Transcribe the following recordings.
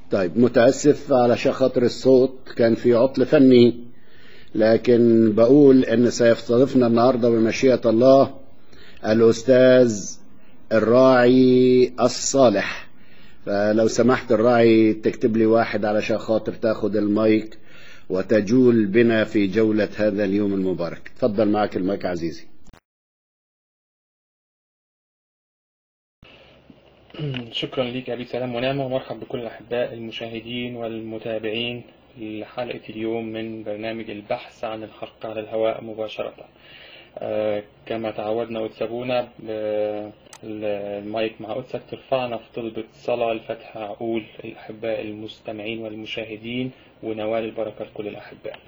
طيب متأسف على خاطر الصوت كان في عطل فني لكن بقول ان سيستضيفنا النهارده بمشيئة الله الأستاذ الراعي الصالح فلو سمحت الراعي تكتب لي واحد علشان خاطر تاخد المايك وتجول بنا في جولة هذا اليوم المبارك تفضل معك المايك عزيزي شكرا ليك أبي سلام ونعمة ومرحب بكل الأحباء المشاهدين والمتابعين لحلقة اليوم من برنامج البحث عن الحق على الهواء مباشرة آه كما تعودنا وتسابونا المايك مع قدسك ترفعنا في طلبة صلاة لفتح عقول الأحباء المستمعين والمشاهدين ونوال البركة لكل الأحباء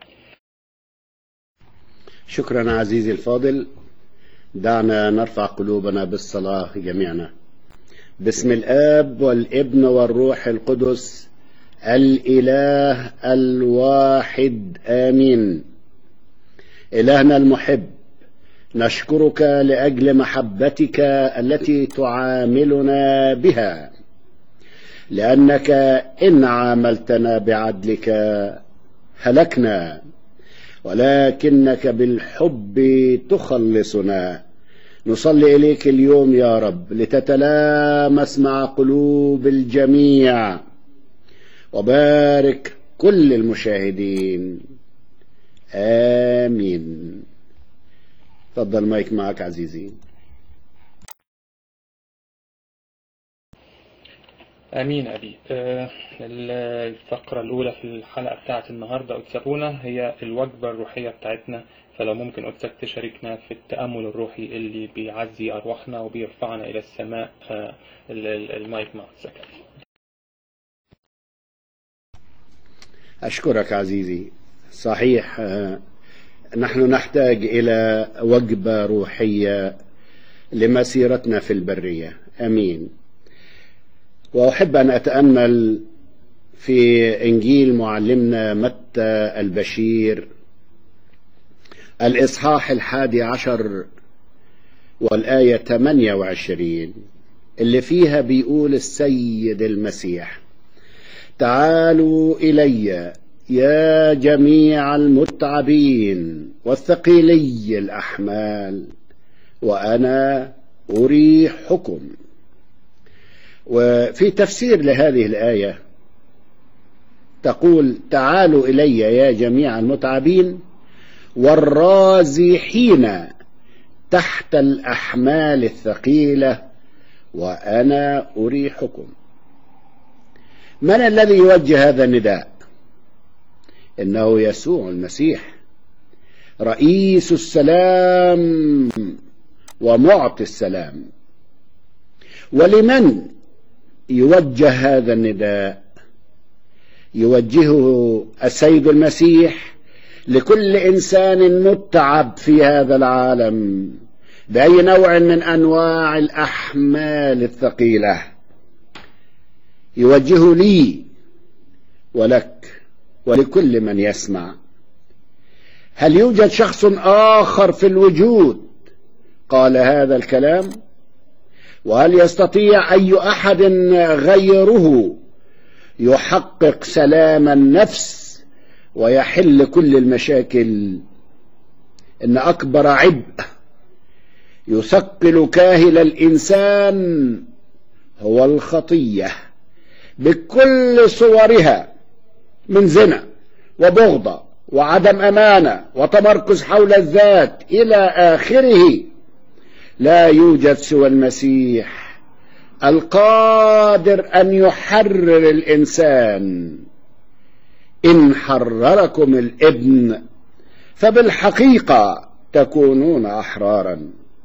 شكرا عزيزي الفاضل دعنا نرفع قلوبنا بالصلاة جميعنا باسم الآب والابن والروح القدس الإله الواحد آمين إلهنا المحب نشكرك لأجل محبتك التي تعاملنا بها لأنك إن عاملتنا بعدلك هلكنا ولكنك بالحب تخلصنا نصلي إليك اليوم يا رب لتتلامس مع قلوب الجميع وبارك كل المشاهدين آمين تفضل مايك معك عزيزي آمين أبي آه الفقرة الأولى في الحلقة بتاعت النهاردة أتسابونا هي الوجبة الروحية بتاعتنا فلو ممكن قدسك تشاركنا في التأمل الروحي اللي بيعزي أرواحنا وبيرفعنا إلى السماء آه المايك مع قدسك أشكرك عزيزي صحيح نحن نحتاج إلى وجبة روحية لمسيرتنا في البرية أمين وأحب أن أتأمل في إنجيل معلمنا متى البشير الإصحاح الحادي عشر والآية 28 اللي فيها بيقول السيد المسيح تعالوا إلي يا جميع المتعبين والثقيلي الأحمال وأنا أريحكم وفي تفسير لهذه الآية تقول تعالوا إلي يا جميع المتعبين والرازحين تحت الأحمال الثقيلة وأنا أريحكم من الذي يوجه هذا النداء إنه يسوع المسيح رئيس السلام ومعطي السلام ولمن يوجه هذا النداء يوجهه السيد المسيح لكل إنسان متعب في هذا العالم بأي نوع من أنواع الأحمال الثقيلة يوجهه لي ولك ولكل من يسمع هل يوجد شخص آخر في الوجود قال هذا الكلام وهل يستطيع أي أحد غيره يحقق سلام النفس ويحل كل المشاكل إن أكبر عبء يثقل كاهل الإنسان هو الخطيه بكل صورها من زنا وبغضة وعدم أمانة وتمركز حول الذات إلى آخره لا يوجد سوى المسيح القادر أن يحرر الإنسان إن حرركم الابن فبالحقيقة تكونون أحرارا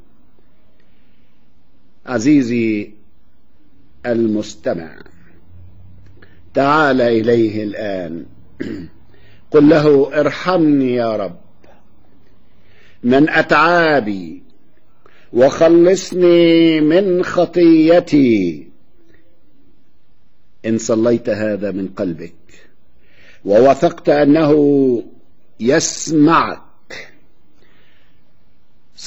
عزيزي المستمع تعال إليه الآن قل له ارحمني يا رب من أتعابي وخلصني من خطيتي إن صليت هذا من قلبك ووثقت أنه يسمعك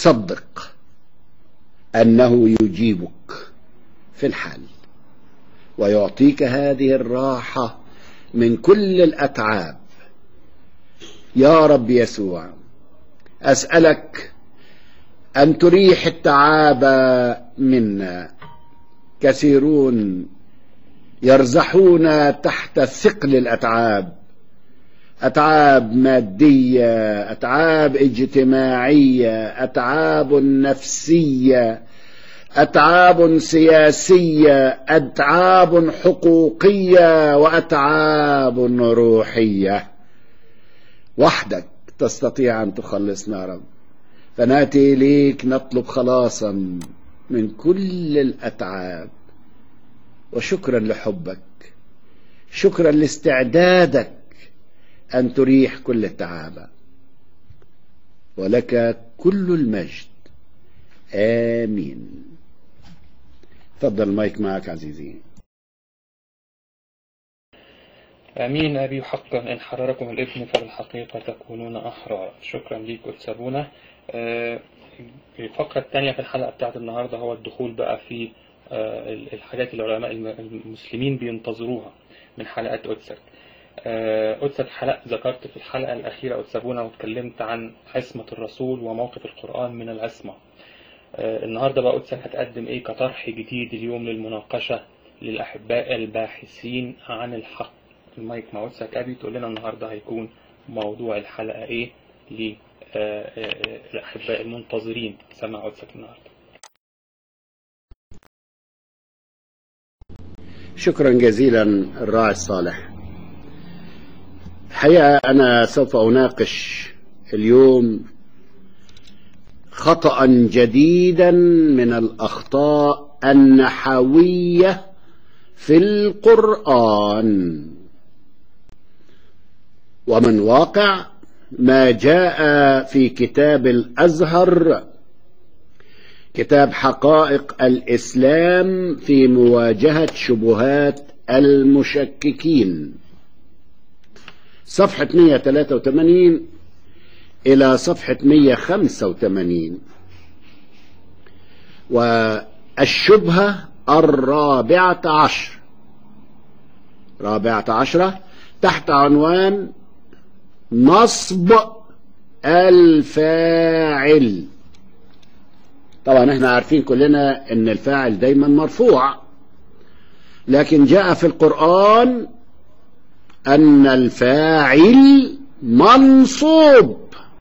صدق أنه يجيبك في الحال ويعطيك هذه الراحة من كل الأتعاب يا رب يسوع أسألك أن تريح التعاب منا كثيرون يرزحون تحت ثقل الأتعاب أتعاب مادية أتعاب اجتماعية أتعاب نفسية أتعاب سياسية أتعاب حقوقية وأتعاب روحية وحدك تستطيع أن تخلصنا رب فناتي إليك نطلب خلاصا من كل الأتعاب وشكرا لحبك شكرا لاستعدادك أن تريح كل التعاب ولك كل المجد آمين تفضل المايك معك عزيزي آمين أبي حقا إن حرركم الابن فبالحقيقة تكونون أحرار شكرا ليك أستاذونا آه، الفقرة الثانية في الحلقة بتاعت النهاردة هو الدخول بقى في آه، الحاجات اللي العلماء الم- المسلمين بينتظروها من حلقات أوتسك أوتسك حلقة ذكرت في الحلقة الأخيرة أوتسابونا واتكلمت عن عصمة الرسول وموقف القرآن من العصمة آه، النهاردة بقى أوتسك هتقدم إيه كطرح جديد اليوم للمناقشة للأحباء الباحثين عن الحق المايك مع أوتسك أبي تقول لنا النهاردة هيكون موضوع الحلقة إيه للأحباء المنتظرين سمع أوتسك النهاردة شكرا جزيلا الراعي الصالح الحقيقة أنا سوف أناقش اليوم خطأ جديدا من الأخطاء النحوية في القرآن ومن واقع ما جاء في كتاب الأزهر كتاب حقائق الإسلام في مواجهة شبهات المشككين صفحة 183 إلى صفحة 185 والشبهة الرابعة عشر رابعة عشرة تحت عنوان نصب الفاعل طبعا احنا عارفين كلنا ان الفاعل دايما مرفوع لكن جاء في القرآن ان الفاعل منصوب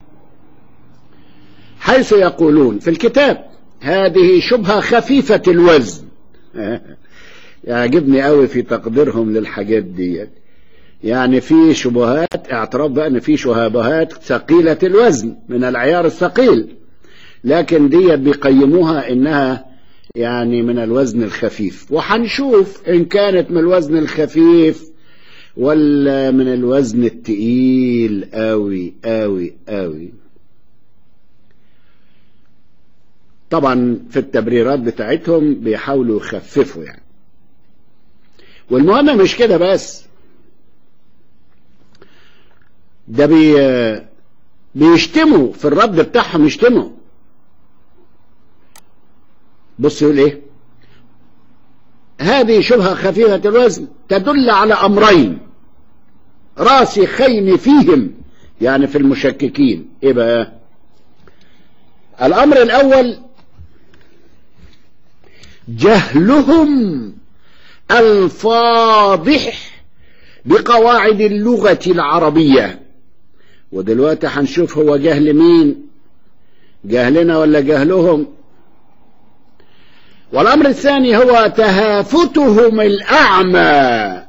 حيث يقولون في الكتاب هذه شبهة خفيفة الوزن يعجبني قوي في تقديرهم للحاجات دي يعني في شبهات اعتراف بقى ان في شبهات ثقيلة الوزن من العيار الثقيل لكن دي بيقيموها انها يعني من الوزن الخفيف وحنشوف ان كانت من الوزن الخفيف ولا من الوزن التقيل قوي قوي قوي طبعا في التبريرات بتاعتهم بيحاولوا يخففوا يعني والمهم مش كده بس ده بي بيشتموا في الرد بتاعهم يشتموا بص يقول ايه هذه شبهة خفيفة الوزن تدل على أمرين راسخين فيهم يعني في المشككين ايه بقى الأمر الأول جهلهم الفاضح بقواعد اللغة العربية ودلوقتي هنشوف هو جهل مين جهلنا ولا جهلهم والأمر الثاني هو تهافتهم الأعمى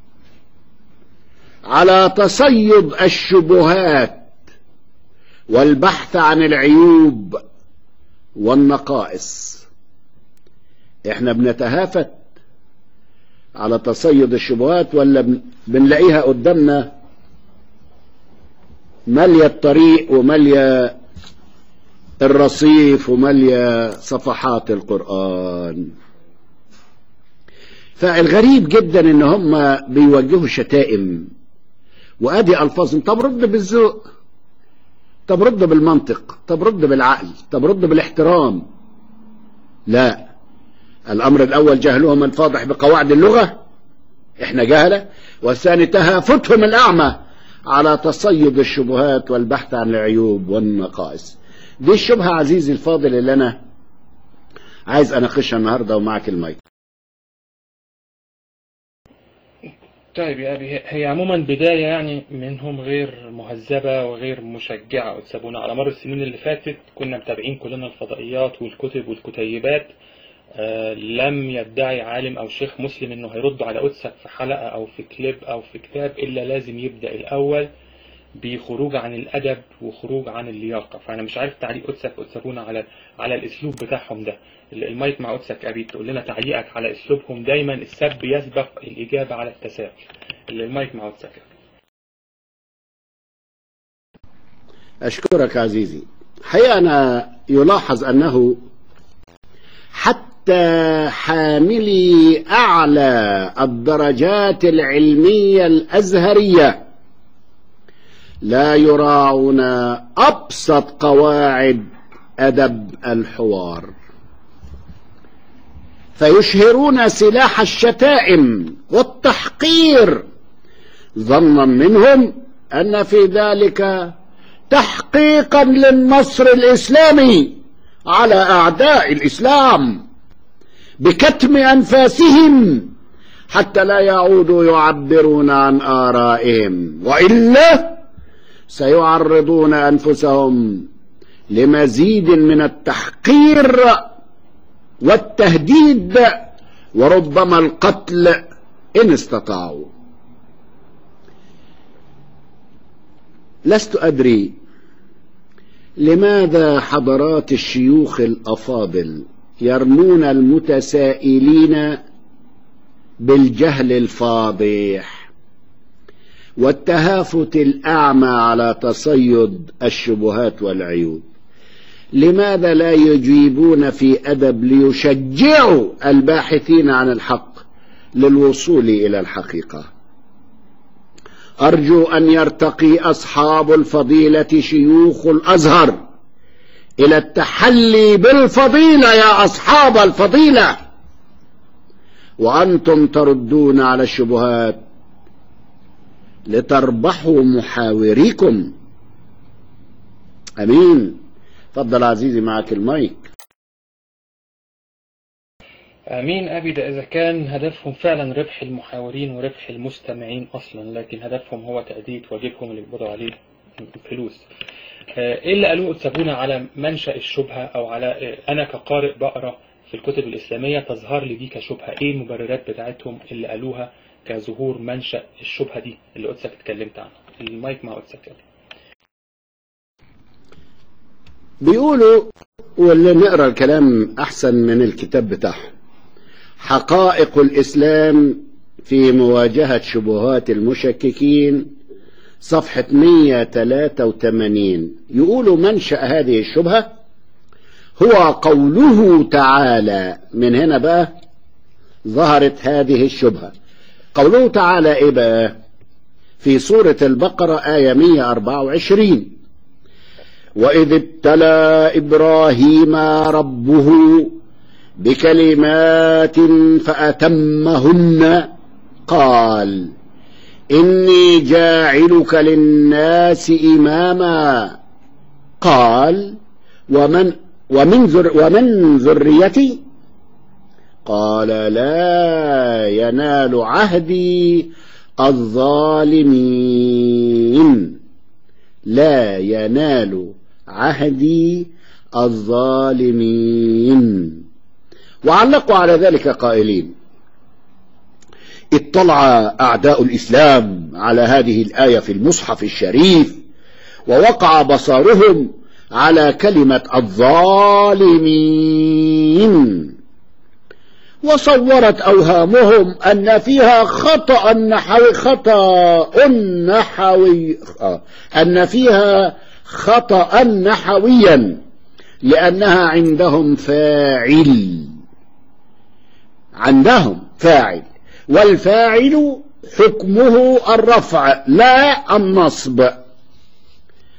على تصيد الشبهات والبحث عن العيوب والنقائص احنا بنتهافت على تصيد الشبهات ولا بنلاقيها قدامنا مالية الطريق ومالية الرصيف ومالية صفحات القرآن فالغريب جدا ان هم بيوجهوا شتائم وادي الفاظهم طب رد بالذوق طب رد بالمنطق طب رد بالعقل طب رد بالاحترام لا الأمر الأول جهلهم الفاضح بقواعد اللغة إحنا جهلة والثاني تهافتهم الأعمى على تصيد الشبهات والبحث عن العيوب والنقائص دي الشبهة عزيزي الفاضل اللي أنا عايز أناقشها النهاردة ومعك المايك طيب يا أبي هي عموما بداية يعني منهم غير مهذبة وغير مشجعة وتسابونا على مر السنين اللي فاتت كنا متابعين كلنا الفضائيات والكتب والكتيبات آه لم يدعي عالم أو شيخ مسلم إنه هيرد على قدسك في حلقة أو في كليب أو في كتاب إلا لازم يبدأ الأول بخروج عن الأدب وخروج عن اللياقة فأنا مش عارف تعليق قدسك قدسابونا على على الأسلوب بتاعهم ده المايك مع قدسك أبي تقول لنا تعليقك على أسلوبهم دايما السب يسبق الإجابة على التساؤل المايك مع قدسك أشكرك عزيزي حقيقة أنا يلاحظ أنه حتى حاملي أعلى الدرجات العلمية الأزهرية لا يراعون أبسط قواعد أدب الحوار فيشهرون سلاح الشتائم والتحقير ظنا منهم أن في ذلك تحقيقا للنصر الإسلامي على أعداء الإسلام بكتم أنفاسهم حتى لا يعودوا يعبرون عن آرائهم وإلا سيعرضون أنفسهم لمزيد من التحقير والتهديد وربما القتل إن استطاعوا لست أدري لماذا حضرات الشيوخ الأفاضل يرمون المتسائلين بالجهل الفاضح والتهافت الأعمى على تصيد الشبهات والعيوب لماذا لا يجيبون في أدب ليشجعوا الباحثين عن الحق للوصول إلى الحقيقة أرجو أن يرتقي أصحاب الفضيلة شيوخ الأزهر إلى التحلي بالفضيلة يا أصحاب الفضيلة وأنتم تردون على الشبهات لتربحوا محاوريكم أمين تفضل عزيزي معك المايك امين ابي ده اذا كان هدفهم فعلا ربح المحاورين وربح المستمعين اصلا لكن هدفهم هو تاديه واجبهم اللي بيقبضوا عليه فلوس ايه اللي قالوه تسابونا على منشا الشبهه او على انا كقارئ بقرا في الكتب الاسلاميه تظهر لي دي كشبهه ايه المبررات بتاعتهم اللي قالوها كظهور منشا الشبهه دي اللي قدسك اتكلمت عنها المايك مع قدسك بيقولوا واللي نقرا الكلام احسن من الكتاب بتاعهم حقائق الإسلام في مواجهة شبهات المشككين صفحة 183 يقول منشأ هذه الشبهة هو قوله تعالى من هنا بقى ظهرت هذه الشبهة قوله تعالى إيه بقى في سورة البقرة آية 124 وإذ ابتلى إبراهيم ربه بكلمات فأتمهن قال إني جاعلك للناس إماما قال ومن ومن ذر ومن ذريتي قال لا ينال عهدي الظالمين لا ينال عهدي الظالمين وعلقوا على ذلك قائلين اطلع أعداء الإسلام على هذه الآية في المصحف الشريف ووقع بصرهم على كلمة الظالمين وصورت أوهامهم أن فيها خطأ نحوي خطأ نحوي أن فيها خطأ نحويا لأنها عندهم فاعل عندهم فاعل والفاعل حكمه الرفع لا النصب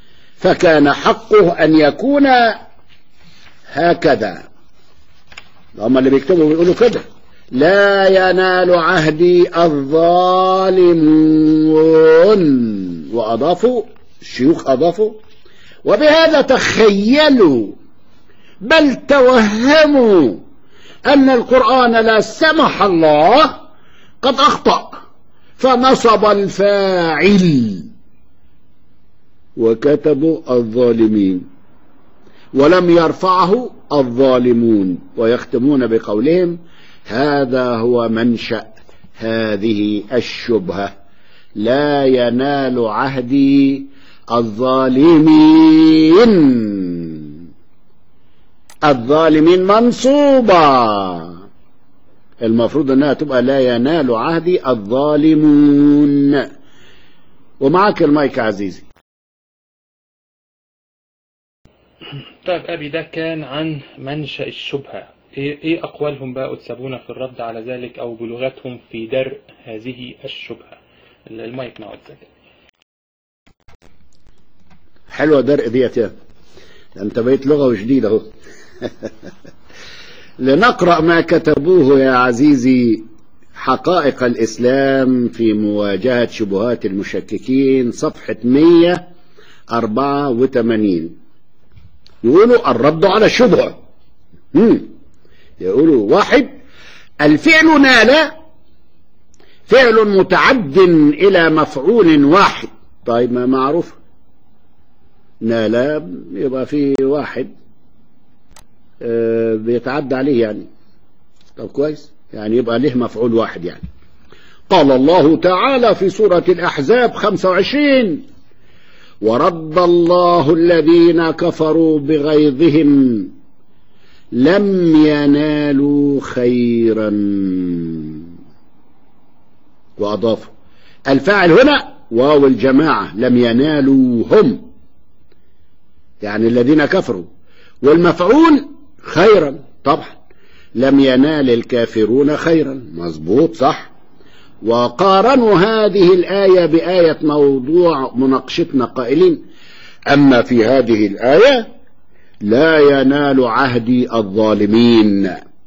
فكان حقه أن يكون هكذا هم اللي بيكتبوا بيقولوا كده لا ينال عهدي الظالمون وأضافوا الشيوخ أضافوا وبهذا تخيلوا بل توهموا أن القرآن لا سمح الله قد أخطأ فنصب الفاعل وكتبوا الظالمين ولم يرفعه الظالمون ويختمون بقولهم هذا هو منشأ هذه الشبهة لا ينال عهدي الظالمين الظالمين منصوبة المفروض انها تبقى لا ينال عهدي الظالمون ومعك المايك عزيزي طيب أبي ده كان عن منشأ الشبهة إيه, إيه أقوالهم بقى أتسابونا في الرد على ذلك أو بلغتهم في درء هذه الشبهة المايك مع أتساب حلوة درء ديت يا انت بقيت لغة جديدة اهو لنقرأ ما كتبوه يا عزيزي حقائق الإسلام في مواجهة شبهات المشككين صفحة 184 يقولوا الرد على الشبهة مم. يقولوا واحد الفعل نال فعل متعد إلى مفعول واحد طيب ما معروف نال يبقى في واحد آه بيتعدى عليه يعني طب كويس يعني يبقى له مفعول واحد يعني قال الله تعالى في سورة الأحزاب 25 ورد الله الذين كفروا بغيظهم لم ينالوا خيرا وأضافوا الفاعل هنا واو الجماعة لم ينالوا هم يعني الذين كفروا والمفعول خيرا طبعا لم ينال الكافرون خيرا مظبوط صح وقارنوا هذه الآية بآية موضوع مناقشتنا قائلين أما في هذه الآية لا ينال عهدي الظالمين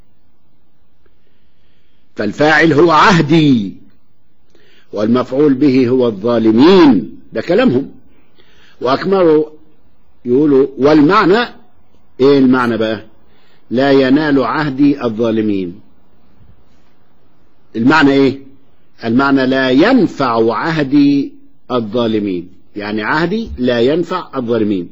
فالفاعل هو عهدي والمفعول به هو الظالمين ده كلامهم وأكملوا يقولوا والمعنى ايه المعنى بقى لا ينال عهدي الظالمين المعنى ايه المعنى لا ينفع عهدي الظالمين يعني عهدي لا ينفع الظالمين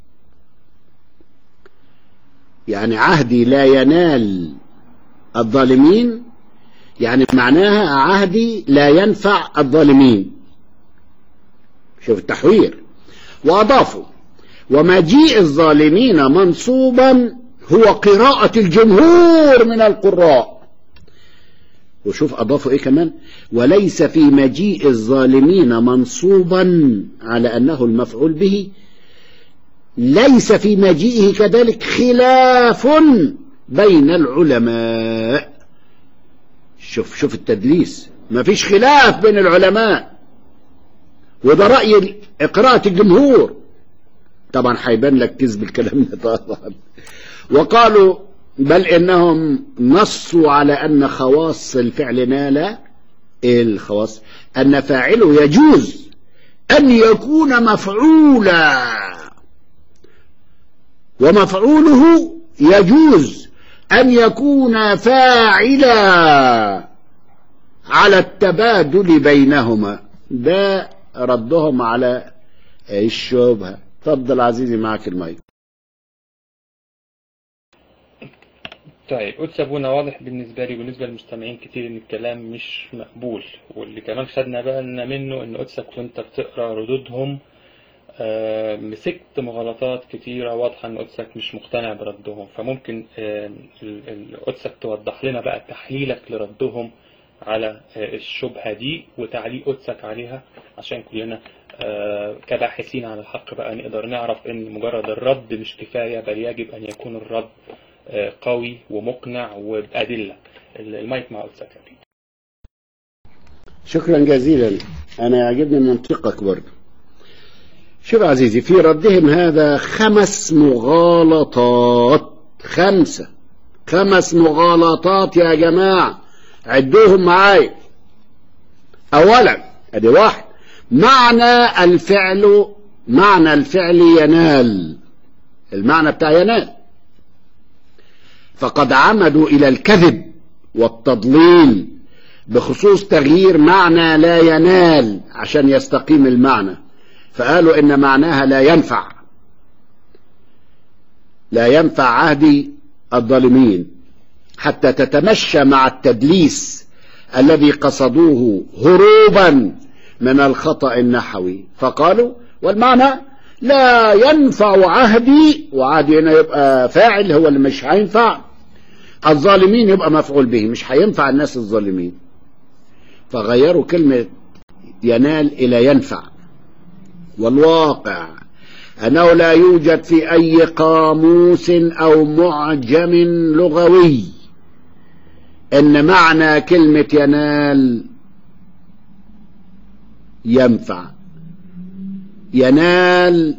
يعني عهدي لا ينال الظالمين يعني معناها عهدي لا ينفع الظالمين شوف التحوير وأضافوا ومجيء الظالمين منصوبا هو قراءة الجمهور من القراء وشوف أضافوا إيه كمان وليس في مجيء الظالمين منصوبا على أنه المفعول به ليس في مجيئه كذلك خلاف بين العلماء شوف شوف التدليس ما فيش خلاف بين العلماء وده رأي قراءة الجمهور طبعا هيبان لك كذب الكلام ده طبعا وقالوا بل انهم نصوا على ان خواص الفعل نال ايه الخواص ان فاعله يجوز ان يكون مفعولا ومفعوله يجوز ان يكون فاعلا على التبادل بينهما ده ردهم على الشبهه تفضل عزيزي معك المايك طيب قدس ابونا واضح بالنسبه لي وبالنسبه للمستمعين كتير ان الكلام مش مقبول واللي كمان خدنا بالنا منه ان قدسك وانت بتقرا ردودهم آه مسكت مغالطات كتيرة واضحة ان قدسك مش مقتنع بردهم فممكن آه قدسك توضح لنا بقى تحليلك لردهم على آه الشبهة دي وتعليق قدسك عليها عشان كلنا كباحثين عن الحق بقى نقدر نعرف ان مجرد الرد مش كفاية بل يجب ان يكون الرد قوي ومقنع وبأدلة المايك مع قدسك شكرا جزيلا انا يعجبني منطقك برضه شوف عزيزي في ردهم هذا خمس مغالطات خمسة خمس مغالطات يا جماعة عدوهم معايا أولا ادي واحد معنى الفعل معنى الفعل ينال المعنى بتاع ينال فقد عمدوا إلى الكذب والتضليل بخصوص تغيير معنى لا ينال عشان يستقيم المعنى فقالوا إن معناها لا ينفع لا ينفع عهد الظالمين حتى تتمشى مع التدليس الذي قصدوه هروبا من الخطأ النحوي فقالوا والمعنى لا ينفع عهدي وعهدي هنا يبقى فاعل هو اللي مش هينفع الظالمين يبقى مفعول به مش هينفع الناس الظالمين فغيروا كلمة ينال إلى ينفع والواقع أنه لا يوجد في أي قاموس أو معجم لغوي إن معنى كلمة ينال ينفع ينال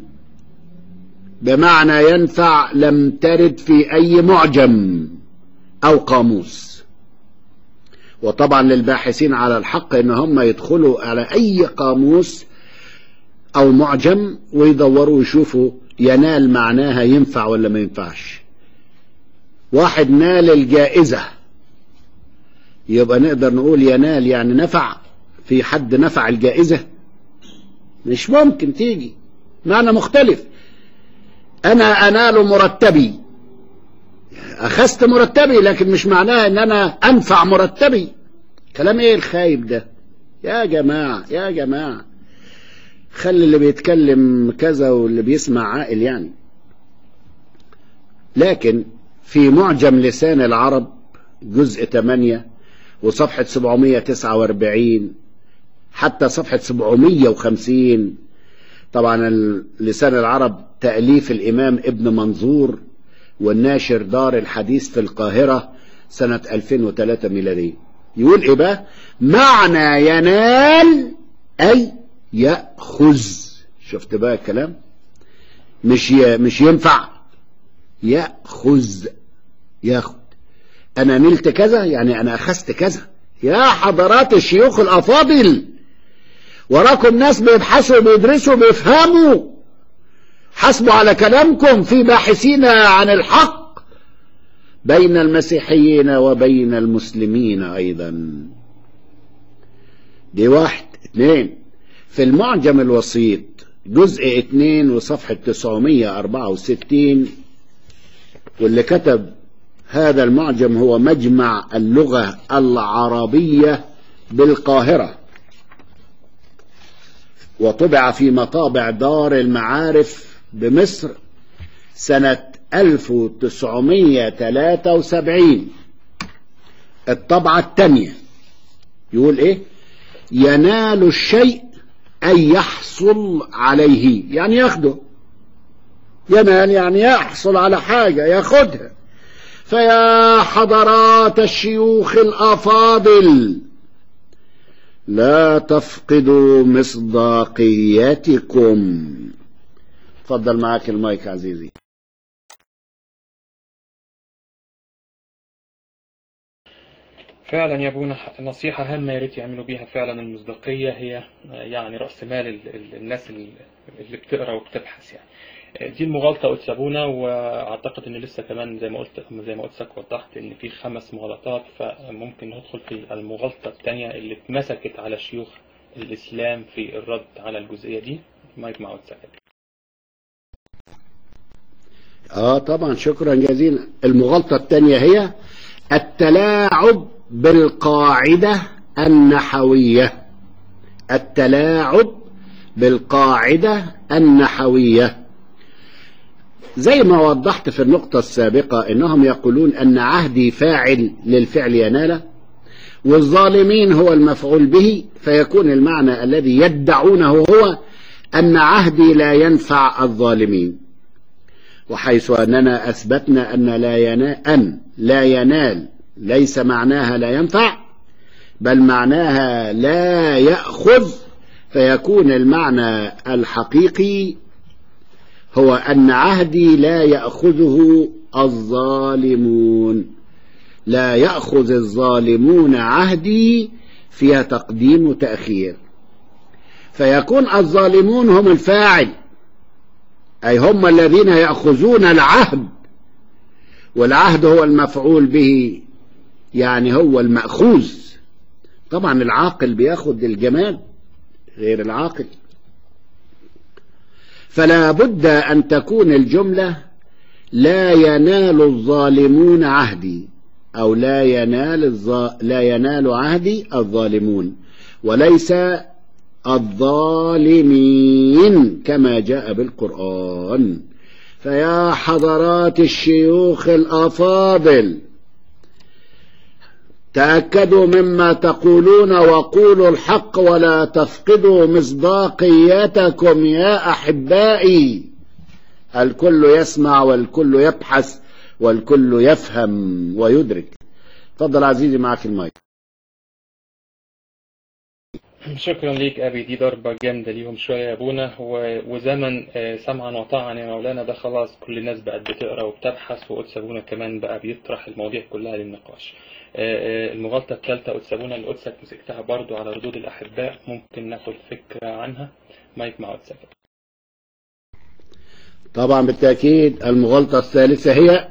بمعنى ينفع لم ترد في أي معجم أو قاموس وطبعا للباحثين على الحق ان هم يدخلوا على اي قاموس او معجم ويدوروا ويشوفوا ينال معناها ينفع ولا ما ينفعش واحد نال الجائزة يبقى نقدر نقول ينال يعني نفع في حد نفع الجائزة مش ممكن تيجي معنى مختلف انا انال مرتبي اخذت مرتبي لكن مش معناها ان انا انفع مرتبي كلام ايه الخايب ده يا جماعة يا جماعة خلي اللي بيتكلم كذا واللي بيسمع عاقل يعني لكن في معجم لسان العرب جزء 8 وصفحة 749 حتى صفحة 750 طبعا لسان العرب تأليف الإمام ابن منظور والناشر دار الحديث في القاهرة سنة 2003 ميلادية يقول إيه بقى معنى ينال أي يأخذ شفت بقى الكلام مش ي... مش ينفع يأخذ ياخد أنا نلت كذا يعني أنا أخذت كذا يا حضرات الشيوخ الأفاضل وراكم ناس بيبحثوا وبيدرسوا بيفهموا حسبوا على كلامكم في باحثين عن الحق بين المسيحيين وبين المسلمين أيضا دي واحد اثنين في المعجم الوسيط جزء اثنين وصفحة 964 واللي كتب هذا المعجم هو مجمع اللغة العربية بالقاهرة وطبع في مطابع دار المعارف بمصر سنة 1973 الطبعة الثانية يقول ايه ينال الشيء أي يحصل عليه يعني ياخده ينال يعني يحصل على حاجة ياخدها فيا حضرات الشيوخ الأفاضل لا تفقدوا مصداقيتكم تفضل معاك المايك عزيزي فعلا يا ابونا نصيحة هامة يا ريت يعملوا بيها فعلا المصداقية هي يعني رأس مال ال- ال- الناس اللي بتقرا وبتبحث يعني دي المغالطة قلت يا ابونا واعتقد ان لسه كمان زي ما قلت زي ما قلت وضحت ان في خمس مغالطات فممكن ندخل في المغالطة الثانية اللي اتمسكت على شيوخ الاسلام في الرد على الجزئية دي مايك مع واتساب اه طبعا شكرا جزيلا المغالطة الثانية هي التلاعب بالقاعدة النحوية التلاعب بالقاعدة النحوية زي ما وضحت في النقطة السابقة انهم يقولون ان عهدي فاعل للفعل ينال والظالمين هو المفعول به فيكون المعنى الذي يدعونه هو ان عهدي لا ينفع الظالمين وحيث أننا أثبتنا أن لا ينال, أن لا ينال ليس معناها لا ينفع بل معناها لا يأخذ فيكون المعنى الحقيقي هو أن عهدي لا يأخذه الظالمون لا يأخذ الظالمون عهدي فيها تقديم وتأخير فيكون الظالمون هم الفاعل أي هم الذين يأخذون العهد والعهد هو المفعول به يعني هو المأخوذ طبعا العاقل بياخد الجمال غير العاقل فلا بد أن تكون الجملة لا ينال الظالمون عهدي أو لا ينال الظ... لا ينال عهدي الظالمون وليس الظالمين كما جاء بالقرآن فيا حضرات الشيوخ الأفاضل تأكدوا مما تقولون وقولوا الحق ولا تفقدوا مصداقيتكم يا أحبائي الكل يسمع والكل يبحث والكل يفهم ويدرك تفضل عزيزي معك المايك شكرا ليك أبي دي ضربة جامدة ليهم شوية يا أبونا و- وزمن آه، سمعا وطاعا يا مولانا ده خلاص كل الناس بقت بتقرا وبتبحث وقدس أبونا كمان بقى بيطرح المواضيع كلها للنقاش آه، آه، المغالطة الثالثة قدس أبونا اللي قدسك مسكتها برضو على ردود الأحباء ممكن ناخد فكرة عنها مايك مع قدسك طبعا بالتأكيد المغالطة الثالثة هي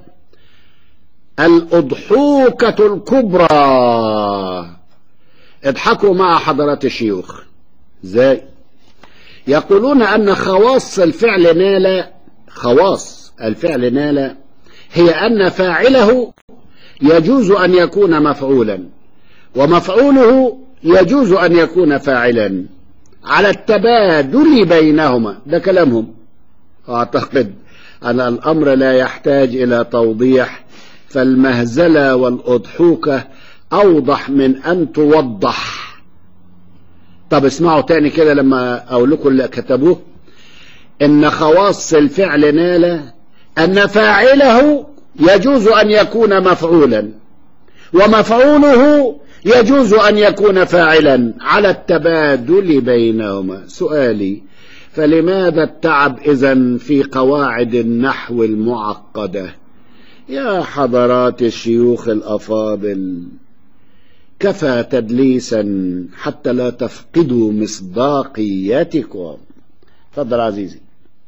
الأضحوكة الكبرى اضحكوا مع حضرات الشيوخ ازاي يقولون أن خواص الفعل نال خواص الفعل نال هي أن فاعله يجوز أن يكون مفعولا ومفعوله يجوز أن يكون فاعلا على التبادل بينهما ده كلامهم أعتقد أن الأمر لا يحتاج إلى توضيح فالمهزلة والأضحوكة أوضح من أن توضح طب اسمعوا تاني كده لما أقول لكم اللي كتبوه إن خواص الفعل نال أن فاعله يجوز أن يكون مفعولا ومفعوله يجوز أن يكون فاعلا على التبادل بينهما سؤالي فلماذا التعب إذا في قواعد النحو المعقدة يا حضرات الشيوخ الأفاضل كفى تدليسا حتى لا تفقدوا مصداقيتكم تفضل عزيزي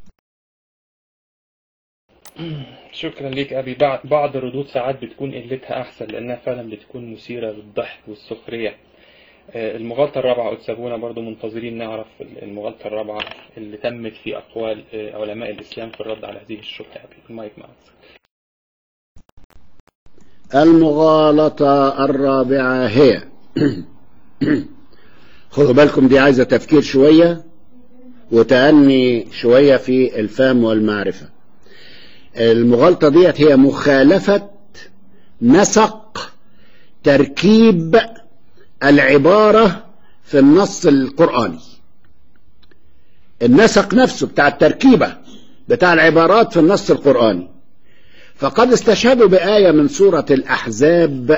شكرا ليك أبي بعض بعض الردود ساعات بتكون قلتها أحسن لأنها فعلا بتكون مثيرة للضحك والسخرية آه، المغالطة الرابعة قدس أبونا برضو منتظرين نعرف المغالطة الرابعة اللي تمت في أقوال آه، علماء الإسلام في الرد على هذه الشبهة أبي المايك معك المغالطة الرابعة هي خدوا بالكم دي عايزة تفكير شوية وتأني شوية في الفهم والمعرفة المغالطة ديت هي مخالفة نسق تركيب العبارة في النص القرآني النسق نفسه بتاع التركيبة بتاع العبارات في النص القرآني فقد استشهدوا بآية من سورة الأحزاب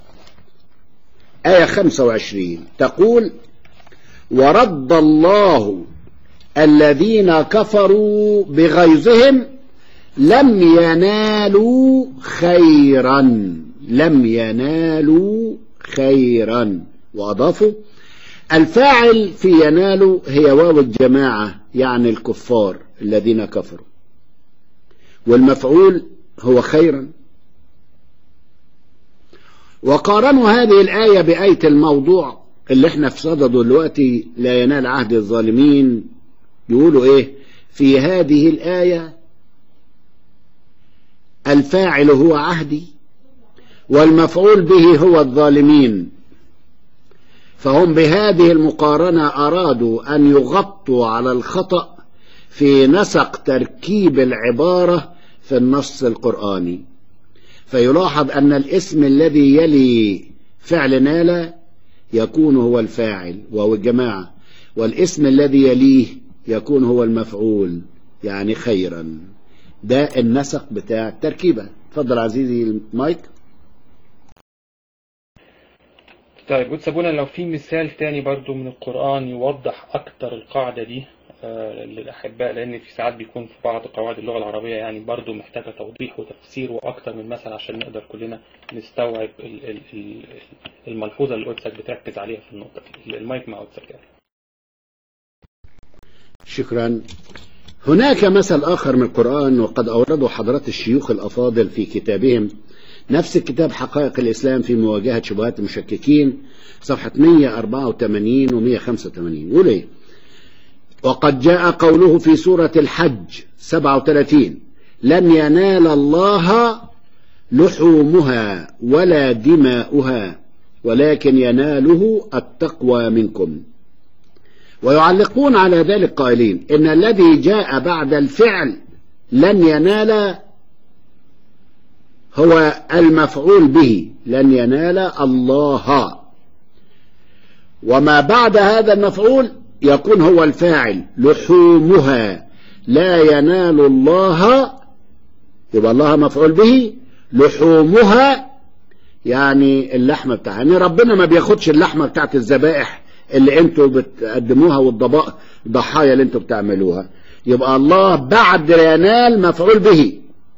آية 25 تقول ورد الله الذين كفروا بغيظهم لم ينالوا خيرا لم ينالوا خيرا وأضافوا الفاعل في ينالوا هي واو الجماعة يعني الكفار الذين كفروا والمفعول هو خيرا وقارنوا هذه الآية بآية الموضوع اللي احنا في صدده دلوقتي لا ينال عهد الظالمين يقولوا ايه في هذه الآية الفاعل هو عهدي والمفعول به هو الظالمين فهم بهذه المقارنة أرادوا أن يغطوا على الخطأ في نسق تركيب العبارة في النص القرآني فيلاحظ أن الاسم الذي يلي فعل نال يكون هو الفاعل وهو الجماعة والاسم الذي يليه يكون هو المفعول يعني خيرا ده النسق بتاع التركيبة تفضل عزيزي المايك طيب قدس أبونا لو في مثال تاني برضو من القرآن يوضح أكتر القاعدة دي آه، للأحباء لأن في ساعات بيكون في بعض قواعد اللغة العربية يعني برضو محتاجة توضيح وتفسير وأكتر من مثل عشان نقدر كلنا نستوعب ال- ال- ال- الملحوظة اللي قدسك بتركز عليها في النقطة دي المايك مع قدسك يعني. شكرا هناك مثل آخر من القرآن وقد أورده حضرات الشيوخ الأفاضل في كتابهم نفس الكتاب حقائق الإسلام في مواجهة شبهات المشككين صفحة 184 و 185 يقول إيه وقد جاء قوله في سورة الحج 37 لن ينال الله لحومها ولا دماؤها ولكن يناله التقوى منكم ويعلقون على ذلك قائلين إن الذي جاء بعد الفعل لن ينال هو المفعول به لن ينال الله وما بعد هذا المفعول يكون هو الفاعل لحومها لا ينال الله يبقى الله مفعول به لحومها يعني اللحمة بتاعها يعني ربنا ما بياخدش اللحمة بتاعت الذبائح اللي انتوا بتقدموها والضباء ضحايا اللي انتوا بتعملوها يبقى الله بعد ينال مفعول به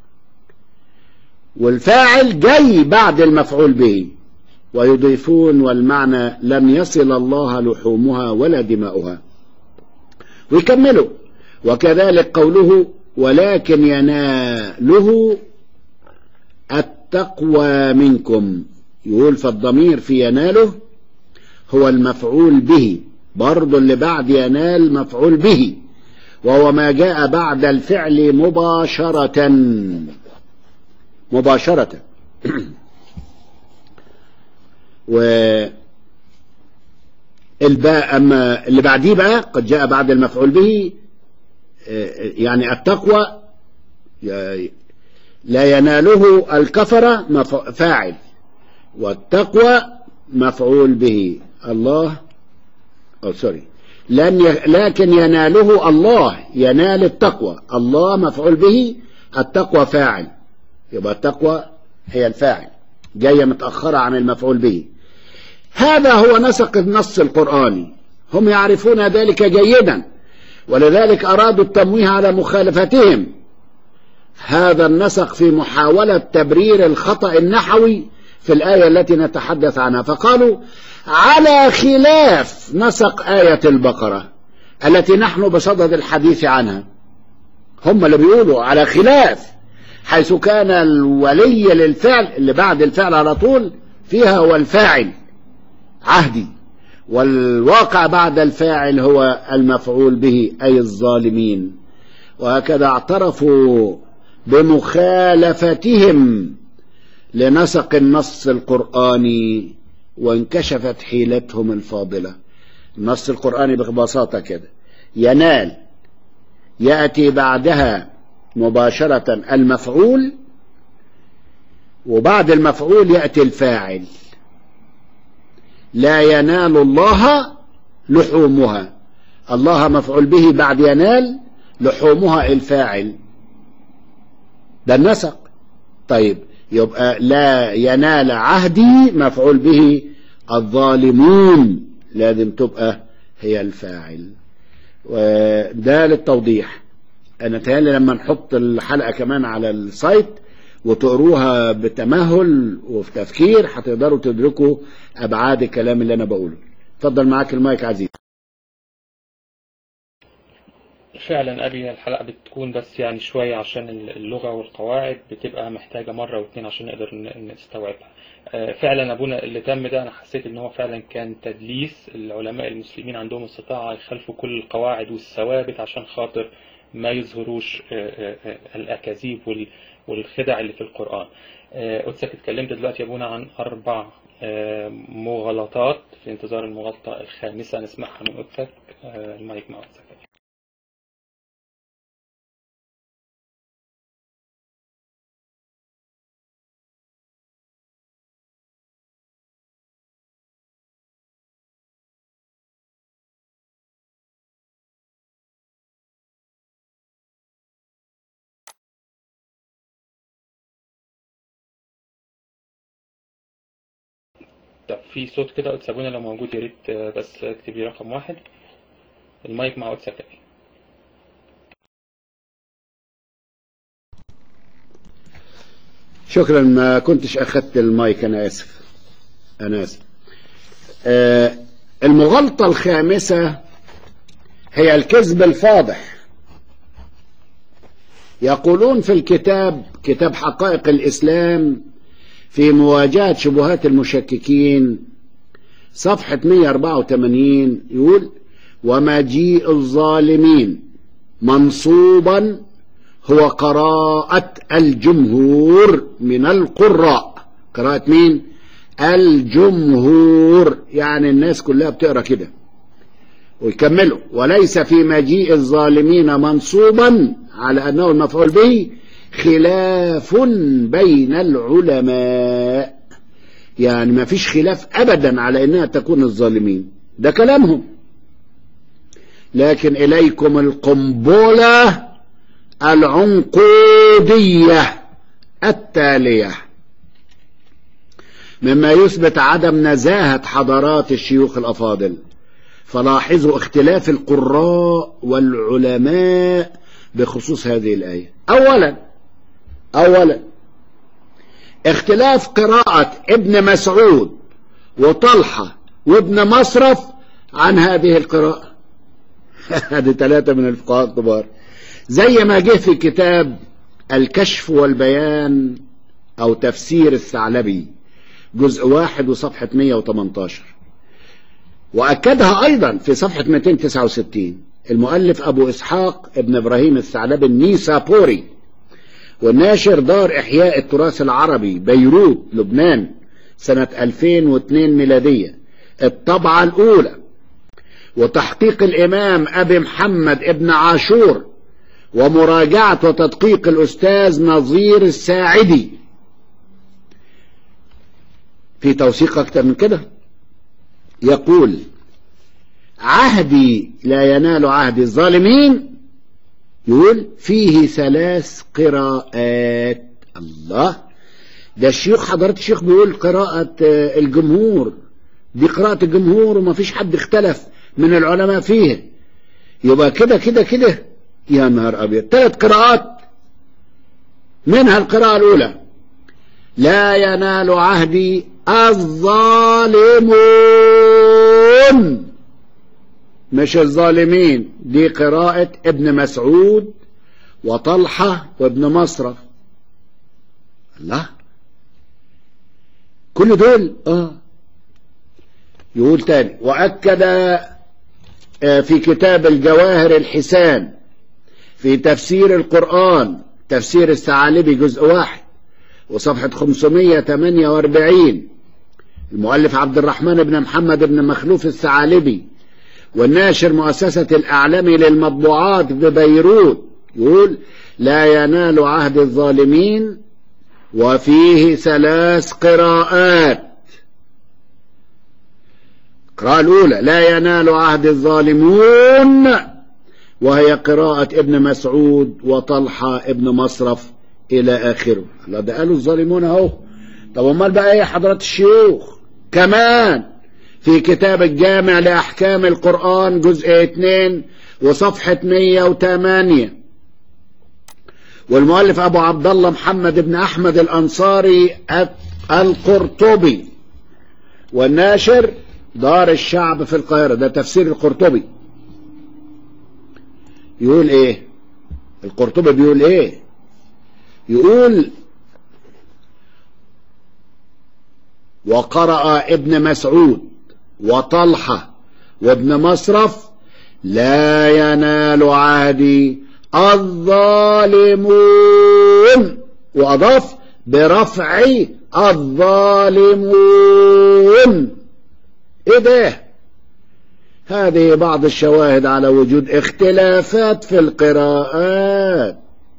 والفاعل جاي بعد المفعول به ويضيفون والمعنى لم يصل الله لحومها ولا دماؤها ويكملوا وكذلك قوله ولكن يناله التقوى منكم يقول فالضمير في يناله هو المفعول به برضو اللي بعد ينال مفعول به وهو ما جاء بعد الفعل مباشرة مباشرة و الباء أما اللي بعديه بقى قد جاء بعد المفعول به يعني التقوى لا يناله الكفرة فاعل والتقوى مفعول به الله أو سوري لن ي... لكن يناله الله ينال التقوى الله مفعول به التقوى فاعل يبقى التقوى هي الفاعل جاية متأخرة عن المفعول به هذا هو نسق النص القرآني هم يعرفون ذلك جيدا ولذلك أرادوا التمويه على مخالفتهم هذا النسق في محاولة تبرير الخطأ النحوي في الآية التي نتحدث عنها فقالوا على خلاف نسق آية البقرة التي نحن بصدد الحديث عنها هم اللي بيقولوا على خلاف حيث كان الولي للفعل اللي بعد الفعل على طول فيها هو الفاعل عهدي والواقع بعد الفاعل هو المفعول به أي الظالمين وهكذا اعترفوا بمخالفتهم لنسق النص القرآني وانكشفت حيلتهم الفاضلة النص القرآني ببساطة كده ينال يأتي بعدها مباشرة المفعول وبعد المفعول يأتي الفاعل لا ينال الله لحومها الله مفعول به بعد ينال لحومها الفاعل ده النسق طيب يبقى لا ينال عهدي مفعول به الظالمون لازم تبقى هي الفاعل وده للتوضيح انا تهيألي لما نحط الحلقة كمان على السايت وتقروها بتمهل وفي تفكير هتقدروا تدركوا ابعاد الكلام اللي انا بقوله اتفضل معاك المايك عزيز فعلا أبي الحلقة بتكون بس يعني شوية عشان اللغة والقواعد بتبقى محتاجة مرة واتنين عشان نقدر نستوعبها فعلا أبونا اللي تم ده أنا حسيت إن هو فعلا كان تدليس العلماء المسلمين عندهم استطاعة يخالفوا كل القواعد والثوابت عشان خاطر ما يظهروش الأكاذيب والخدع اللي في القرآن قدسك اتكلمت دلوقتي يا أبونا عن أربع مغالطات في انتظار المغالطة الخامسة نسمعها من قدسك المايك مع قدسك طب في صوت كده قدس ابونا لو موجود يا ريت بس اكتبي رقم واحد المايك مع قدس كده شكرا ما كنتش أخدت المايك أنا آسف أنا آسف آه المغالطة الخامسة هي الكذب الفاضح يقولون في الكتاب كتاب حقائق الإسلام في مواجهة شبهات المشككين صفحة 184 يقول ومجيء الظالمين منصوبا هو قراءة الجمهور من القراء قراءة مين الجمهور يعني الناس كلها بتقرأ كده ويكملوا وليس في مجيء الظالمين منصوبا على أنه المفعول به خلاف بين العلماء يعني ما فيش خلاف أبدا على أنها تكون الظالمين ده كلامهم لكن إليكم القنبلة العنقودية التالية مما يثبت عدم نزاهة حضارات الشيوخ الأفاضل فلاحظوا اختلاف القراء والعلماء بخصوص هذه الآية أولا أولا اختلاف قراءة ابن مسعود وطلحة وابن مصرف عن هذه القراءة هذه ثلاثة من الفقهاء الكبار زي ما جه في كتاب الكشف والبيان أو تفسير الثعلبي جزء واحد وصفحة 118 وأكدها أيضا في صفحة 269 المؤلف أبو إسحاق ابن إبراهيم الثعلبي النيسابوري والناشر دار إحياء التراث العربي بيروت لبنان سنة 2002 ميلادية الطبعة الأولى وتحقيق الإمام أبي محمد ابن عاشور ومراجعة وتدقيق الأستاذ نظير الساعدي في توثيق أكتر من كده يقول عهدي لا ينال عهد الظالمين يقول فيه ثلاث قراءات الله ده الشيوخ حضرت الشيخ بيقول قراءة الجمهور دي قراءة الجمهور وما فيش حد اختلف من العلماء فيها يبقى كده كده كده يا نهار أبيض ثلاث قراءات منها القراءة الأولى لا ينال عهدي الظالمون مش الظالمين دي قراءة ابن مسعود وطلحة وابن مصرف الله كل دول اه يقول تاني وأكد في كتاب الجواهر الحسان في تفسير القرآن تفسير الثعالبي جزء واحد وصفحة 548 المؤلف عبد الرحمن بن محمد بن مخلوف الثعالبي والناشر مؤسسة الأعلامي للمطبوعات ببيروت يقول لا ينال عهد الظالمين وفيه ثلاث قراءات القراءة الأولى لا ينال عهد الظالمون وهي قراءة ابن مسعود وطلحة ابن مصرف إلى آخره لا ده قالوا الظالمون أهو طب أمال بقى إيه حضرات الشيوخ كمان في كتاب الجامع لأحكام القرآن جزء 2 وصفحة 108 والمؤلف أبو عبد الله محمد بن أحمد الأنصاري القرطبي والناشر دار الشعب في القاهرة ده تفسير القرطبي يقول ايه القرطبي بيقول ايه يقول وقرأ ابن مسعود وطلحة وابن مصرف لا ينال عهدي الظالمون وأضاف برفع الظالمون ايه ده هذه بعض الشواهد على وجود اختلافات في القراءات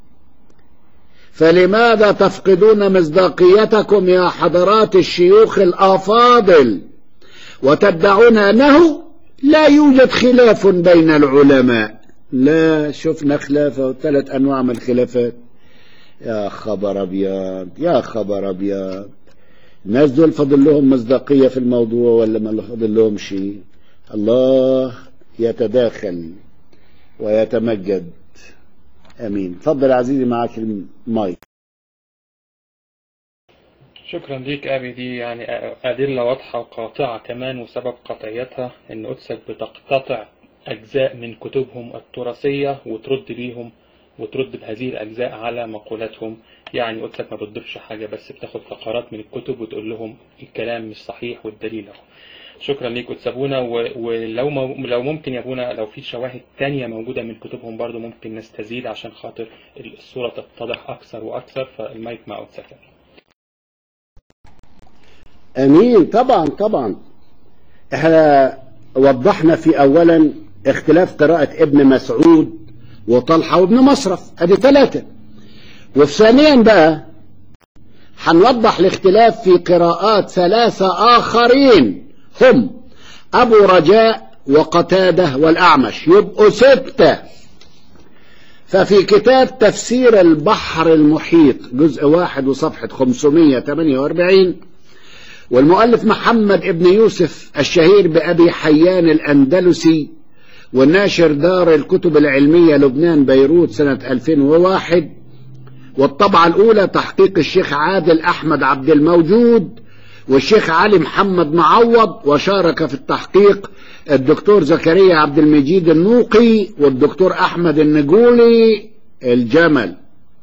فلماذا تفقدون مصداقيتكم يا حضرات الشيوخ الافاضل وتدعون انه لا يوجد خلاف بين العلماء لا شفنا خلافه ثلاث انواع من الخلافات يا خبر ابيض يا خبر ابيض الناس دول فاضل لهم مصداقية في الموضوع ولا ما فاضل لهم شيء الله يتداخل ويتمجد امين تفضل عزيزي معك المايك شكرا ليك أبي دي يعني أدلة واضحة وقاطعة كمان وسبب قطعيتها إن قدسك بتقتطع أجزاء من كتبهم التراثية وترد بيهم وترد بهذه الأجزاء على مقولاتهم يعني قدسك ما بتضيفش حاجة بس بتاخد فقرات من الكتب وتقول لهم الكلام مش صحيح والدليل أهو شكرا ليك قدس أبونا و- ولو مو- لو ممكن يا أبونا لو في شواهد تانية موجودة من كتبهم برضو ممكن نستزيد عشان خاطر الصورة تتضح أكثر وأكثر فالمايك مع قدسك امين طبعا طبعا احنا وضحنا في اولا اختلاف قراءة ابن مسعود وطلحة وابن مصرف ادي ثلاثة وفي ثانيا بقى هنوضح الاختلاف في قراءات ثلاثة آخرين هم أبو رجاء وقتادة والأعمش يبقوا ستة ففي كتاب تفسير البحر المحيط جزء واحد وصفحة 548 والمؤلف محمد ابن يوسف الشهير بأبي حيان الأندلسي والناشر دار الكتب العلمية لبنان بيروت سنة 2001 والطبعة الأولى تحقيق الشيخ عادل أحمد عبد الموجود والشيخ علي محمد معوض وشارك في التحقيق الدكتور زكريا عبد المجيد النوقي والدكتور أحمد النجولي الجمل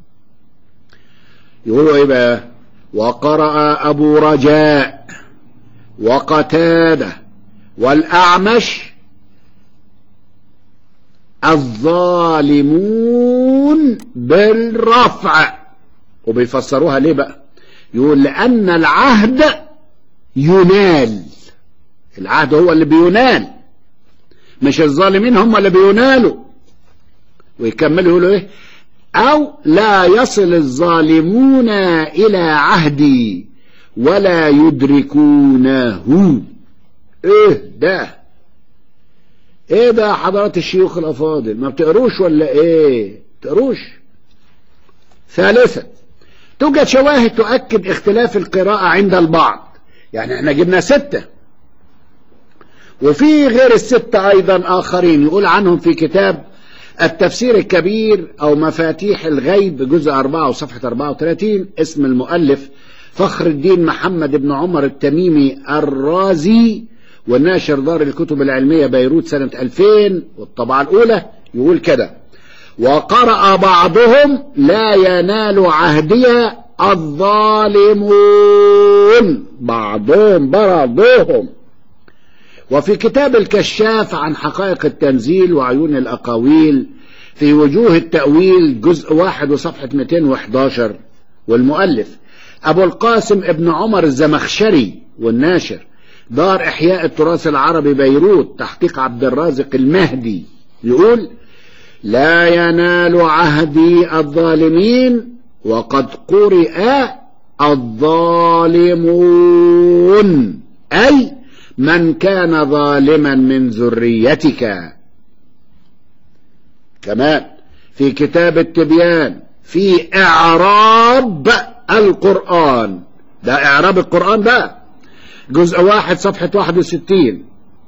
يقولوا إيه بقى وقرأ أبو رجاء وقتادة والأعمش الظالمون بالرفع وبيفسروها ليه بقى يقول لأن العهد ينال العهد هو اللي بينال مش الظالمين هم اللي بينالوا ويكملوا يقولوا ايه أو لا يصل الظالمون إلى عهدي ولا يدركونه إيه ده إيه ده يا حضرات الشيوخ الأفاضل ما بتقروش ولا إيه تقروش ثالثا توجد شواهد تؤكد اختلاف القراءة عند البعض يعني احنا جبنا ستة وفي غير الستة أيضا آخرين يقول عنهم في كتاب التفسير الكبير أو مفاتيح الغيب جزء 4 وصفحة 34 اسم المؤلف فخر الدين محمد بن عمر التميمي الرازي والناشر دار الكتب العلمية بيروت سنة 2000 والطبعة الأولى يقول كده وقرأ بعضهم لا ينال عهدي الظالمون بعضهم بعضهم وفي كتاب الكشاف عن حقائق التنزيل وعيون الأقاويل في وجوه التأويل جزء واحد وصفحة 211 والمؤلف أبو القاسم ابن عمر الزمخشري والناشر دار إحياء التراث العربي بيروت تحقيق عبد الرازق المهدي يقول لا ينال عهدي الظالمين وقد قرئ الظالمون أي من كان ظالما من ذريتك كمان في كتاب التبيان في إعراب القرآن ده إعراب القرآن ده جزء واحد صفحة 61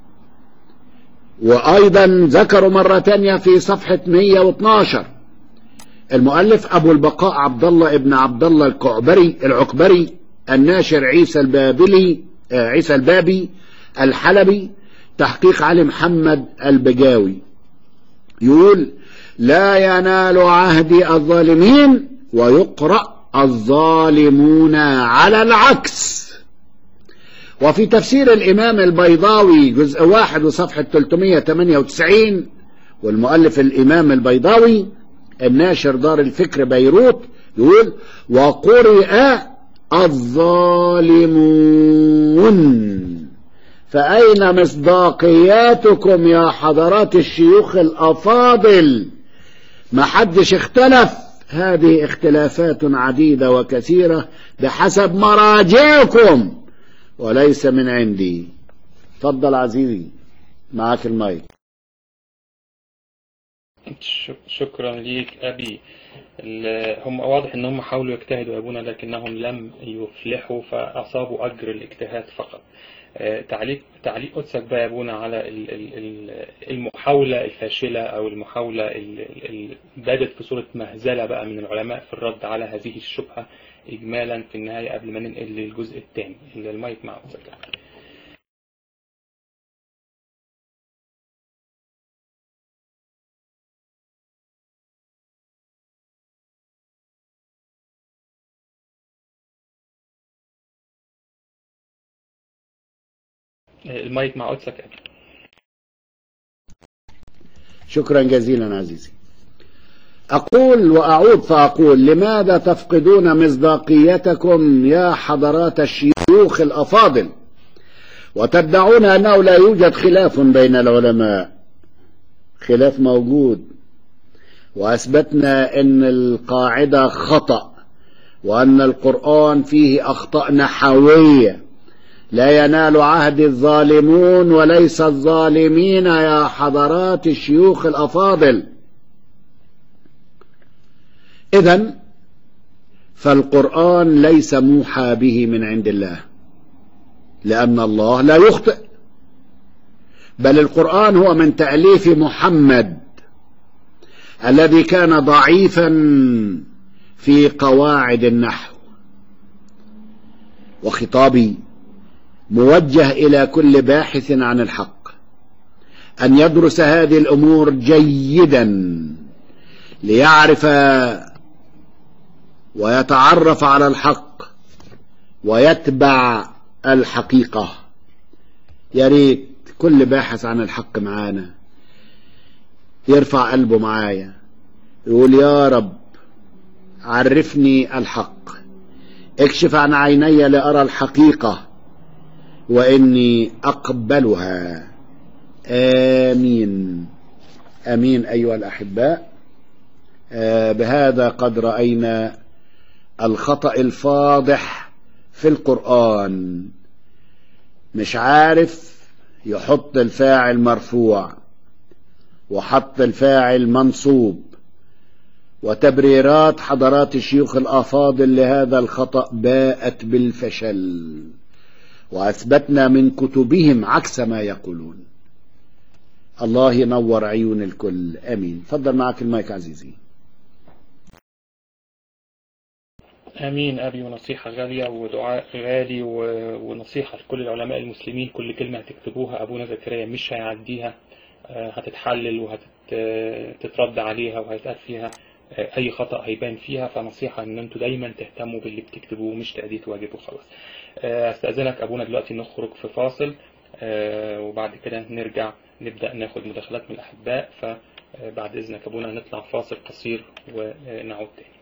وأيضا ذكروا مرة تانية في صفحة 112 المؤلف أبو البقاء عبد الله ابن عبد الله الكعبري العكبري الناشر عيسى البابلي آه عيسى البابي الحلبي تحقيق علي محمد البجاوي يقول لا ينال عهدي الظالمين ويقرأ الظالمون على العكس وفي تفسير الإمام البيضاوي جزء واحد وصفحة 398 والمؤلف الإمام البيضاوي الناشر دار الفكر بيروت يقول وقرئ الظالمون فأين مصداقياتكم يا حضرات الشيوخ الأفاضل ما حدش اختلف هذه اختلافات عديدة وكثيرة بحسب مراجعكم وليس من عندي تفضل عزيزي معك المايك شكرا ليك أبي هم واضح ان هم حاولوا يجتهدوا يا ابونا لكنهم لم يفلحوا فاصابوا اجر الاجتهاد فقط آه، تعليق تعليق قدسك بقى يا ابونا على ال- ال- ال- المحاولة الفاشلة أو المحاولة اللي بدت في صورة مهزلة بقى من العلماء في الرد على هذه الشبهة إجمالا في النهاية قبل ما ننقل للجزء الثاني اللي المايك مع قدسك آه، المايك مع قدسك يا أبي. شكرا جزيلا عزيزي أقول وأعود فأقول لماذا تفقدون مصداقيتكم يا حضرات الشيوخ الأفاضل وتدعون أنه لا يوجد خلاف بين العلماء خلاف موجود وأثبتنا أن القاعدة خطأ وأن القرآن فيه أخطاء نحوية لا ينال عهد الظالمون وليس الظالمين يا حضرات الشيوخ الأفاضل إذا فالقرآن ليس موحى به من عند الله لأن الله لا يخطئ بل القرآن هو من تأليف محمد الذي كان ضعيفا في قواعد النحو وخطابي موجه إلى كل باحث عن الحق أن يدرس هذه الأمور جيدا ليعرف ويتعرف على الحق ويتبع الحقيقة يا ريت كل باحث عن الحق معانا يرفع قلبه معايا يقول يا رب عرفني الحق اكشف عن عيني لأرى الحقيقة وإني أقبلها آمين آمين أيها الأحباء آه بهذا قد رأينا الخطأ الفاضح في القرآن مش عارف يحط الفاعل مرفوع وحط الفاعل منصوب وتبريرات حضرات الشيوخ الأفاضل لهذا الخطأ باءت بالفشل وأثبتنا من كتبهم عكس ما يقولون الله ينور عيون الكل أمين فضل معك المايك عزيزي آمين أبي ونصيحة غالية ودعاء غالي و- ونصيحة لكل العلماء المسلمين كل كلمة هتكتبوها أبونا زكريا مش هيعديها آه، هتتحلل وهتترد عليها وهيتقال فيها آه، أي خطأ هيبان فيها فنصيحة إن أنتوا دايما تهتموا باللي بتكتبوه مش تأدية واجب وخلاص آه، أستأذنك أبونا دلوقتي نخرج في فاصل آه، وبعد كده نرجع نبدأ ناخد مداخلات من الأحباء فبعد إذنك أبونا نطلع فاصل قصير ونعود تاني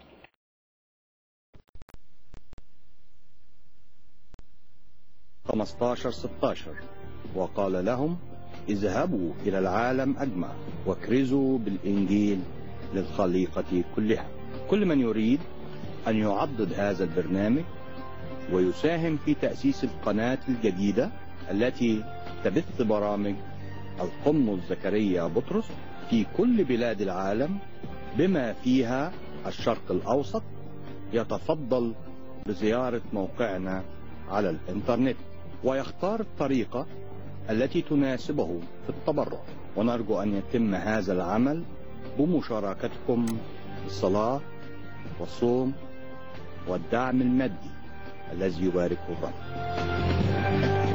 15 16 وقال لهم اذهبوا إلى العالم أجمع واكرزوا بالإنجيل للخليقة كلها كل من يريد أن يعضد هذا البرنامج ويساهم في تأسيس القناة الجديدة التي تبث برامج القمص زكريا بطرس في كل بلاد العالم بما فيها الشرق الأوسط يتفضل بزيارة موقعنا على الإنترنت ويختار الطريقة التي تناسبه في التبرع ونرجو أن يتم هذا العمل بمشاركتكم الصلاة والصوم والدعم المادي الذي يباركه الرب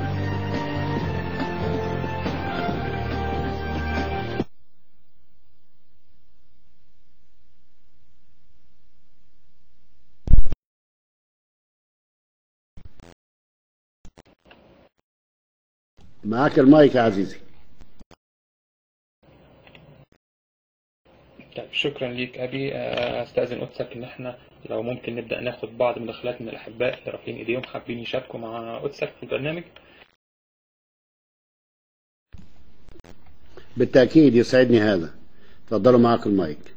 معك المايك يا عزيزي طيب شكرا ليك أبي آه، أستأذن قدسك إن إحنا لو ممكن نبدأ ناخد بعض مداخلات من الأحباء اللي رافعين إيديهم حابين يشاركوا مع قدسك في البرنامج بالتأكيد يسعدني هذا تفضلوا معك المايك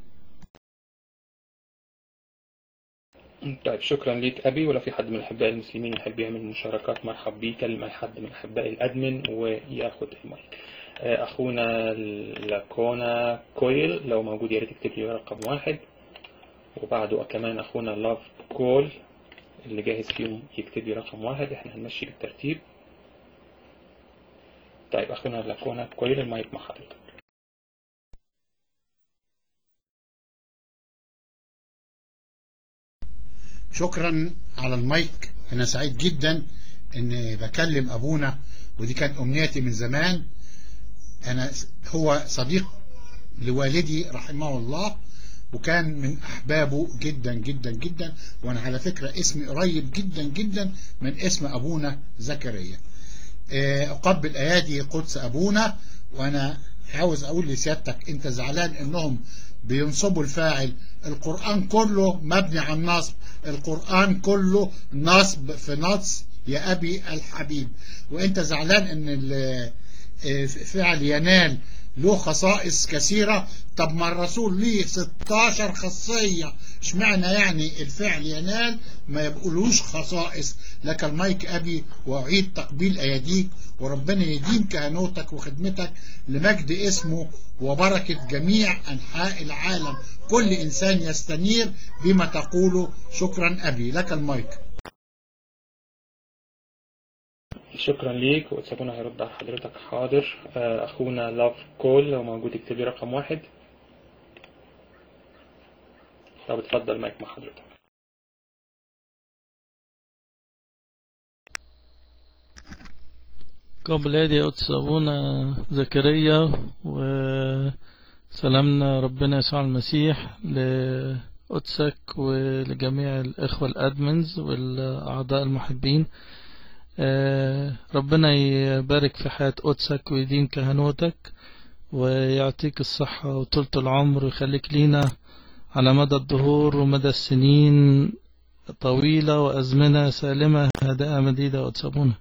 طيب شكرا ليك أبي ولو في حد من الأحباء المسلمين يحب يعمل مشاركات مرحب بيه كلم أي حد من الأحباء الأدمن وياخد المايك آه، أخونا لاكونا كويل لو موجود يا ريت يكتب لي رقم واحد وبعده كمان أخونا لاف كول اللي جاهز فيهم يكتب لي رقم واحد احنا هنمشي بالترتيب طيب أخونا لاكونا كويل المايك مع حضرتك شكرا على المايك انا سعيد جدا ان بكلم ابونا ودي كانت امنيتي من زمان انا هو صديق لوالدي رحمه الله وكان من احبابه جدا جدا جدا وانا على فكرة اسمي قريب جدا جدا من اسم ابونا زكريا اقبل ايادي قدس ابونا وانا عاوز اقول لسيادتك انت زعلان انهم بينصبوا الفاعل القرآن كله مبني على النصب القرآن كله نصب في نص يا أبي الحبيب وانت زعلان ان فعل ينال له خصائص كثيرة طب ما الرسول ليه 16 خاصية اشمعنى يعني الفعل ينال ما يبقولوش خصائص لك المايك أبي وأعيد تقبيل أيديك وربنا يديم كهنوتك وخدمتك لمجد اسمه وبركة جميع أنحاء العالم كل إنسان يستنير بما تقوله شكرا أبي لك المايك شكرا ليك وتسابونا هيرد على حضرتك حاضر أخونا لاف كول لو موجود اكتب لي رقم واحد طب اتفضل مايك مع حضرتك قبل يدي قدس أبونا زكريا وسلامنا ربنا يسوع المسيح لقدسك ولجميع الإخوة الأدمنز والأعضاء المحبين ربنا يبارك في حياة قدسك ويدين كهنوتك ويعطيك الصحة وطولة العمر ويخليك لينا على مدى الدهور ومدى السنين طويلة وأزمنة سالمة هداء مديدة وتسابونا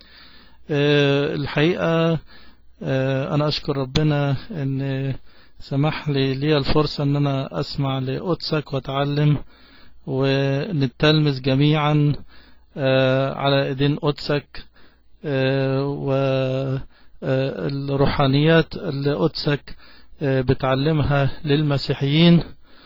الحقيقة أنا أشكر ربنا أن سمح لي لي الفرصة أن أنا أسمع لقدسك وأتعلم ونتلمس جميعا على ايدين قدسك والروحانيات اللي قدسك بتعلمها للمسيحيين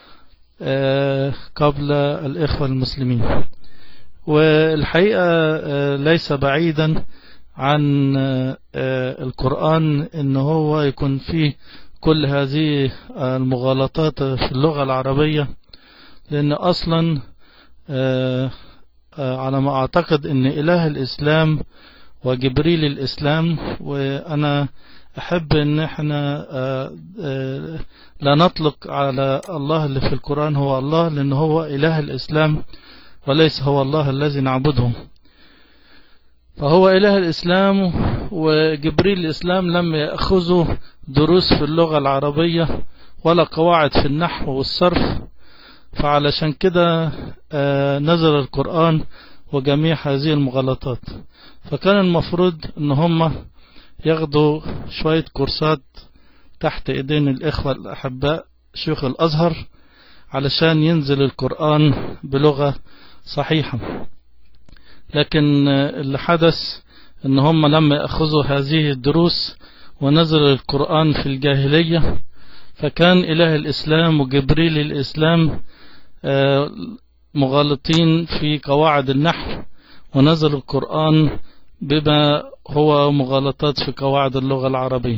قبل الإخوة المسلمين والحقيقة ليس بعيدا عن القرآن ان هو يكون فيه كل هذه المغالطات في اللغة العربية لان اصلا على ما أعتقد أن إله الإسلام وجبريل الإسلام وأنا أحب أن احنا لا نطلق على الله اللي في القرآن هو الله لأن هو إله الإسلام وليس هو الله الذي نعبده فهو إله الإسلام وجبريل الإسلام لم يأخذوا دروس في اللغة العربية ولا قواعد في النحو والصرف فعلشان كده نزل القرآن وجميع هذه المغالطات فكان المفروض ان هم ياخدوا شوية كورسات تحت ايدين الاخوة الاحباء شيوخ الازهر علشان ينزل القرآن بلغة صحيحة لكن اللي حدث ان هم لما يأخذوا هذه الدروس ونزل القرآن في الجاهلية فكان إله الإسلام وجبريل الإسلام مغالطين في قواعد النحو ونزل القرآن بما هو مغالطات في قواعد اللغة العربية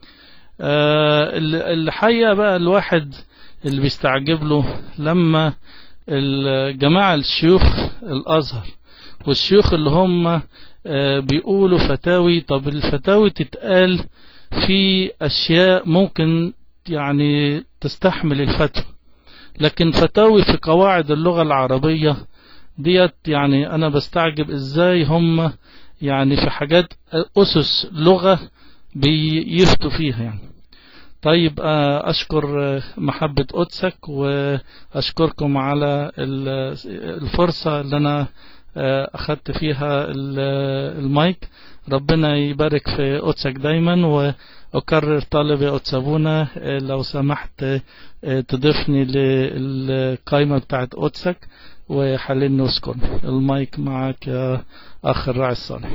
الحقيقة بقى الواحد اللي بيستعجب له لما الجماعة الشيوخ الأزهر والشيوخ اللي هم بيقولوا فتاوي طب الفتاوي تتقال في أشياء ممكن يعني تستحمل الفتوى لكن فتاوي في قواعد اللغة العربية ديت يعني أنا بستعجب إزاي هم يعني في حاجات أسس لغة بيفتوا فيها يعني طيب أشكر محبة قدسك وأشكركم على الفرصة اللي أنا أخدت فيها المايك ربنا يبارك في قدسك دايما وأكرر طالب يا قدسابونا لو سمحت تضيفني للقائمة بتاعت قدسك وحللني واسكن المايك معك يا أخ الراعي الصالح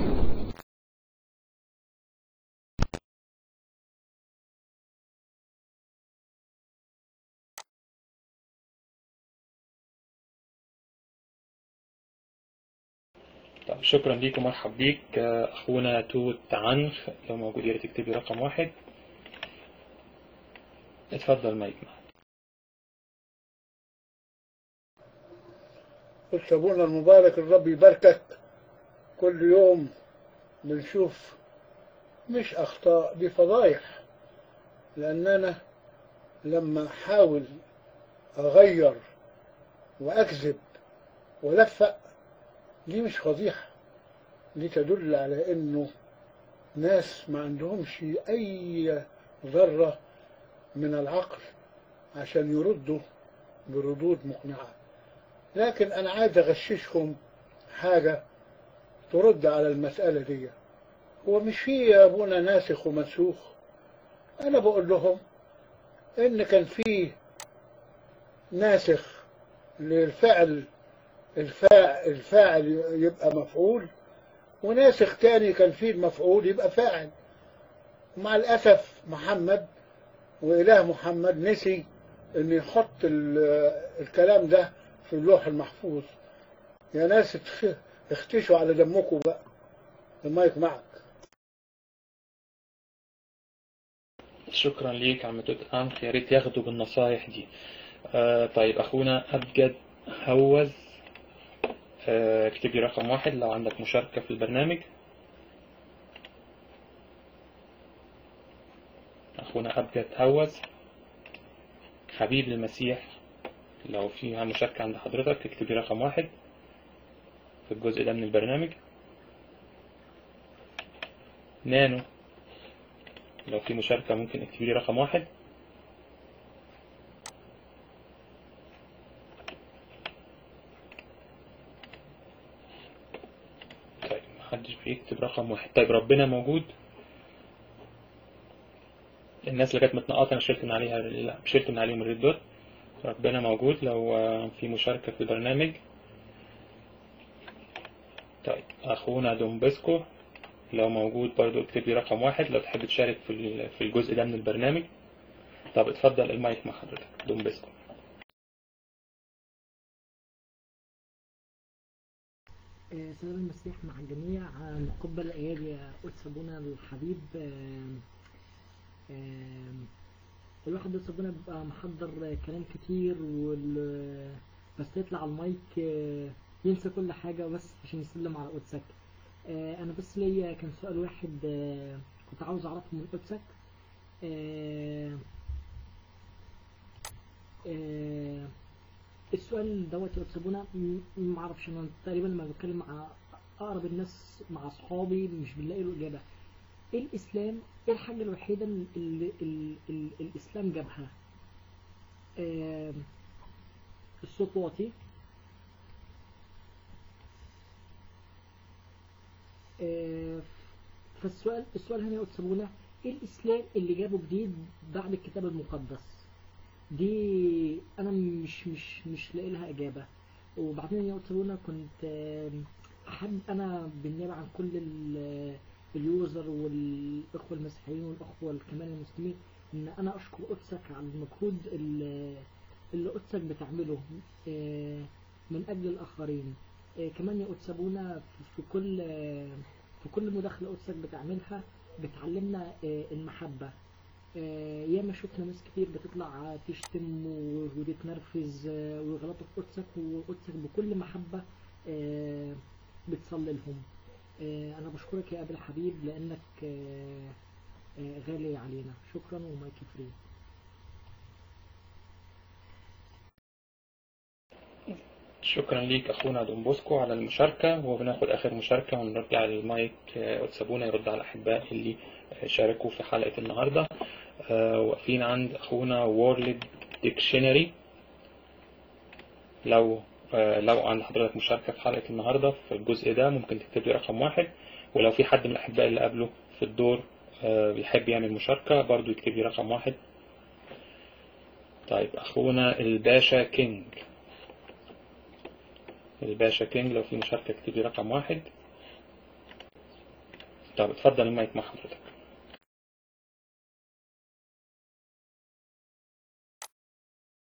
طب شكرا ليك ومرحب بيك آه، أخونا توت عنخ لو موجود يا ريت تكتبي رقم واحد اتفضل مايك معاك قلت ابونا المبارك الرب يباركك كل يوم بنشوف مش اخطاء دي فضايح لان انا لما احاول اغير واكذب والفق دي مش فضيحه دي تدل على انه ناس ما عندهمش اي ذره من العقل عشان يردوا بردود مقنعه لكن أنا عايز أغششهم حاجة ترد على المسألة دي هو مش في يا أبونا ناسخ ومنسوخ أنا بقول لهم إن كان في ناسخ للفعل الفاعل, الفاعل يبقى مفعول وناسخ تاني كان فيه المفعول يبقى فاعل ومع الأسف محمد وإله محمد نسي إن يحط ال- الكلام ده في اللوح المحفوظ يا ناس اتخ- اختشوا على دمكم بقى المايك معك شكرا ليك عم توت عنخ يا ريت ياخدوا بالنصايح دي آه طيب أخونا أبجد هوز آه اكتبي رقم واحد لو عندك مشاركة في البرنامج أخونا أبجد هوز حبيب للمسيح لو فيها مشاركة عند حضرتك اكتبي رقم واحد في الجزء ده من البرنامج نانو لو في مشاركة ممكن اكتبي لي رقم واحد طيب محدش بيكتب رقم واحد طيب ربنا موجود الناس اللي كانت متنقطة أنا شلت من عليها لا شلت من عليهم الريد دوت ربنا موجود لو آه، في مشاركة في البرنامج طيب أخونا دومبسكو لو موجود برضو اكتب لي رقم واحد لو تحب تشارك في ال- في الجزء ده من البرنامج طب اتفضل المايك مع حضرتك دومبسكو آه، سلام المسيح مع الجميع آه، نقبل الأيادي يا قدس أبونا الحبيب آه، آه، الواحد قدس أبونا بيبقى محضر آه، كلام كتير وال... بس يطلع على المايك آه، ينسى كل حاجة بس عشان يسلم على قدسك آه، أنا بس ليا كان سؤال واحد آه، كنت عاوز أعرفه من قدسك آه، آه، السؤال دوت يا أستاذ بونا م- ما اعرفش انا تقريبا لما بتكلم مع اقرب الناس مع اصحابي مش بنلاقي له اجابه ايه الاسلام ايه الحاجه الوحيده اللي, اللي, اللي الاسلام جابها آم، الصوت واطي آه، فالسؤال السؤال هنا يا أستاذ بونا ايه الاسلام اللي جابه جديد بعد الكتاب المقدس دي انا مش مش مش لاقي لها اجابه وبعدين يا أستاذ كنت آم، احب انا بالنيابه عن كل ال- اليوزر والاخوه المسيحيين والاخوه كمان المسلمين ان انا اشكر قدسك على المجهود اللي اللي قدسك بتعمله آه، من اجل الاخرين آه، كمان يا قدس ابونا في- في كل آه، في كل مداخله قدسك بتعملها بتعلمنا آه، المحبه آه، ياما شفنا ناس كتير بتطلع تشتم و- وتتنرفز آه، ويغلطوا في قدسك وقدسك بكل محبة آه، بتصلي لهم آه، أنا بشكرك يا أبي الحبيب لأنك آه، آه، غالي علينا شكرا ومايك فري شكرا ليك اخونا دومبوسكو على المشاركة وبناخد اخر مشاركة ونرجع المايك آه، وتسابونا يرد على الاحباء اللي آه، شاركوا في حلقة النهاردة آه، واقفين عند اخونا وورلد ديكشنري لو آه، لو عند حضرتك مشاركة في حلقة النهاردة في الجزء ده ممكن تكتب لي رقم واحد ولو في حد من الأحباء اللي قبله في الدور آه، بيحب يعمل مشاركة برضو يكتب لي رقم واحد طيب أخونا الباشا كينج الباشا كينج لو في مشاركة اكتب لي رقم واحد طب اتفضل المايك مع حضرتك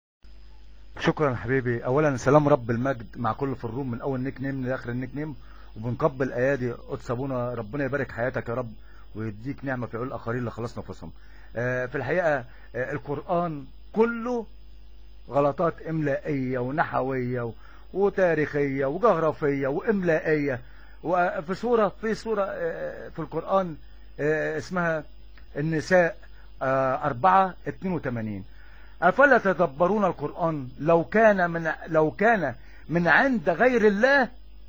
شكرا حبيبي اولا سلام رب المجد مع كل في الروم من اول نيك نيم لاخر النيك نيم وبنقبل ايادي قدس ابونا ربنا يبارك حياتك يا رب ويديك نعمه في عيون الاخرين اللي خلص نفسهم آه، في الحقيقه آه، القران كله غلطات املائيه ونحويه و- وتاريخيه وجغرافيه واملائيه وفي سوره في سوره آه، في القران آه، اسمها النساء آه، 4 82 أفلا تدبرون القرآن لو كان من لو كان من عند غير الله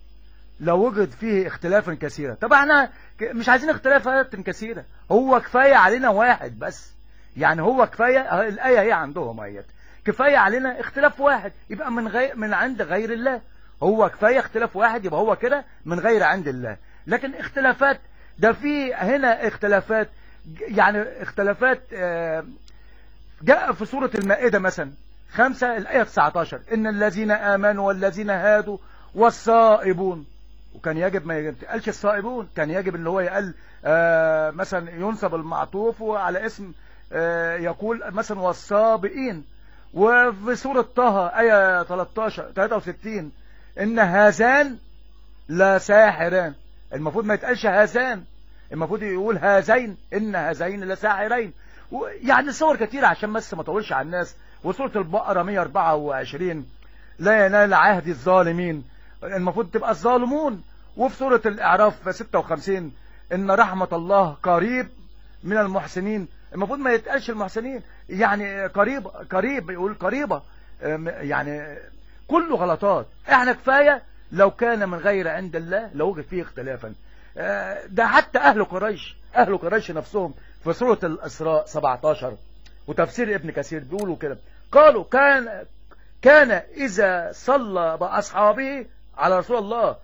لوجد فيه اختلافا كثيرا طب احنا ك- مش عايزين اختلافات كثيرة هو كفاية علينا واحد بس يعني هو كفاية اه الآية هي عندهم ايات كفاية علينا اختلاف واحد يبقى من غير من عند غير الله هو كفاية اختلاف واحد يبقى هو كده من غير عند الله لكن اختلافات ده في هنا اختلافات ج- يعني اختلافات آه جاء في سورة المائدة مثلا خمسة الآية 19 إن الذين آمنوا والذين هادوا والصائبون وكان يجب ما يتقالش الصائبون كان يجب ان هو يقال آه مثلا ينسب المعطوف وعلى اسم آه يقول مثلا والصابئين وفي سورة طه آية 13 63 إن هذان لا ساحران المفروض ما يتقالش هذان المفروض يقول هذين إن هذين لساحرين و- يعني صور كتير عشان بس ما اطولش على الناس وسورة البقرة 124 لا ينال عهد الظالمين المفروض تبقى الظالمون وفي سورة الإعراف 56 إن رحمة الله قريب من المحسنين المفروض ما يتقالش المحسنين يعني قريب قريب يقول قريبة أم، يعني كله غلطات احنا كفاية لو كان من غير عند الله لو وجد فيه اختلافا آه، ده حتى أهل قريش أهل قريش نفسهم في سورة الإسراء 17 وتفسير ابن كثير بيقولوا كده قالوا كان كان إذا صلى بأصحابه على رسول الله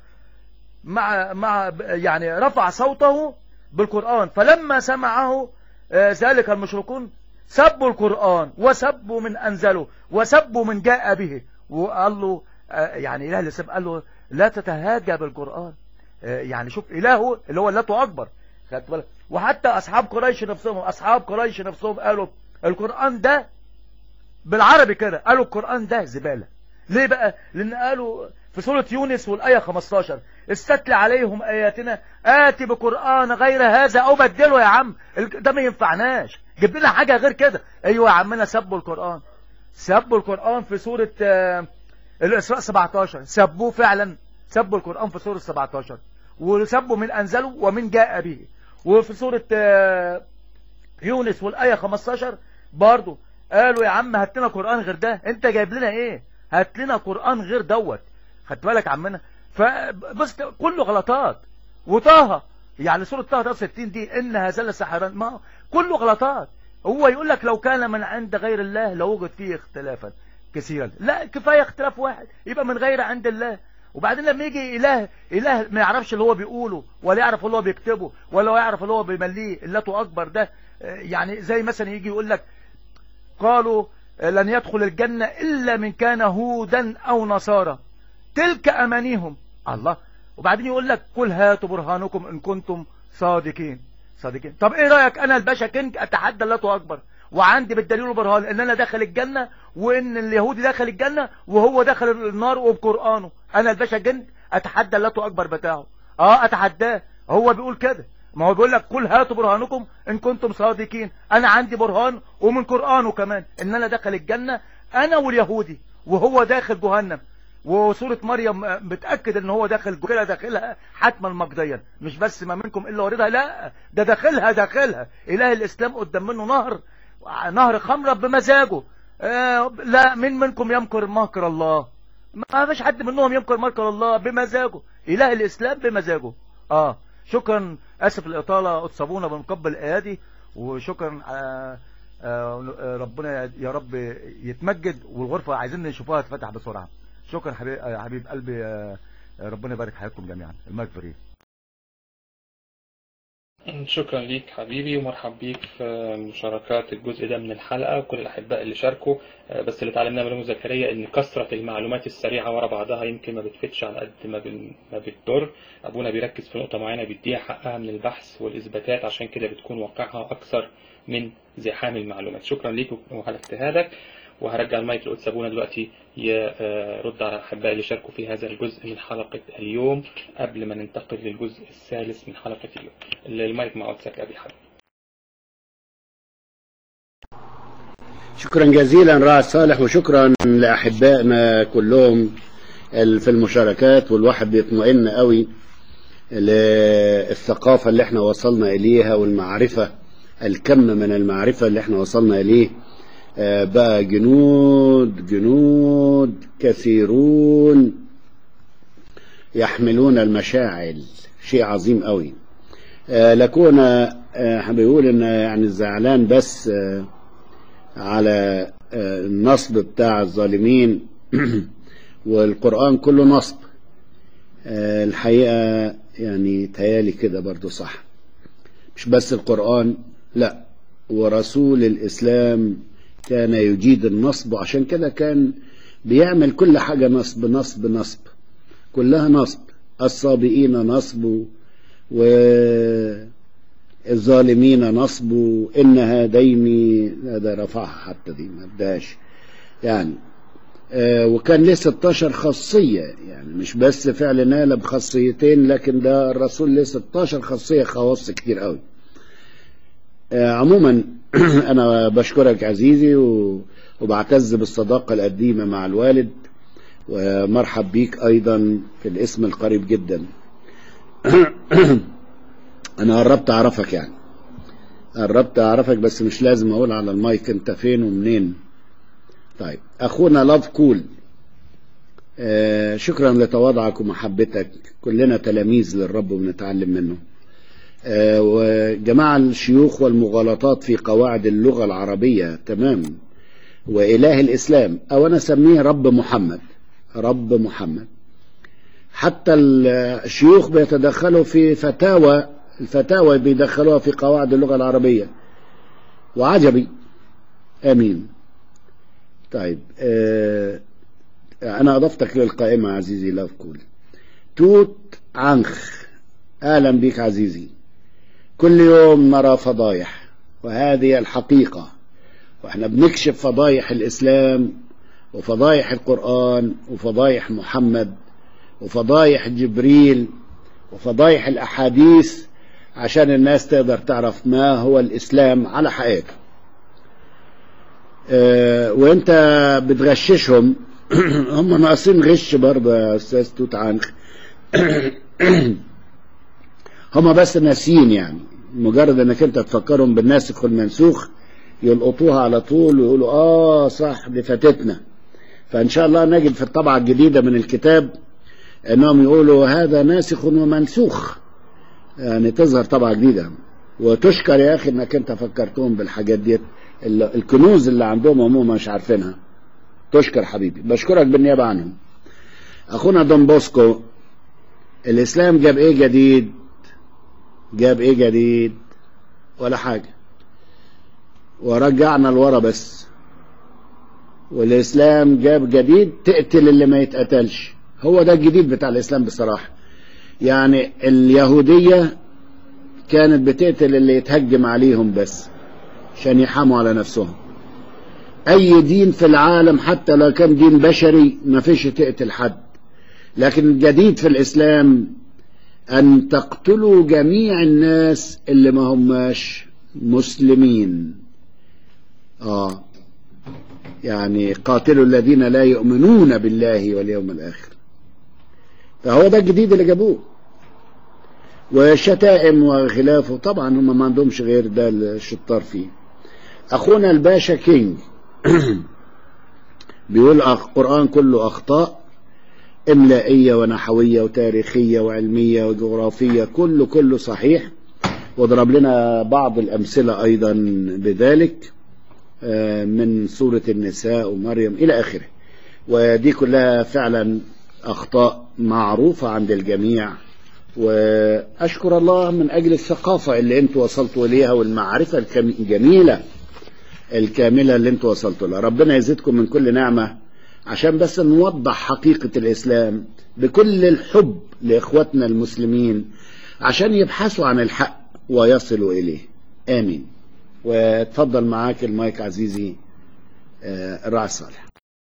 مع مع يعني رفع صوته بالقرآن فلما سمعه آه، ذلك المشركون سبوا القرآن وسبوا من أنزله وسبوا من جاء به وقال له آه، يعني إله اللي سب قال له لا تتهاجى بالقرآن آه، يعني شوف إلهه اللي هو اللاتو أكبر خدت بالك وحتى أصحاب قريش نفسهم أصحاب قريش نفسهم قالوا القرآن ده بالعربي كده قالوا القرآن ده زبالة ليه بقى لأن قالوا في سورة يونس والآية 15 استتل عليهم آياتنا آتي بقرآن غير هذا أو بدله يا عم ال- ده ما ينفعناش جيب لنا حاجة غير كده أيوة يا عمنا سبوا القرآن سبوا القرآن في سورة آه، الإسراء 17 سبوه فعلا سبوا القرآن في سورة 17 وسبوا من أنزلوا ومن جاء به وفي سورة آه، يونس والآية 15 برضو قالوا يا عم هات لنا قرآن غير ده انت جايب لنا ايه هات لنا قرآن غير دوت خدت بالك عمنا فبص كله غلطات وطه يعني سورة طه 63 دي ان هذا لساحران ما كله غلطات هو يقول لك لو كان من عند غير الله لوجد فيه اختلافا كثيرا لا كفاية اختلاف واحد يبقى من غير عند الله وبعدين لما يجي إله إله ما يعرفش اللي هو بيقوله ولا يعرف اللي هو بيكتبه ولا يعرف اللي هو بيمليه اللاتو أكبر ده آه، يعني زي مثلا يجي يقول لك قالوا آه، لن يدخل الجنة إلا من كان هودا أو نصارى تلك أمانيهم الله وبعدين يقول لك قل هاتوا برهانكم إن كنتم صادقين صادقين طب إيه رأيك أنا الباشا كينج أتحدى اللاتو أكبر وعندي بالدليل والبرهان ان انا داخل الجنة وان اليهودي داخل الجنة وهو داخل النار وبقرآنه انا الباشا جن اتحدى اللاتو اكبر بتاعه اه اتحداه هو بيقول كده ما هو بيقول لك قل هاتوا برهانكم ان كنتم صادقين انا عندي برهان ومن قرآنه كمان ان انا داخل الجنة انا واليهودي وهو داخل جهنم وسورة مريم بتأكد ان هو داخل كده داخلها حتما مقضيا مش بس ما منكم الا واردها لا ده داخلها داخلها اله الاسلام قدام منه نهر نهر خمرة بمزاجه آه لا من منكم يمكر مكر الله ما فيش حد منهم يمكر مكر الله بمزاجه اله الاسلام بمزاجه اه شكرا اسف الاطالة اتصابونا بنقبل ايادي وشكرا آه آه ربنا يا رب يتمجد والغرفة عايزين نشوفوها تفتح بسرعة شكرا حبيب, آه حبيب قلبي آه ربنا يبارك حياتكم جميعا المايك فري شكرا ليك حبيبي ومرحب بيك في مشاركات الجزء ده من الحلقة وكل الأحباء اللي شاركوا بس اللي اتعلمناه من زكريا إن كثرة المعلومات السريعة ورا بعضها يمكن ما بتفتش على قد ما بن- ما بتضر أبونا بيركز في نقطة معينة بيديها حقها من البحث والإثباتات عشان كده بتكون واقعها أكثر من زحام المعلومات شكرا ليك وعلى اجتهادك وهرجع المايك لقدس أبونا دلوقتي يرد على الأحباء اللي شاركوا في هذا الجزء من حلقة اليوم قبل ما ننتقل للجزء الثالث من حلقة اليوم المايك مع قدسك أبي حبيب شكرا جزيلا راعي صالح وشكرا لأحبائنا كلهم ال- في المشاركات والواحد بيطمئن قوي للثقافة اللي احنا وصلنا إليها والمعرفة الكم من المعرفة اللي احنا وصلنا إليه آه، بقى جنود جنود كثيرون يحملون المشاعل شيء عظيم قوي آه، لكون آه، بيقول ان يعني زعلان بس آه، على آه، النصب بتاع الظالمين والقرآن كله نصب آه، الحقيقة يعني تيالي كده برضو صح مش بس القرآن لا ورسول الإسلام كان يجيد النصب وعشان كده كان بيعمل كل حاجة نصب نصب نصب كلها نصب الصابئين نصب والظالمين نصب إن هذين هذا رفعها حتى دي ما بداش يعني آه، وكان ليه 16 خاصية يعني مش بس فعل نال بخاصيتين لكن ده الرسول ليه 16 خاصية خواص كتير قوي آه، عموما أنا بشكرك عزيزي و- وبعتز بالصداقة القديمة مع الوالد ومرحب بيك أيضا في الاسم القريب جدا أنا قربت أعرفك يعني قربت أعرفك بس مش لازم أقول على المايك أنت فين ومنين طيب أخونا لاف كول آه شكرا لتواضعك ومحبتك كلنا تلاميذ للرب وبنتعلم منه آه وجماعة الشيوخ والمغالطات في قواعد اللغة العربية تمام وإله الإسلام أو أنا أسميه رب محمد رب محمد حتى الشيوخ بيتدخلوا في فتاوى الفتاوى بيدخلوها في قواعد اللغة العربية وعجبي أمين طيب آه أنا أضفتك للقائمة عزيزي لاف كول توت عنخ أهلا بك عزيزي كل يوم نرى فضايح وهذه الحقيقة واحنا بنكشف فضايح الإسلام وفضايح القرآن وفضايح محمد وفضايح جبريل وفضايح الأحاديث عشان الناس تقدر تعرف ما هو الإسلام على حقيقته آه، وانت بتغششهم هم ناقصين غش برضه يا استاذ توت عنخ هم بس ناسيين يعني مجرد انك انت تفكرهم بالناسخ والمنسوخ يلقطوها على طول ويقولوا اه صح دي فاتتنا فان شاء الله نجد في الطبعه الجديده من الكتاب انهم يقولوا هذا ناسخ ومنسوخ يعني تظهر طبعه جديده وتشكر يا اخي انك انت فكرتهم بالحاجات ديت ال- الكنوز اللي عندهم هم مش عارفينها تشكر حبيبي بشكرك بالنيابه عنهم اخونا دون بوسكو الاسلام جاب ايه جديد جاب ايه جديد ولا حاجه ورجعنا لورا بس والاسلام جاب جديد تقتل اللي ما يتقتلش هو ده الجديد بتاع الاسلام بصراحه يعني اليهوديه كانت بتقتل اللي يتهجم عليهم بس عشان يحاموا على نفسهم اي دين في العالم حتى لو كان دين بشري ما فيش تقتل حد لكن الجديد في الاسلام ان تقتلوا جميع الناس اللي ما هماش مسلمين اه يعني قاتلوا الذين لا يؤمنون بالله واليوم الاخر فهو ده الجديد اللي جابوه وشتائم وخلافه طبعا هم ما عندهمش غير ده الشطار فيه اخونا الباشا كينج بيقول القرآن كله اخطاء املائية ونحوية وتاريخية وعلمية وجغرافية كله كله صحيح واضرب لنا بعض الامثلة ايضا بذلك آه، من سورة النساء ومريم الى اخره ودي كلها فعلا اخطاء معروفة عند الجميع واشكر الله من اجل الثقافة اللي انتوا وصلتوا اليها والمعرفة الكم- الجميلة الكاملة اللي انتوا وصلتوا لها ربنا يزيدكم من كل نعمة عشان بس نوضح حقيقة الإسلام بكل الحب لإخواتنا المسلمين عشان يبحثوا عن الحق ويصلوا إليه آمين وتفضل معاك المايك عزيزي آه، الراعي الصالح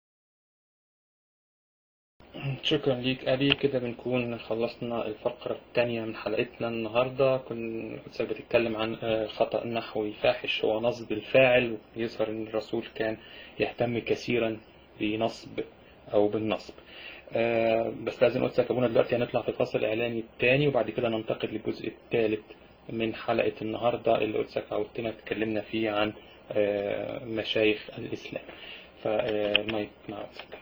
شكرا ليك أبي كده بنكون خلصنا الفقرة الثانية من حلقتنا النهاردة كنت بتتكلم عن آه، خطأ نحوي فاحش هو نصب الفاعل ويظهر أن الرسول كان يهتم كثيرا بنصب أو بالنصب آه، بس لازم قلت لك أبونا دلوقتي هنطلع في فاصل إعلاني الثاني وبعد كده ننتقل للجزء الثالث من حلقة النهاردة اللي قلت لك عودتنا اتكلمنا فيه عن آه، مشايخ الإسلام فمايك مع قدسك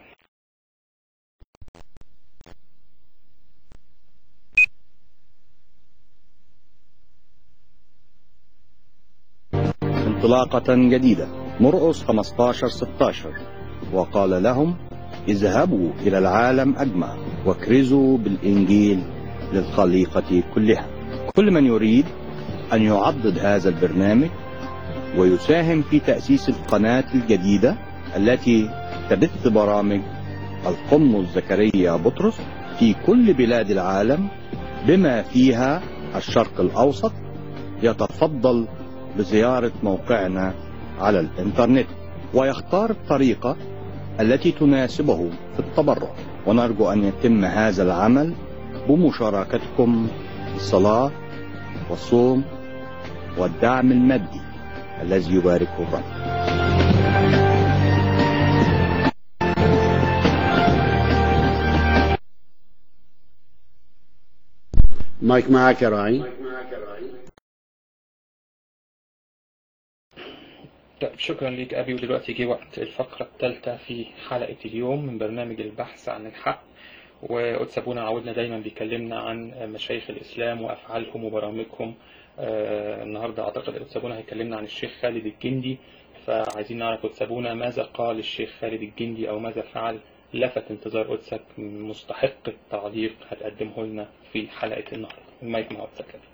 انطلاقة جديدة مرقس 15 16 وقال لهم اذهبوا إلى العالم أجمع واكرزوا بالإنجيل للخليقة كلها كل من يريد أن يعضد هذا البرنامج ويساهم في تأسيس القناة الجديدة التي تبث برامج القمص زكريا بطرس في كل بلاد العالم بما فيها الشرق الأوسط يتفضل بزيارة موقعنا على الإنترنت ويختار الطريقة التي تناسبه في التبرع ونرجو أن يتم هذا العمل بمشاركتكم في الصلاة والصوم والدعم المادي الذي يباركه الرب مايك معك يا راعي طيب شكرا ليك أبي ودلوقتي جه وقت الفقرة الثالثة في حلقة اليوم من برنامج البحث عن الحق وقدس أبونا عودنا دايما بيكلمنا عن مشايخ الإسلام وأفعالهم وبرامجهم آه النهاردة أعتقد قدس أبونا هيكلمنا عن الشيخ خالد الجندي فعايزين نعرف قدس أبونا ماذا قال الشيخ خالد الجندي أو ماذا فعل لفت انتظار قدسك مستحق التعليق هتقدمه لنا في حلقة النهاردة المايك مع قدسك أبي.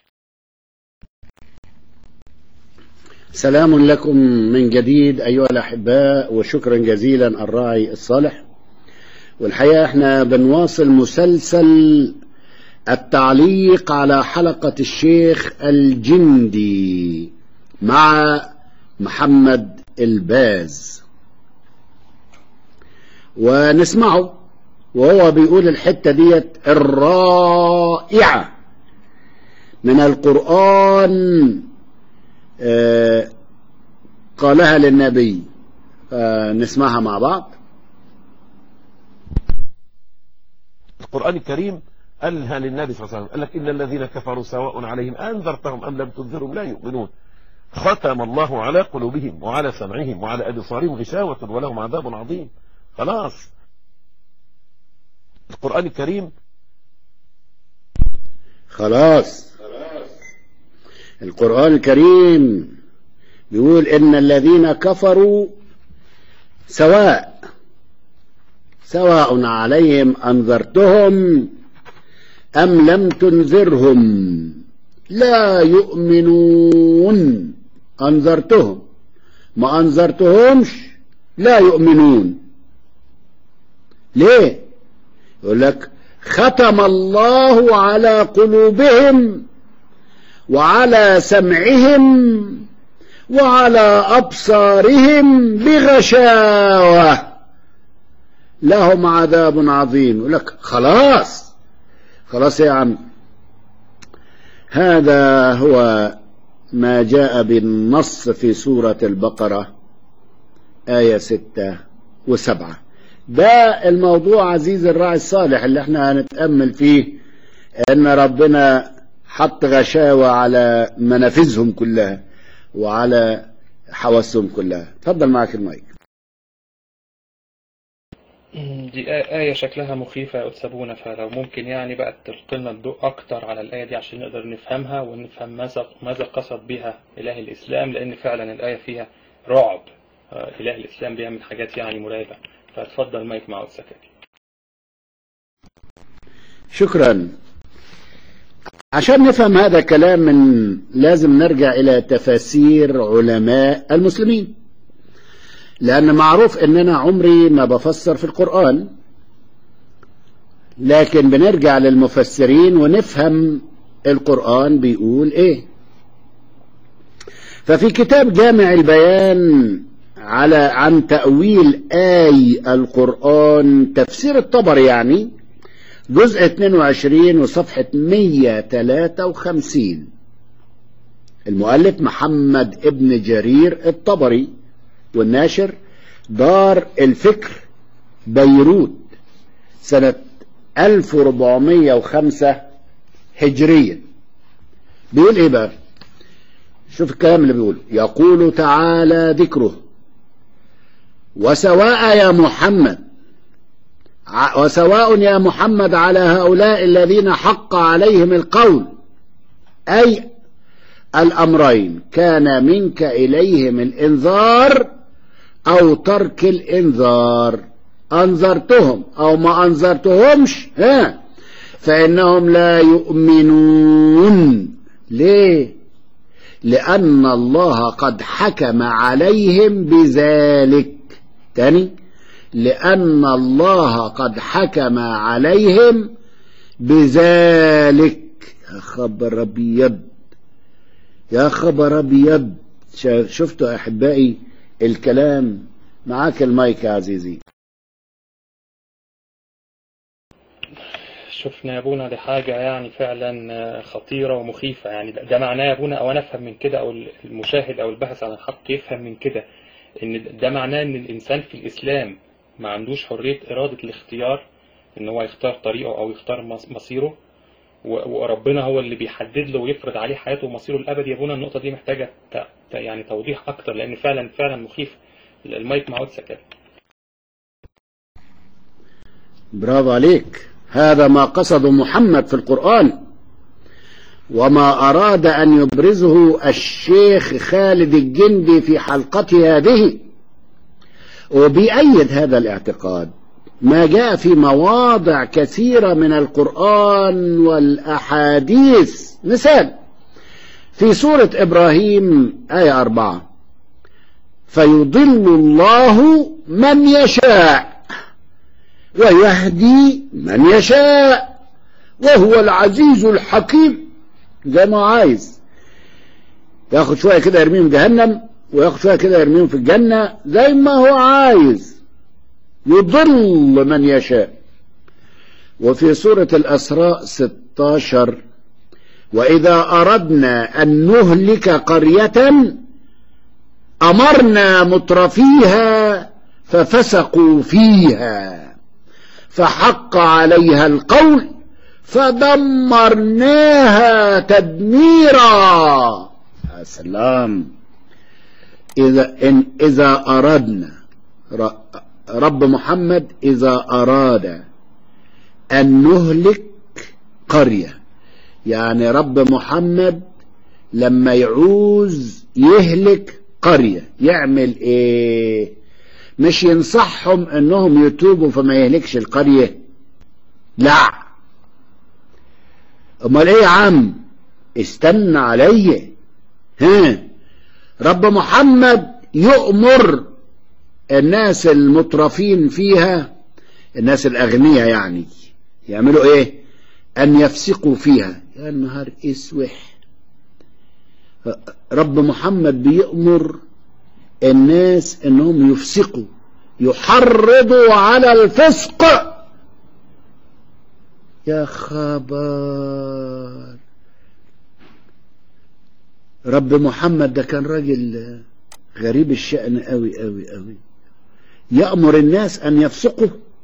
سلام لكم من جديد أيها الأحباء وشكرا جزيلا الراعي الصالح والحقيقة احنا بنواصل مسلسل التعليق على حلقة الشيخ الجندي مع محمد الباز ونسمعه وهو بيقول الحتة ديت الرائعة من القرآن آه قالها للنبي آه نسمعها مع بعض القرآن الكريم قالها للنبي صلى الله عليه وسلم قال لك إن الذين كفروا سواء عليهم أنذرتهم أم لم تنذرهم لا يؤمنون ختم الله على قلوبهم وعلى سمعهم وعلى أبصارهم غشاوة ولهم عذاب عظيم خلاص القرآن الكريم خلاص القرآن الكريم بيقول إن الذين كفروا سواء سواء عليهم أنذرتهم أم لم تنذرهم لا يؤمنون أنذرتهم ما أنذرتهمش لا يؤمنون ليه يقول لك ختم الله على قلوبهم وعلى سمعهم وعلى أبصارهم بغشاوة لهم عذاب عظيم يقول لك خلاص خلاص يا عم هذا هو ما جاء بالنص في سورة البقرة آية ستة وسبعة ده الموضوع عزيز الراعي الصالح اللي احنا هنتأمل فيه ان ربنا حط غشاوة على منافذهم كلها وعلى حواسهم كلها تفضل معك المايك دي آ- آية شكلها مخيفة يا أتسابونا فلو ممكن يعني بقى تلقي لنا الضوء أكتر على الآية دي عشان نقدر نفهمها ونفهم ماذا ماذا قصد بها إله الإسلام لأن فعلا الآية فيها رعب آه، إله الإسلام بيعمل حاجات يعني مرعبة فاتفضل مايك مع أتسكاكي شكرا عشان نفهم هذا الكلام من لازم نرجع إلى تفاسير علماء المسلمين لأن معروف أن أنا عمري ما بفسر في القرآن لكن بنرجع للمفسرين ونفهم القرآن بيقول إيه ففي كتاب جامع البيان على عن تأويل آي القرآن تفسير الطبري يعني جزء 22 وصفحة 153 المؤلف محمد ابن جرير الطبري والناشر دار الفكر بيروت سنة 1405 هجريا بيقول ايه بقى شوف الكلام اللي بيقوله يقول تعالى ذكره وسواء يا محمد وسواء يا محمد على هؤلاء الذين حق عليهم القول أي الأمرين كان منك إليهم الإنذار أو ترك الإنذار أنذرتهم أو ما أنذرتهمش ها فإنهم لا يؤمنون ليه لأن الله قد حكم عليهم بذلك تاني لأن الله قد حكم عليهم بذلك يا خبر أبيض يا خبر أبيض شفتوا أحبائي الكلام معاك المايك يا عزيزي شفنا يا ابونا دي حاجة يعني فعلا خطيرة ومخيفة يعني ده معناه يا ابونا او انا افهم من كده او المشاهد او الباحث عن الحق يفهم من كده ان ده معناه ان الانسان في الاسلام ما عندوش حرية ارادة الاختيار ان هو يختار طريقه او يختار مصيره وربنا هو اللي بيحدد له ويفرض عليه حياته ومصيره الابدي يا ابونا النقطة دي محتاجة يعني توضيح اكتر لان فعلا فعلا مخيف المايك مع قدسك برافو عليك هذا ما قصد محمد في القرآن وما أراد أن يبرزه الشيخ خالد الجندي في حلقته هذه وبيأيد هذا الاعتقاد ما جاء في مواضع كثيرة من القرآن والأحاديث مثال في سورة إبراهيم آية أربعة فيضل الله من يشاء ويهدي من يشاء وهو العزيز الحكيم زي ما عايز ياخد شوية كده يرميهم جهنم وياخد شوية كده يرميهم في الجنة زي ما هو عايز يضل من يشاء وفي سورة الأسراء 16 وإذا أردنا أن نهلك قرية أمرنا مترفيها ففسقوا فيها فحق عليها القول فدمرناها تدميرا يا سلام إذا, إن إذا أردنا رب محمد إذا أراد أن نهلك قرية يعني رب محمد لما يعوز يهلك قرية يعمل ايه مش ينصحهم انهم يتوبوا فما يهلكش القرية لا امال ايه يا عم استنى عليا ها رب محمد يؤمر الناس المترفين فيها الناس الاغنياء يعني يعملوا ايه ان يفسقوا فيها يا النهار اسوح رب محمد بيأمر الناس انهم يفسقوا يحرضوا على الفسق يا خبر رب محمد ده كان راجل غريب الشأن قوي قوي قوي يأمر الناس أن يفسقوا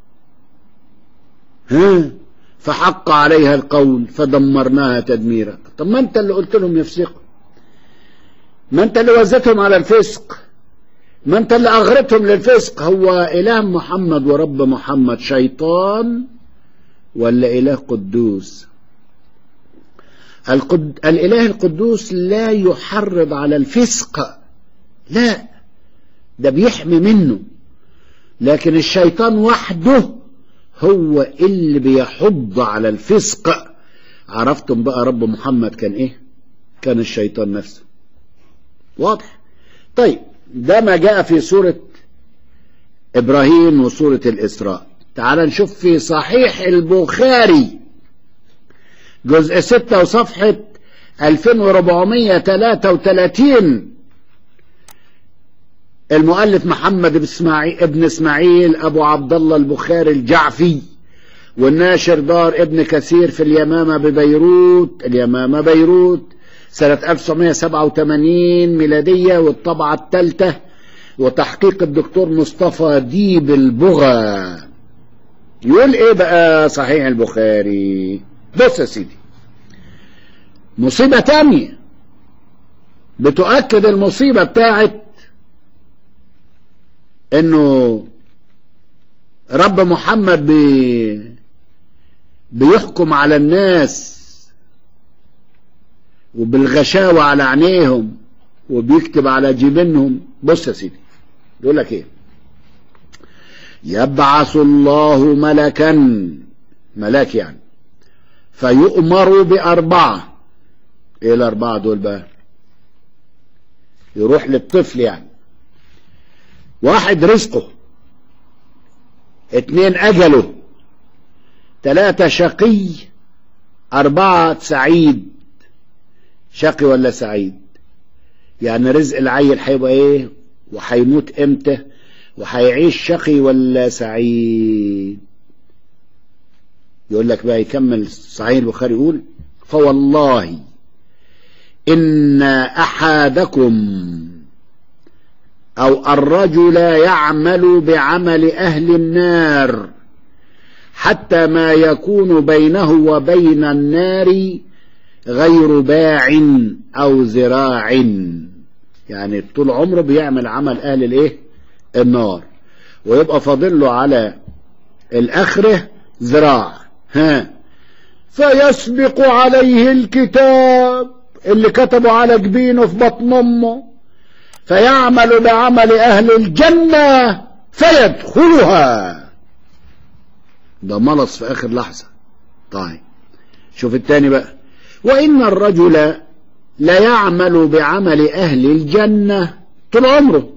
ها فحق عليها القول فدمرناها تدميرا طب ما انت اللي قلت لهم يفسقوا ما انت اللي وزتهم على الفسق ما انت اللي اغرتهم للفسق هو اله محمد ورب محمد شيطان ولا اله قدوس القد... الاله القدوس لا يحرض على الفسق لا ده بيحمي منه لكن الشيطان وحده هو اللي بيحض على الفسق عرفتم بقى رب محمد كان ايه كان الشيطان نفسه واضح طيب ده ما جاء في سورة إبراهيم وسورة الإسراء تعال نشوف في صحيح البخاري جزء ستة وصفحة 2433 المؤلف محمد بن اسماعيل ابن اسماعيل ابو عبد الله البخاري الجعفي والناشر دار ابن كثير في اليمامة ببيروت اليمامة بيروت سنة 1987 ميلادية والطبعة الثالثة وتحقيق الدكتور مصطفى ديب البغا يقول ايه بقى صحيح البخاري بص يا سيدي مصيبة تانية بتؤكد المصيبة بتاعت انه رب محمد بي بيحكم على الناس وبالغشاوة على عينيهم وبيكتب على جبينهم بص يا سيدي يقول لك ايه يبعث الله ملكا ملاك يعني فيؤمر بأربعة ايه الأربعة دول بقى يروح للطفل يعني واحد رزقه اتنين أجله تلاتة شقي أربعة سعيد شقي ولا سعيد يعني رزق العيل هيبقى ايه وهيموت امتى وهيعيش شقي ولا سعيد يقول لك بقى يكمل صحيح البخاري يقول فوالله إن أحدكم أو الرجل يعمل بعمل أهل النار حتى ما يكون بينه وبين النار غير باع أو ذراع يعني طول عمره بيعمل عمل أهل الإيه النار ويبقى فاضل له على الآخرة ذراع ها فيسبق عليه الكتاب اللي كتبه على جبينه في بطن امه فيعمل بعمل اهل الجنة فيدخلها ده ملص في اخر لحظة طيب شوف التاني بقى وان الرجل لا يعمل بعمل اهل الجنة طول عمره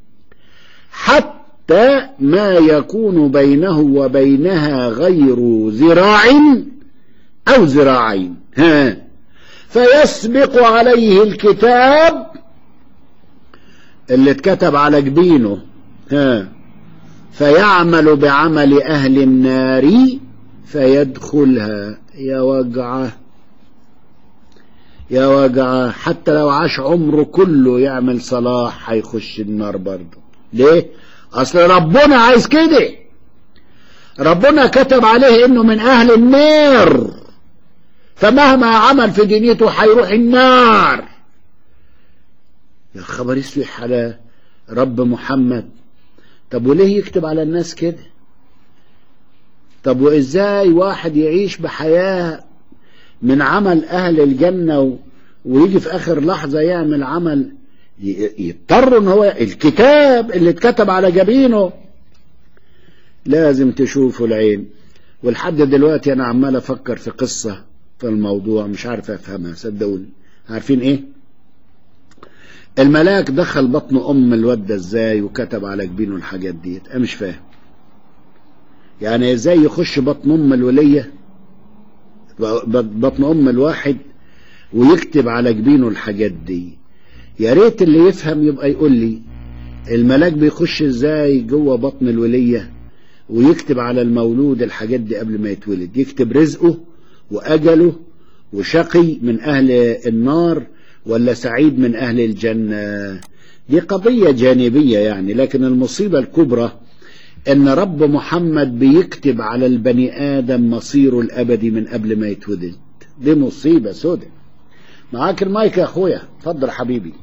حتى ما يكون بينه وبينها غير ذراع او ذراعين ها فيسبق عليه الكتاب اللي اتكتب على جبينه ها فيعمل بعمل أهل النار فيدخلها يا وجعه يا وجعه حتى لو عاش عمره كله يعمل صلاح هيخش النار برضه ليه اصل ربنا عايز كده ربنا كتب عليه انه من اهل النار فمهما عمل في دنيته هيروح النار يا خبر يسوح على رب محمد طب وليه يكتب على الناس كده طب وازاي واحد يعيش بحياة من عمل اهل الجنة و... ويجي في اخر لحظة يعمل عمل ي... يضطر ان هو الكتاب اللي اتكتب على جبينه لازم تشوفوا العين ولحد دلوقتي انا عمال افكر في قصة في الموضوع مش عارف افهمها صدقوني عارفين ايه الملاك دخل بطن ام الواد ده ازاي وكتب على جبينه الحاجات ديت انا مش فاهم يعني ازاي يخش بطن ام الوليه بطن ام الواحد ويكتب على جبينه الحاجات دي يا ريت اللي يفهم يبقى يقول لي الملاك بيخش ازاي جوه بطن الوليه ويكتب على المولود الحاجات دي قبل ما يتولد يكتب رزقه واجله وشقي من اهل النار ولا سعيد من أهل الجنة دي قضية جانبية يعني لكن المصيبة الكبرى أن رب محمد بيكتب على البني آدم مصيره الأبدي من قبل ما يتولد دي مصيبة سودة معاك المايك يا أخويا اتفضل حبيبي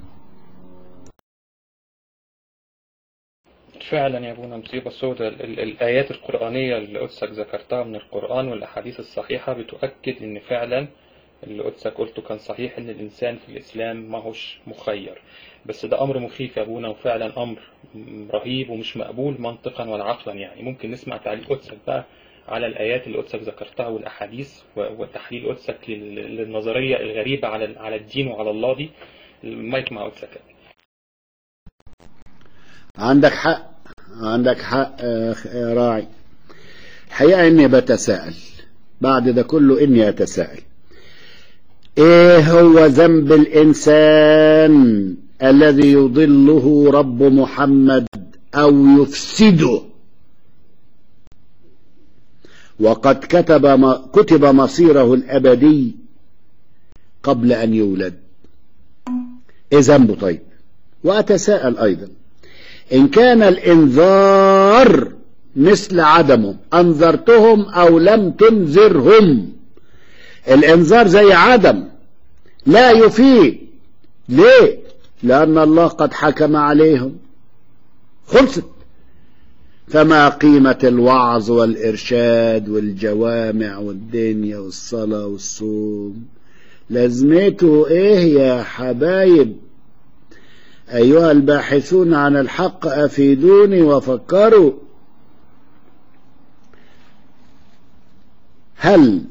فعلا يا ابونا مصيبة سودة ال- الآيات القرآنية اللي قدسك ذكرتها من القرآن والأحاديث الصحيحة بتؤكد إن فعلا اللي قدسك قلته كان صحيح إن الإنسان في الإسلام ماهوش مخير بس ده أمر مخيف يا أبونا وفعلا أمر رهيب ومش مقبول منطقا ولا عقلا يعني ممكن نسمع تعليق قدسك بقى على الآيات اللي قدسك ذكرتها والأحاديث و- وتحليل قدسك لل- للنظرية الغريبة على على الدين وعلى الله دي المايك مع قدسك عندك حق عندك حق آه، يا راعي الحقيقة إني بتساءل بعد ده كله إني أتساءل إيه هو ذنب الإنسان الذي يضله رب محمد أو يفسده وقد كتب ما كتب مصيره الأبدي قبل أن يولد إيه ذنبه طيب وأتساءل أيضا إن كان الإنذار مثل عدمه أنذرتهم أو لم تنذرهم الإنذار زي عدم لا يفيد ليه لأن الله قد حكم عليهم خلصت فما قيمة الوعظ والإرشاد والجوامع والدنيا والصلاة والصوم لازمته إيه يا حبايب أيها الباحثون عن الحق أفيدوني وفكروا هل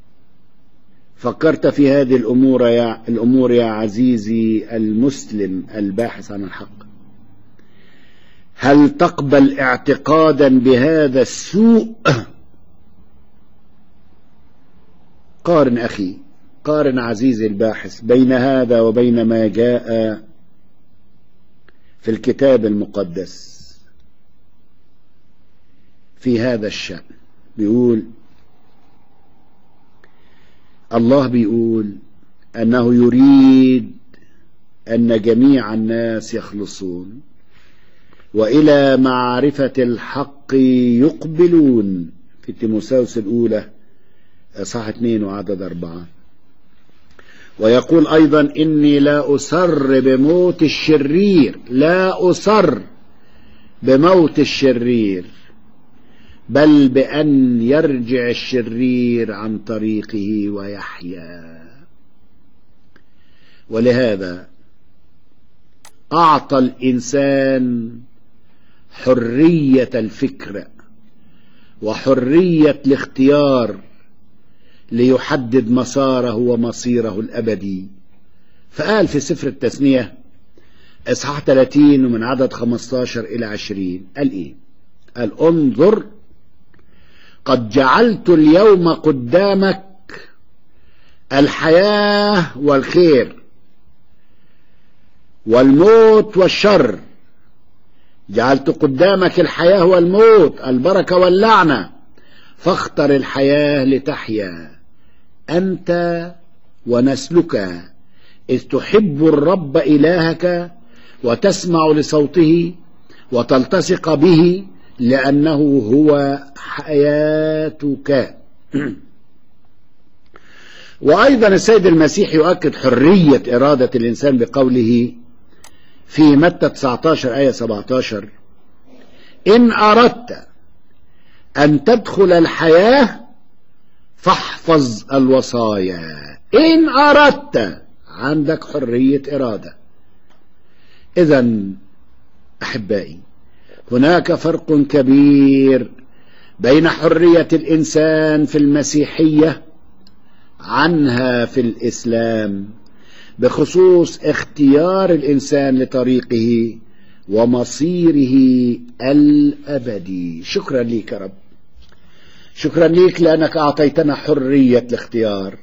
فكرت في هذه الأمور يا, الأمور يا عزيزي المسلم الباحث عن الحق هل تقبل اعتقادا بهذا السوء قارن أخي قارن عزيزي الباحث بين هذا وبين ما جاء في الكتاب المقدس في هذا الشأن بيقول الله بيقول أنه يريد أن جميع الناس يخلصون وإلى معرفة الحق يقبلون في تيموساوس الأولى صح اثنين وعدد أربعة ويقول أيضا إني لا أسر بموت الشرير لا أسر بموت الشرير بل بأن يرجع الشرير عن طريقه ويحيا ولهذا أعطى الإنسان حرية الفكر وحرية الاختيار ليحدد مساره ومصيره الأبدي فقال في سفر التثنية إصحاح 30 ومن عدد 15 إلى 20 قال إيه قال انظر قد جعلت اليوم قدامك الحياة والخير والموت والشر جعلت قدامك الحياة والموت البركة واللعنة فاختر الحياة لتحيا أنت ونسلك إذ تحب الرب إلهك وتسمع لصوته وتلتصق به لأنه هو حياتك وأيضا السيد المسيح يؤكد حرية إرادة الإنسان بقوله في متى 19 آية 17 إن أردت أن تدخل الحياة فاحفظ الوصايا إن أردت عندك حرية إرادة إذا أحبائي هناك فرق كبير بين حرية الإنسان في المسيحية عنها في الإسلام بخصوص اختيار الإنسان لطريقه ومصيره الأبدي شكرا لك يا رب شكرا لك لأنك أعطيتنا حرية الاختيار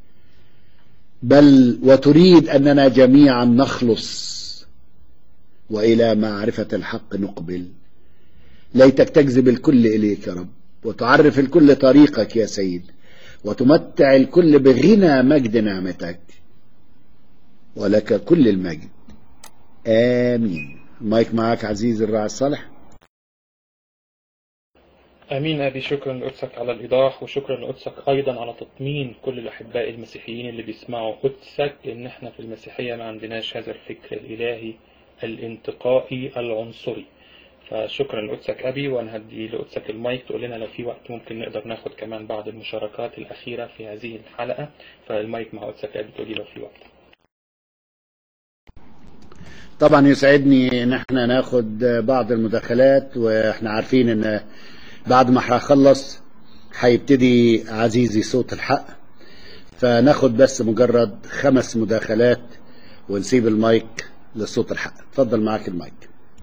بل وتريد أننا جميعا نخلص وإلى معرفة الحق نقبل ليتك تجذب الكل إليك يا رب وتعرف الكل طريقك يا سيد وتمتع الكل بغنى مجد نعمتك ولك كل المجد آمين المايك معك عزيزي الراعي الصالح امين ابي شكرا لقدسك على الايضاح وشكرا لقدسك ايضا على تطمين كل الاحباء المسيحيين اللي بيسمعوا قدسك ان احنا في المسيحيه ما عندناش هذا الفكر الالهي الانتقائي العنصري فشكرا لقدسك ابي وانا هدي لقدسك المايك تقول لنا لو في وقت ممكن نقدر ناخد كمان بعض المشاركات الاخيره في هذه الحلقه فالمايك مع قدسك ابي تقول لي لو في وقت طبعا يسعدني ان احنا ناخد بعض المداخلات واحنا عارفين ان بعد ما هخلص هيبتدي عزيزي صوت الحق فناخد بس مجرد خمس مداخلات ونسيب المايك لصوت الحق اتفضل معاك المايك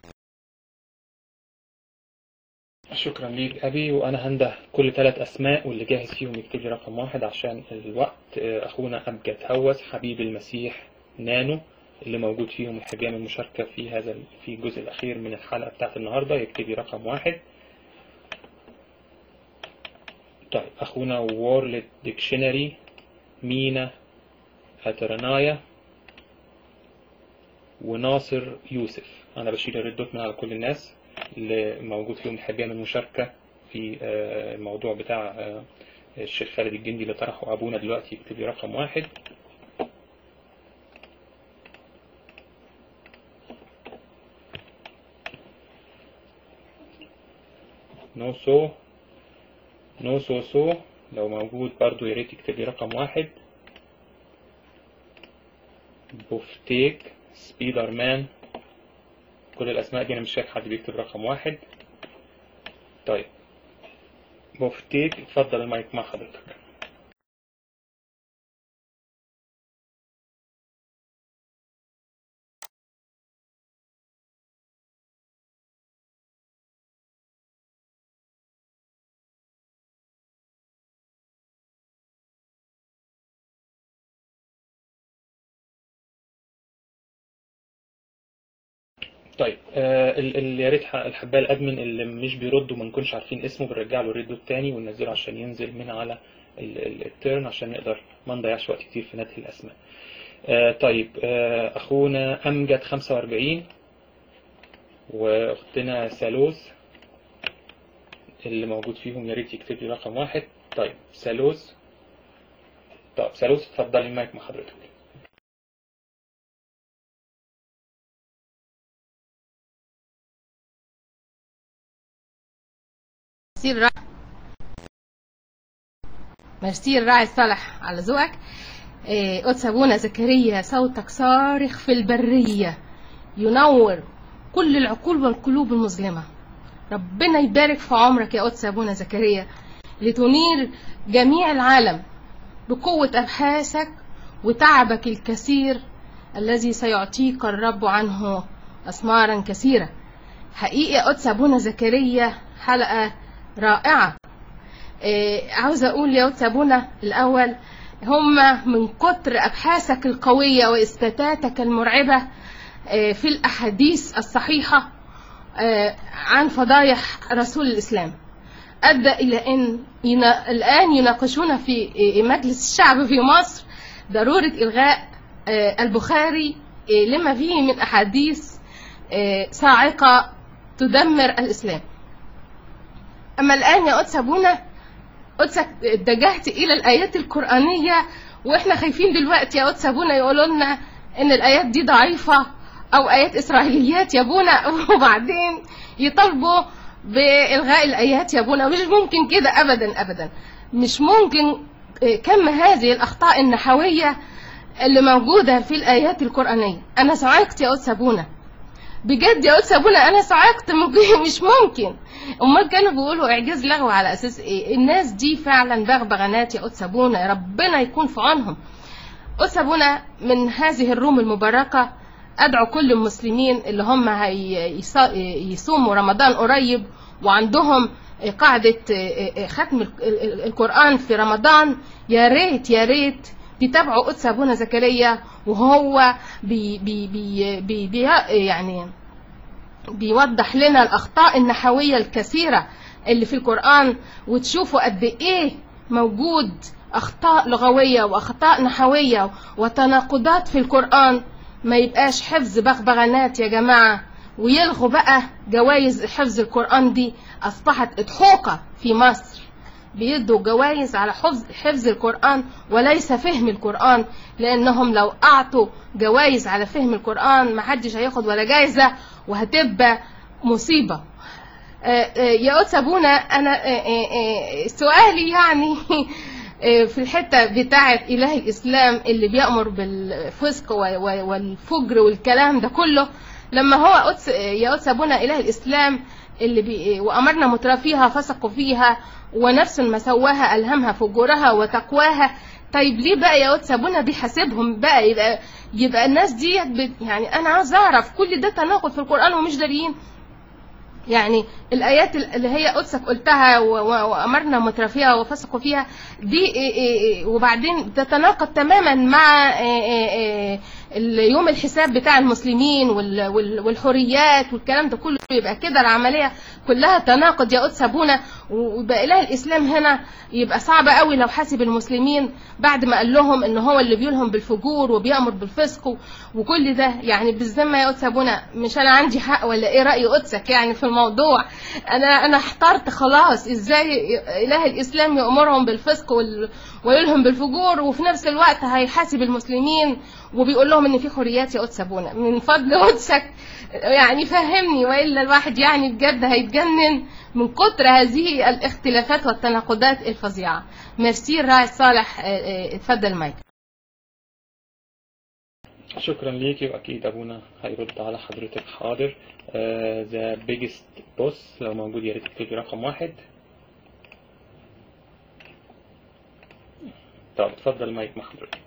شكرا ليك ابي وانا هنده كل ثلاث اسماء واللي جاهز فيهم يكتب رقم واحد عشان الوقت اخونا امجد هوس حبيب المسيح نانو اللي موجود فيهم يحب يعمل مشاركة في هذا ال- في الجزء الأخير من الحلقة بتاعت النهاردة يكتب لي رقم واحد طيب أخونا وورلد ديكشنري مينا هترنايا وناصر يوسف أنا بشيل الريد دوت من على كل الناس اللي موجود فيهم يحب يعمل مشاركة في آه، الموضوع بتاع آه، الشيخ خالد الجندي اللي طرحه أبونا دلوقتي يكتب لي رقم واحد نو سو نو سو سو لو موجود برضو يا ريت يكتب لي رقم واحد بوفتيك سبيدر مان كل الأسماء دي أنا مش شايف حد بيكتب رقم واحد طيب بوفتيك اتفضل المايك مع حضرتك طيب آه ال- ال- يا ريت ح- الحبايه الادمن اللي مش بيرد وما نكونش عارفين اسمه بنرجع له الريد التاني وننزله عشان ينزل من على ال- ال- التيرن عشان نقدر ما نضيعش وقت كتير في ندى الاسماء. آه طيب آه اخونا امجد 45 واختنا سالوس اللي موجود فيهم يا ريت يكتب لي رقم واحد طيب سالوس طب سالوس اتفضلي المايك مع حضرتك. ميرسي الراعي ميرسي الراعي الصالح على ذوقك إيه، قدس أبونا زكريا صوتك صارخ في البرية ينور كل العقول والقلوب المظلمة ربنا يبارك في عمرك يا قدس أبونا زكريا لتنير جميع العالم بقوة أبحاثك وتعبك الكثير الذي سيعطيك الرب عنه أثمارا كثيرة حقيقي يا قدس أبونا زكريا حلقة رائعة إيه، عاوزة أقول يا قدس أبونا الأول هم من كتر أبحاثك القوية وإثباتاتك المرعبة إيه، في الأحاديث الصحيحة إيه، عن فضايح رسول الإسلام أدى إلى أن ينا- الآن يناقشون في إيه، مجلس الشعب في مصر ضرورة إلغاء إيه، البخاري إيه، لما فيه من أحاديث إيه، صاعقة تدمر الإسلام أما الآن يا قدس أبونا قدسك اتجهت إلى الآيات القرآنية وإحنا خايفين دلوقتي يا قدس أبونا يقولوا لنا إن الآيات دي ضعيفة أو آيات إسرائيليات يا أبونا وبعدين يطالبوا بإلغاء الآيات يا أبونا مش ممكن كده أبدا أبدا مش ممكن إيه، كم هذه الأخطاء النحوية اللي موجودة في الآيات القرآنية أنا صعقت يا قدس أبونا بجد يا قدس ابونا انا صعقت ممكن- مش ممكن امال كانوا بيقولوا اعجاز لغو على اساس ايه الناس دي فعلا بغبغانات يا قدس ابونا ربنا يكون في عونهم قدس ابونا من هذه الروم المباركه ادعو كل المسلمين اللي هم هي- يصا- يصوموا رمضان قريب وعندهم قاعده ختم ال- ال- القران في رمضان يا ريت يا ريت تتابعوا قدس ابونا زكريا وهو بي بي بي بي بي يعني بيوضح لنا الأخطاء النحوية الكثيرة اللي في القرآن وتشوفوا قد إيه موجود أخطاء لغوية وأخطاء نحوية وتناقضات في القرآن ما يبقاش حفظ بغبغانات يا جماعة ويلغوا بقى جوائز حفظ القرآن دي أصبحت إضحوكة في مصر بيدوا جوائز على حفظ حفظ القرآن وليس فهم القرآن لأنهم لو أعطوا جوائز على فهم القرآن محدش هياخد ولا جايزة وهتبقى مصيبة آه، آه، يا قدس أبونا أنا آه، آه، آه، سؤالي يعني آه، في الحتة بتاعة إله الإسلام اللي بيأمر بالفسق و- و- والفجر والكلام ده كله لما هو قدس يا قدس أبونا إله الإسلام اللي بي وأمرنا مترفيها فسقوا فيها ونفس ما سواها ألهمها فجورها وتقواها طيب ليه بقى يا قدس أبونا بيحاسبهم بقى يبقى يبقى الناس دي بت- يعني أنا عاوز أعرف كل ده تناقض في القرآن ومش داريين يعني الآيات اللي هي قدسك قلتها و- و- وأمرنا مترفيها وفسقوا فيها دي إيه إيه إيه وبعدين تتناقض تماما مع إيه إيه إيه يوم الحساب بتاع المسلمين وال- وال- والحريات والكلام ده كله يبقى كده العمليه كلها تناقض يا قدس ابونا ويبقى اله الاسلام هنا يبقى صعب قوي لو حاسب المسلمين بعد ما قال لهم ان هو اللي بيلهم بالفجور وبيامر بالفسق و- وكل ده يعني بالذمه يا قدس ابونا مش انا عندي حق ولا ايه راي قدسك يعني في الموضوع انا انا احترت خلاص ازاي اله الاسلام يامرهم بالفسق وال- ويلهم بالفجور وفي نفس الوقت هيحاسب المسلمين وبيقول لهم ان في حريات يا قدس ابونا من فضل قدسك يعني فهمني والا الواحد يعني بجد هيتجنن من كتر هذه الاختلافات والتناقضات الفظيعه ميرسي الراعي الصالح اه، اه، اتفضل مايك شكرا ليكي واكيد ابونا هيرد على حضرتك حاضر ذا بيجست بوس لو موجود يا ريت تكتبي رقم واحد طب اتفضل المايك مع حضرتك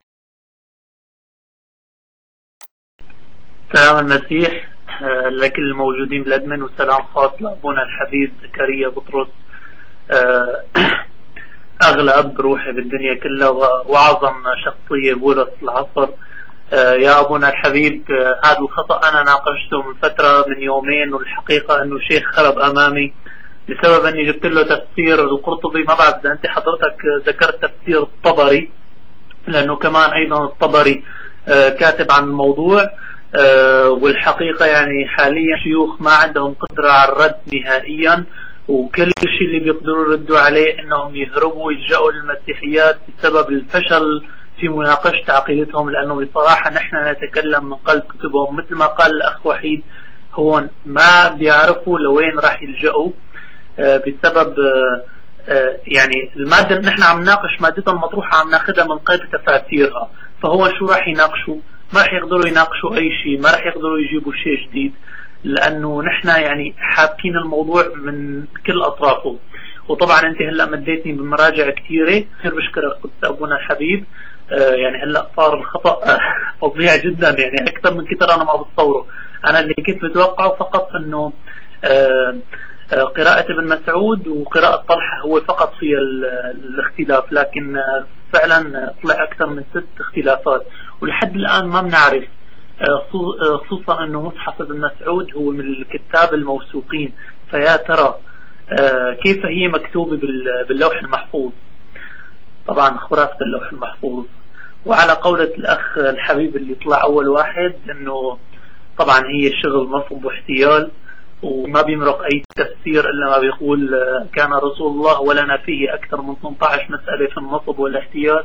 سلام المسيح آه، لكل الموجودين بالأدمن وسلام خاص لأبونا الحبيب زكريا بطرس آه، أغلى أب روحي بالدنيا كلها و- وأعظم شخصية بولس العصر آه، يا أبونا الحبيب آه، هذا الخطأ أنا ناقشته من فترة من يومين والحقيقة أنه شيخ خرب أمامي بسبب أني جبت له تفسير القرطبي ما بعرف إذا أنت حضرتك ذكرت تفسير الطبري لأنه كمان أيضا الطبري آه، كاتب عن الموضوع آه، والحقيقة يعني حاليا شيوخ ما عندهم قدرة على الرد نهائيا وكل شيء اللي بيقدروا يردوا عليه انهم يهربوا ويلجأوا للمسيحيات بسبب الفشل في مناقشة عقيدتهم لانه بصراحة نحن نتكلم من قلب كتبهم مثل ما قال الاخ وحيد هون ما بيعرفوا لوين راح يلجأوا آه، بسبب آه، آه، يعني المادة اللي نحن عم نناقش مادتها المطروحة عم ناخذها من قيد تفاسيرها فهو شو راح يناقشوا ما راح يقدروا يناقشوا اي شيء ما راح يقدروا يجيبوا شيء جديد لانه نحن يعني حابكين الموضوع من كل اطرافه وطبعا انت هلا مديتني بمراجع كثيره كثير بشكرك قدس ابونا الحبيب آه يعني هلا صار الخطا آه، فظيع جدا يعني اكثر من كثر انا ما بتصوره انا اللي كنت متوقعه فقط انه آه آه، قراءة ابن مسعود وقراءة طلحة هو فقط في ال- الاختلاف لكن آه، فعلا آه، طلع أكثر من ست اختلافات ولحد الآن ما بنعرف آه، خصو- آه، خصوصا أنه مصحف ابن مسعود هو من الكتاب الموثوقين فيا ترى آه، كيف هي مكتوبة بال- باللوح المحفوظ طبعا خرافة اللوح المحفوظ وعلى قولة الأخ الحبيب اللي طلع أول واحد أنه طبعا هي شغل نصب واحتيال وما بيمرق أي تفسير إلا ما بيقول آه، كان رسول الله ولنا فيه أكثر من 18 مسألة في النصب والاحتيال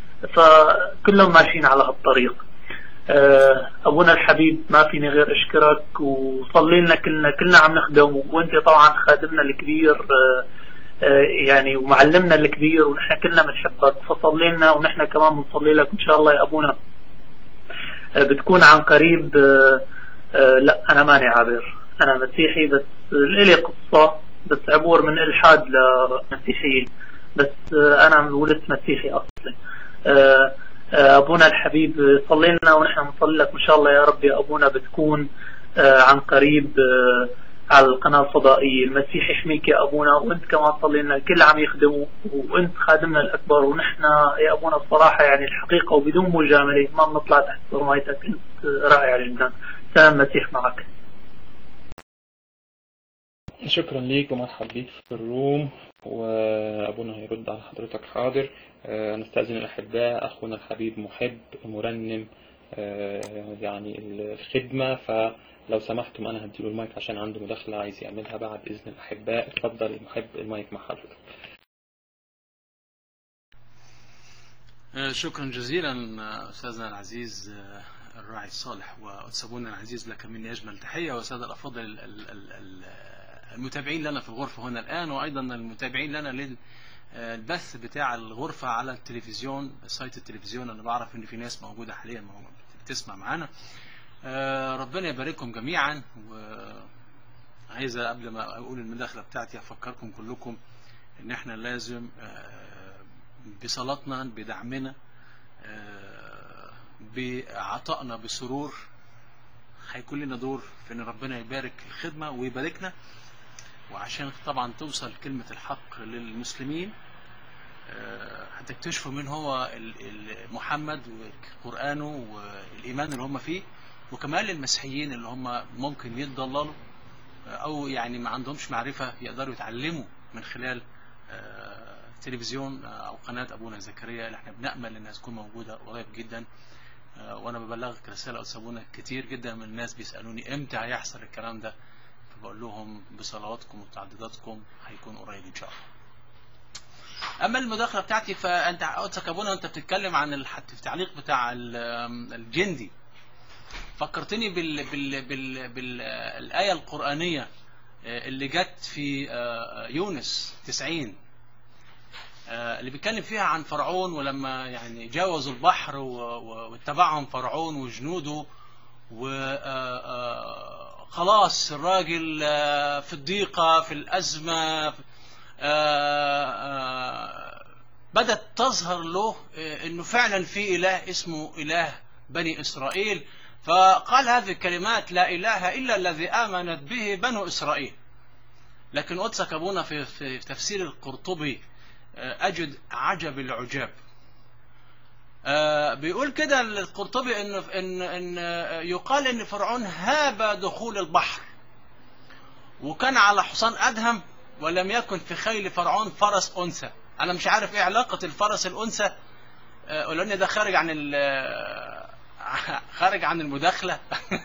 فكلهم ماشيين على هالطريق آه، أبونا الحبيب ما فيني غير أشكرك وصلي لنا كلنا كلنا عم نخدم وأنت طبعا خادمنا الكبير آه، آه، يعني ومعلمنا الكبير ونحن كلنا بنحبك فصلي لنا ونحن كمان بنصلي لك إن شاء الله يا أبونا آه، بتكون عن قريب آه، آه، لا أنا ماني عابر أنا مسيحي بس لي قصة بس عبور من إلحاد لمسيحيين بس آه، أنا ولدت مسيحي أصلي آه، آه، أبونا الحبيب صلي لنا ونحن نصلي لك إن شاء الله يا رب يا أبونا بتكون آه، عن قريب آه، على القناة الفضائية المسيح يحميك يا أبونا وأنت كمان صلي لنا الكل عم يخدموا وأنت خادمنا الأكبر ونحن يا أبونا الصراحة يعني الحقيقة وبدون مجاملة ما بنطلع تحت رمايتك أنت رائع جدا سلام المسيح معك شكرا ليك ومرحب بيك في الروم وأبونا هيرد على حضرتك حاضر آه، نستأذن الأحباء أخونا الحبيب محب مرنم آه، يعني الخدمة فلو سمحتم أنا هديله المايك عشان عنده مداخلة عايز يعملها بعد إذن الأحباء اتفضل يا محب المايك مع حضرتك آه، شكرا جزيلا آه، أستاذنا العزيز آه، الراعي الصالح وأتسابونا العزيز لك مني أجمل تحية والسادة الأفاضل ال- ال- ال- ال- المتابعين لنا في الغرفة هنا الآن وأيضا المتابعين لنا للبث بتاع الغرفة على التلفزيون سايت التلفزيون أنا بعرف إن في ناس موجودة حاليا موجودة بتسمع معانا آه، ربنا يبارككم جميعا وعايزة قبل ما أقول المداخلة بتاعتي أفكركم كلكم إن إحنا لازم آه، بصلاتنا بدعمنا آه، بعطائنا بسرور هيكون لنا دور في ان ربنا يبارك الخدمة ويباركنا وعشان طبعا توصل كلمة الحق للمسلمين آه، هتكتشفوا مين هو ال- ال- محمد وقرآنه والإيمان اللي هم فيه وكمان المسيحيين اللي هم ممكن يتضللوا آه، أو يعني ما عندهمش معرفة يقدروا يتعلموا من خلال آه، تلفزيون آه، أو قناة أبونا زكريا اللي احنا بنأمل إنها تكون موجودة قريب جدا آه، وأنا ببلغك رسالة أو سابونا كتير جدا من الناس بيسألوني إمتى هيحصل الكلام ده فبقول لهم بصلواتكم وتعديداتكم هيكون قريب إن شاء الله اما المداخله بتاعتي فانت قلت ابونا وانت بتتكلم عن الح- التعليق بتاع ال- الجندي فكرتني بال بال بال بالايه القرانيه آه، اللي جت في آه، يونس 90 آه، اللي بيتكلم فيها عن فرعون ولما يعني جاوزوا البحر و- و- واتبعهم فرعون وجنوده وخلاص الراجل آه، في الضيقة في الأزمة آه، آه، بدأت تظهر له آه، انه فعلا في اله اسمه اله بني اسرائيل فقال هذه الكلمات لا اله الا الذي امنت به بنو اسرائيل لكن قدسك ابونا في, في تفسير القرطبي آه، اجد عجب العجاب آه، بيقول كده القرطبي ان ان ان آه، يقال ان فرعون هاب دخول البحر وكان على حصان ادهم ولم يكن في خيل فرعون فرس انثى انا مش عارف ايه علاقه الفرس الانثى آه، لان ده خارج عن ال- آه، خارج عن المداخله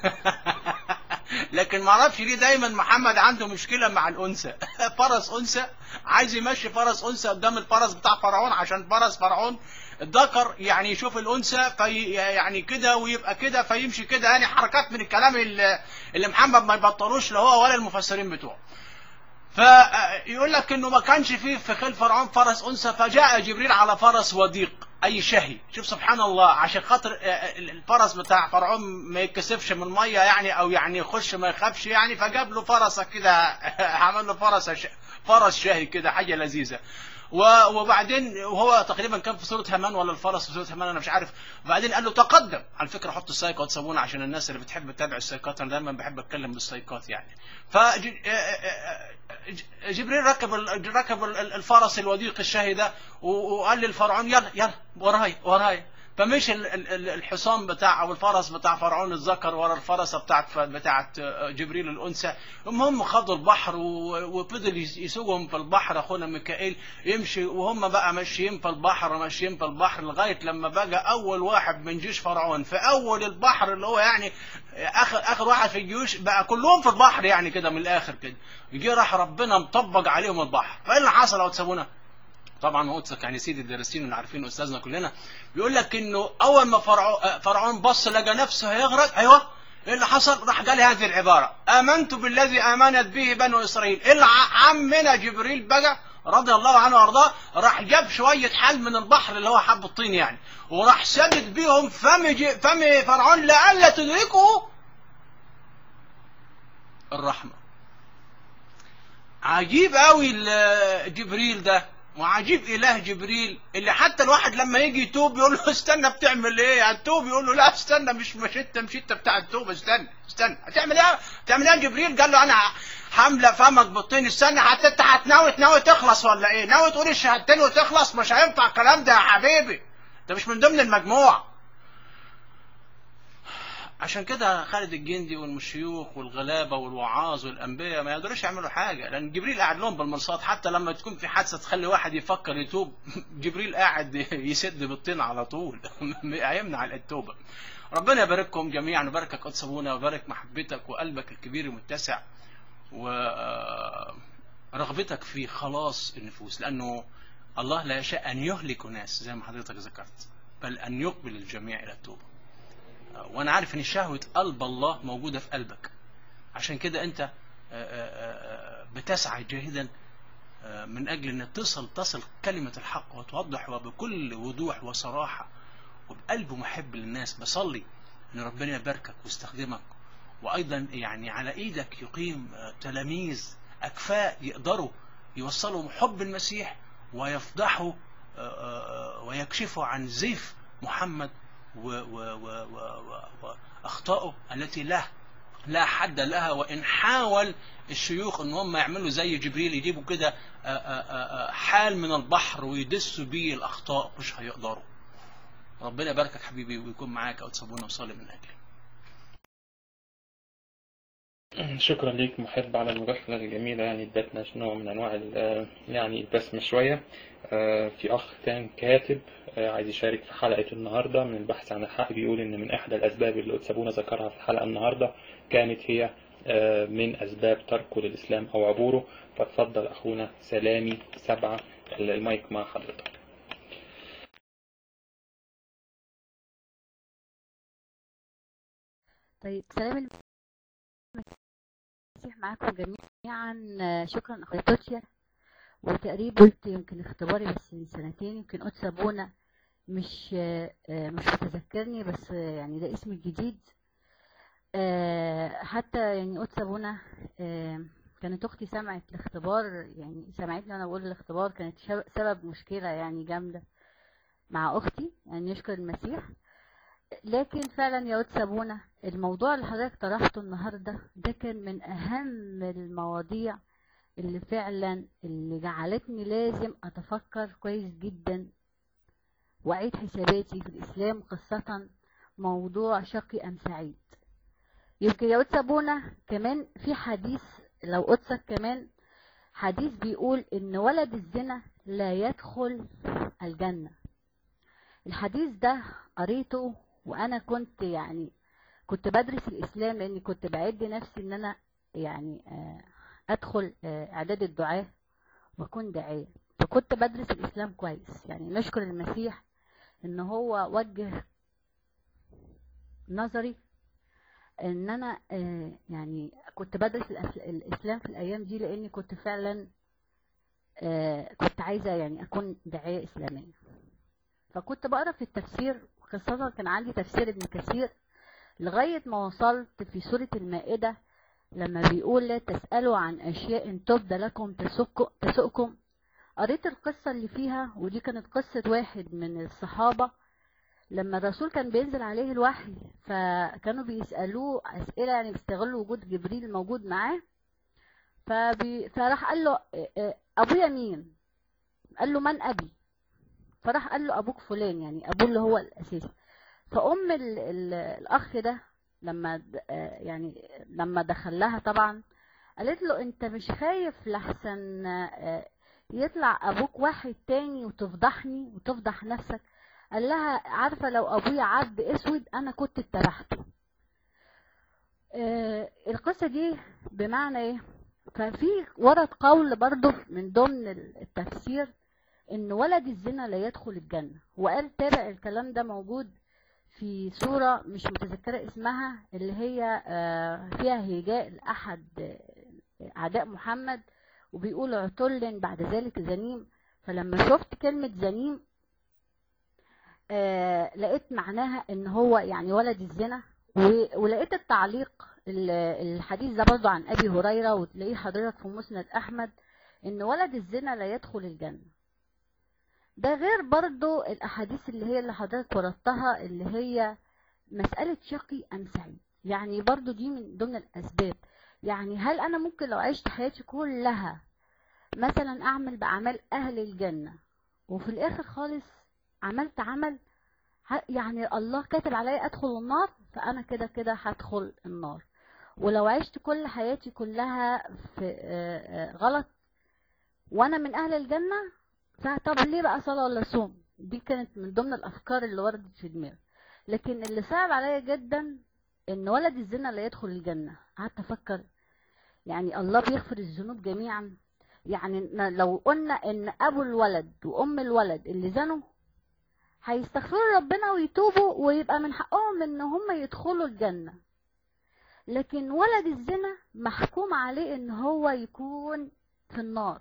لكن ما اعرفش ليه دايما محمد عنده مشكله مع الانثى فرس انثى عايز يمشي فرس انثى قدام الفرس بتاع فرعون عشان فرس فرعون الذكر يعني يشوف الانثى في يعني كده ويبقى كده فيمشي كده يعني حركات من الكلام اللي, اللي محمد ما يبطلوش لا هو ولا المفسرين بتوعه فيقول لك انه ما كانش فيه في خيل فرعون فرس انثى فجاء جبريل على فرس وضيق اي شهي شوف سبحان الله عشان خاطر آه، الفرس بتاع فرعون ما يتكسفش من الميه يعني او يعني يخش ما يخافش يعني فجاب له فرسه كده عمل له فرس فرس شهي كده حاجه لذيذه و- وبعدين وهو تقريبا كان في سوره همان ولا الفرس في سوره همان انا مش عارف وبعدين قال له تقدم على فكره حط السايكات صابونه عشان الناس اللي بتحب تتابع السايكات انا دايما بحب اتكلم بالسايكات يعني فجبريل ركب ال- ركب ال- ال- الفرس الوديق الشهي ده و- وقال للفرعون يلا يلا وراي وراي فمشي ال- ال- ال- الحصان بتاع او الفرس بتاع فرعون الذكر ورا الفرسه بتاعت بتاعت جبريل الانثى المهم خدوا البحر و- وفضل يس- يسوقهم في البحر اخونا ميكائيل يمشي وهم بقى ماشيين في البحر ماشيين في البحر لغايه لما بقى اول واحد من جيش فرعون في اول البحر اللي هو يعني اخر اخر واحد في الجيوش بقى كلهم في البحر يعني كده من الاخر كده يجي راح ربنا مطبق عليهم البحر فايه اللي حصل لو تسابونا طبعا قدسك يعني سيد الدارسين اللي عارفين استاذنا كلنا بيقول لك انه اول ما فرعون, فرعون بص لقى نفسه هيغرق ايوه ايه اللي حصل راح قال هذه العباره امنت بالذي امنت به بنو اسرائيل الع- عمنا جبريل بقى رضي الله عنه وارضاه راح جاب شويه حل من البحر اللي هو حب الطين يعني وراح سدد بيهم فم ج- فم فرعون لئلا تدركه الرحمه عجيب قوي ال- جبريل ده وعجيب اله جبريل اللي حتى الواحد لما يجي يتوب يقول له استنى بتعمل ايه هتوب يقول له لا استنى مش مش انت مش انت بتاع التوبه استنى استنى هتعمل ايه هتعمل ايه يا جبريل قال له انا حامله فمك بالطين استنى حتى انت هتناوي تناوي تخلص ولا ايه ناوي تقول الشهادتين وتخلص مش هينفع الكلام ده يا حبيبي انت مش من ضمن المجموع عشان كده خالد الجندي والمشيوخ والغلابه والوعاظ والانبياء ما يقدروش يعملوا حاجه لان جبريل قاعد لهم بالمرصاد حتى لما تكون في حادثه تخلي واحد يفكر يتوب جبريل قاعد يسد بالطين على طول هيمنع التوبه ربنا يبارككم جميعا ويباركك قدس ابونا ويبارك محبتك وقلبك الكبير المتسع ورغبتك في خلاص النفوس لانه الله لا يشاء ان يهلك ناس زي ما حضرتك ذكرت بل ان يقبل الجميع الى التوبه وانا عارف ان شهوة قلب الله موجودة في قلبك عشان كده انت آه، آه، آه، بتسعى جاهدا آه، من اجل ان تصل تصل كلمة الحق وتوضح وبكل وضوح وصراحة وبقلب محب للناس بصلي ان ربنا يباركك ويستخدمك وايضا يعني على ايدك يقيم آه، تلاميذ اكفاء يقدروا يوصلوا حب المسيح ويفضحوا آه، آه، ويكشفوا عن زيف محمد و- و- و- و- و- وأخطائه التي له لا حد لها وإن حاول الشيوخ إن هم يعملوا زي جبريل يجيبوا كده آه، آه، آه، حال من البحر ويدسوا بيه الأخطاء مش هيقدروا ربنا يباركك حبيبي ويكون معاك أو تصابونا وصالي من أجلي شكرا ليك محب على المداخلة الجميلة يعني ادتنا نوع من أنواع ال- يعني البسمة شوية آه، في أخ كان كاتب آه، عايز يشارك في حلقة النهاردة من البحث عن الحق بيقول إن من إحدى الأسباب اللي أتسابونا ذكرها في الحلقة النهاردة كانت هي آه، من أسباب تركه للإسلام أو عبوره فاتفضل أخونا سلامي سبعة المايك مع حضرتك طيب سلام المسيح معاكم جميعا آه، شكرا اخويا توتيا وتقريبا قلت يمكن اختباري بس من سنتين يمكن قدس ابونا مش آه، آه، مش متذكرني بس آه، يعني ده اسمي الجديد آه، حتى يعني قدس ابونا آه، كانت اختي سمعت الاختبار يعني سمعتني وانا بقول الاختبار كانت شب- سبب مشكله يعني جامده مع اختي يعني يشكر المسيح لكن فعلا يا قدس ابونا الموضوع اللي حضرتك طرحته النهارده ده كان من اهم المواضيع اللي فعلا اللي جعلتني لازم اتفكر كويس جدا واعيد حساباتي في الاسلام خاصه موضوع شقي ام سعيد يمكن يا قدس ابونا كمان في حديث لو قدسك كمان حديث بيقول ان ولد الزنا لا يدخل الجنه الحديث ده قريته وانا كنت يعني كنت بدرس الاسلام لاني كنت بعد نفسي ان انا يعني آه، ادخل آه، اعداد الدعاة واكون داعية فكنت بدرس الاسلام كويس يعني نشكر المسيح ان هو وجه نظري ان انا آه، يعني كنت بدرس الأس- الاسلام في الايام دي لاني كنت فعلا آه، كنت عايزة يعني اكون داعية اسلامية فكنت بقرا في التفسير خاصة كان عندي تفسير ابن كثير لغاية ما وصلت في سورة المائدة لما بيقول لا تسألوا عن أشياء إن تبدى لكم تسك- تسؤكم قريت القصة اللي فيها ودي كانت قصة واحد من الصحابة لما الرسول كان بينزل عليه الوحي فكانوا بيسألوه أسئلة يعني بيستغلوا وجود جبريل الموجود معاه فبي... فراح قال له "إيه- إيه، أبويا مين؟ قال له من أبي؟ فراح قال له ابوك فلان يعني ابوه اللي هو الاساسي فام ال ال الاخ ده لما د- آه يعني لما دخل لها طبعا قالت له انت مش خايف لحسن آه يطلع ابوك واحد تاني وتفضحني وتفضح نفسك قال لها عارفه لو ابويا عبد اسود انا كنت اتبعته آه القصه دي بمعنى ايه ففي ورد قول برضه من ضمن التفسير ان ولد الزنا لا يدخل الجنة وقال تابع الكلام ده موجود في سورة مش متذكرة اسمها اللي هي آه، فيها هجاء لأحد آه، أعداء محمد وبيقول عتل بعد ذلك زنيم فلما شفت كلمة زنيم آه، لقيت معناها ان هو يعني ولد الزنا و- ولقيت التعليق ال- الحديث ده برضه عن ابي هريره وتلاقيه حضرتك في مسند احمد ان ولد الزنا لا يدخل الجنه ده غير برضو الأحاديث اللي هي اللي حضرتك وردتها اللي هي مسألة شقي أم سعيد يعني برضو دي من ضمن الأسباب يعني هل أنا ممكن لو عشت حياتي كلها مثلا أعمل بأعمال أهل الجنة وفي الآخر خالص عملت عمل ه- يعني الله كاتب عليا أدخل النار فأنا كده كده هدخل النار ولو عشت كل حياتي كلها في آه، آه، غلط وأنا من أهل الجنة فطب ليه بقى صلاة ولا صوم دي كانت من ضمن الافكار اللي وردت في دماغي لكن اللي صعب عليا جدا ان ولد الزنا لا يدخل الجنة قعدت افكر يعني الله بيغفر الذنوب جميعا يعني ن- لو قلنا ان ابو الولد وام الولد اللي زنوا هيستغفروا ربنا ويتوبوا ويبقى من حقهم ان هم يدخلوا الجنة لكن ولد الزنا محكوم عليه ان هو يكون في النار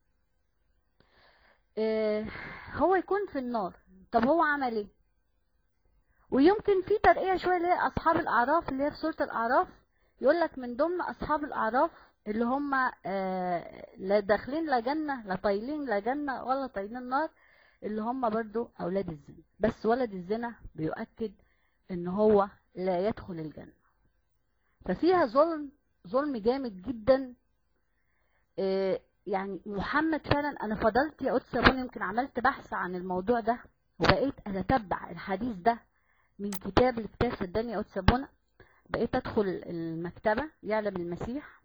آه، هو يكون في النار طب هو عمل ايه ويمكن في ترقية شوية اللي هي أصحاب الأعراف اللي هي في سورة الأعراف يقول لك من ضمن أصحاب الأعراف اللي هم آه، لا داخلين لا جنة لا طايلين لا جنة ولا طايلين نار اللي هم برضو أولاد الزنا بس ولد الزنا بيؤكد إن هو لا يدخل الجنة ففيها ظلم ظلم جامد جدا آه، يعني محمد فعلا انا فضلت يا قدس ابونا يمكن عملت بحث عن الموضوع ده وبقيت اتتبع الحديث ده من كتاب لكتاب صدقني يا قدس ابونا بقيت ادخل المكتبه يعلم المسيح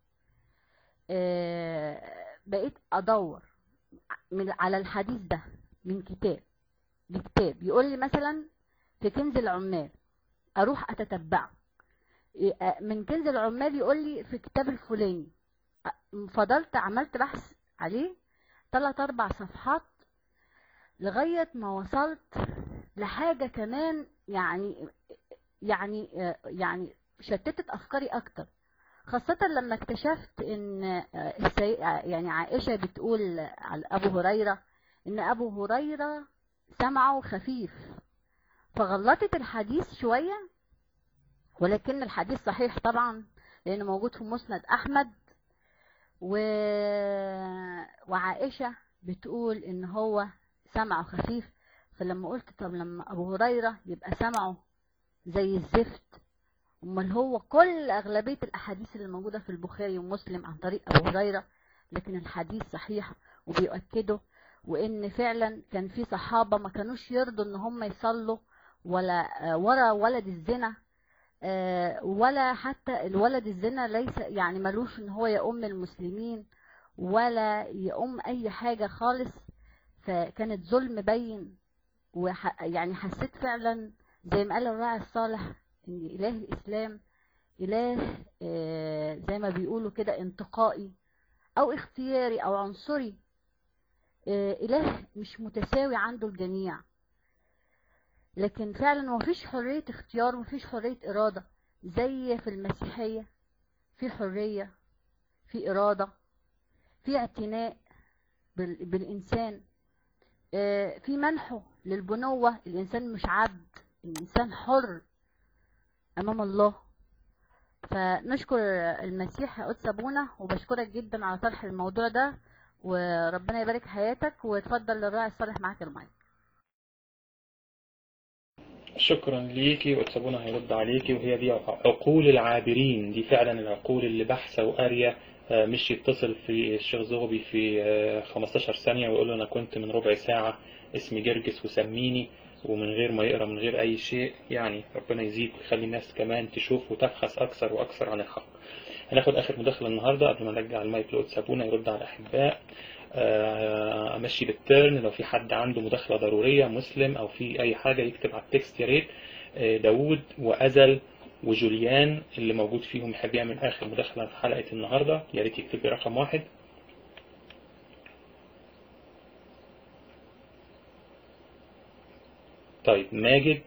آه، بقيت ادور من على الحديث ده من كتاب لكتاب يقول لي مثلا في كنز العمال اروح اتتبعه إيه، من كنز العمال يقول لي في كتاب الفلاني أ- فضلت عملت بحث عليه ثلاث اربع صفحات لغايه ما وصلت لحاجه كمان يعني يعني آه، يعني شتتت افكاري اكتر خاصة لما اكتشفت ان آه، السي... آه، يعني عائشة بتقول على ابو هريرة ان ابو هريرة سمعه خفيف فغلطت الحديث شوية ولكن الحديث صحيح طبعا لانه موجود في مسند احمد و... وعائشة بتقول ان هو سمعه خفيف فلما قلت طب لما ابو هريرة يبقى سمعه زي الزفت امال هو كل اغلبيه الاحاديث اللي موجوده في البخاري ومسلم عن طريق ابو هريره لكن الحديث صحيح وبيؤكده وان فعلا كان في صحابه ما كانوش يرضوا ان هم يصلوا ولا آه، ورا ولد الزنا آه، ولا حتى الولد الزنا ليس يعني ملوش ان هو يؤم المسلمين ولا يؤم اي حاجه خالص فكانت ظلم بين وح يعني حسيت فعلا زي ما قال الراعي الصالح ان اله الاسلام اله آه، زي ما بيقولوا كده انتقائي او اختياري او عنصري آه، اله مش متساوي عنده الجميع لكن فعلا مفيش حرية اختيار مفيش حرية إرادة زي في المسيحية في حرية في إرادة في اعتناء بال- بالإنسان آه، في منحه للبنوة الإنسان مش عبد الإنسان حر أمام الله فنشكر المسيح يا قدس أبونا وبشكرك جدا على طرح الموضوع ده وربنا يبارك حياتك وتفضل الراعي الصالح معاك المايك شكرا ليكي وتسابونا هيرد عليكي وهي دي عقول العابرين دي فعلا العقول اللي بحثة وقارية آه، مش يتصل في الشيخ زغبي في آه، 15 ثانية ويقول له أنا كنت من ربع ساعة اسمي جرجس وسميني ومن غير ما يقرأ من غير أي شيء يعني ربنا يزيد ويخلي الناس كمان تشوف وتبحث أكثر وأكثر عن الحق هناخد آخر مداخلة النهاردة قبل ما نرجع المايك لقدس أبونا يرد على الأحباء آه، امشي بالترن لو في حد عنده مداخله ضروريه مسلم او في اي حاجه يكتب على التكست يا ريت آه، داوود وازل وجوليان اللي موجود فيهم يحب يعمل اخر مداخله في حلقه النهارده يا ريت يكتب لي رقم واحد طيب ماجد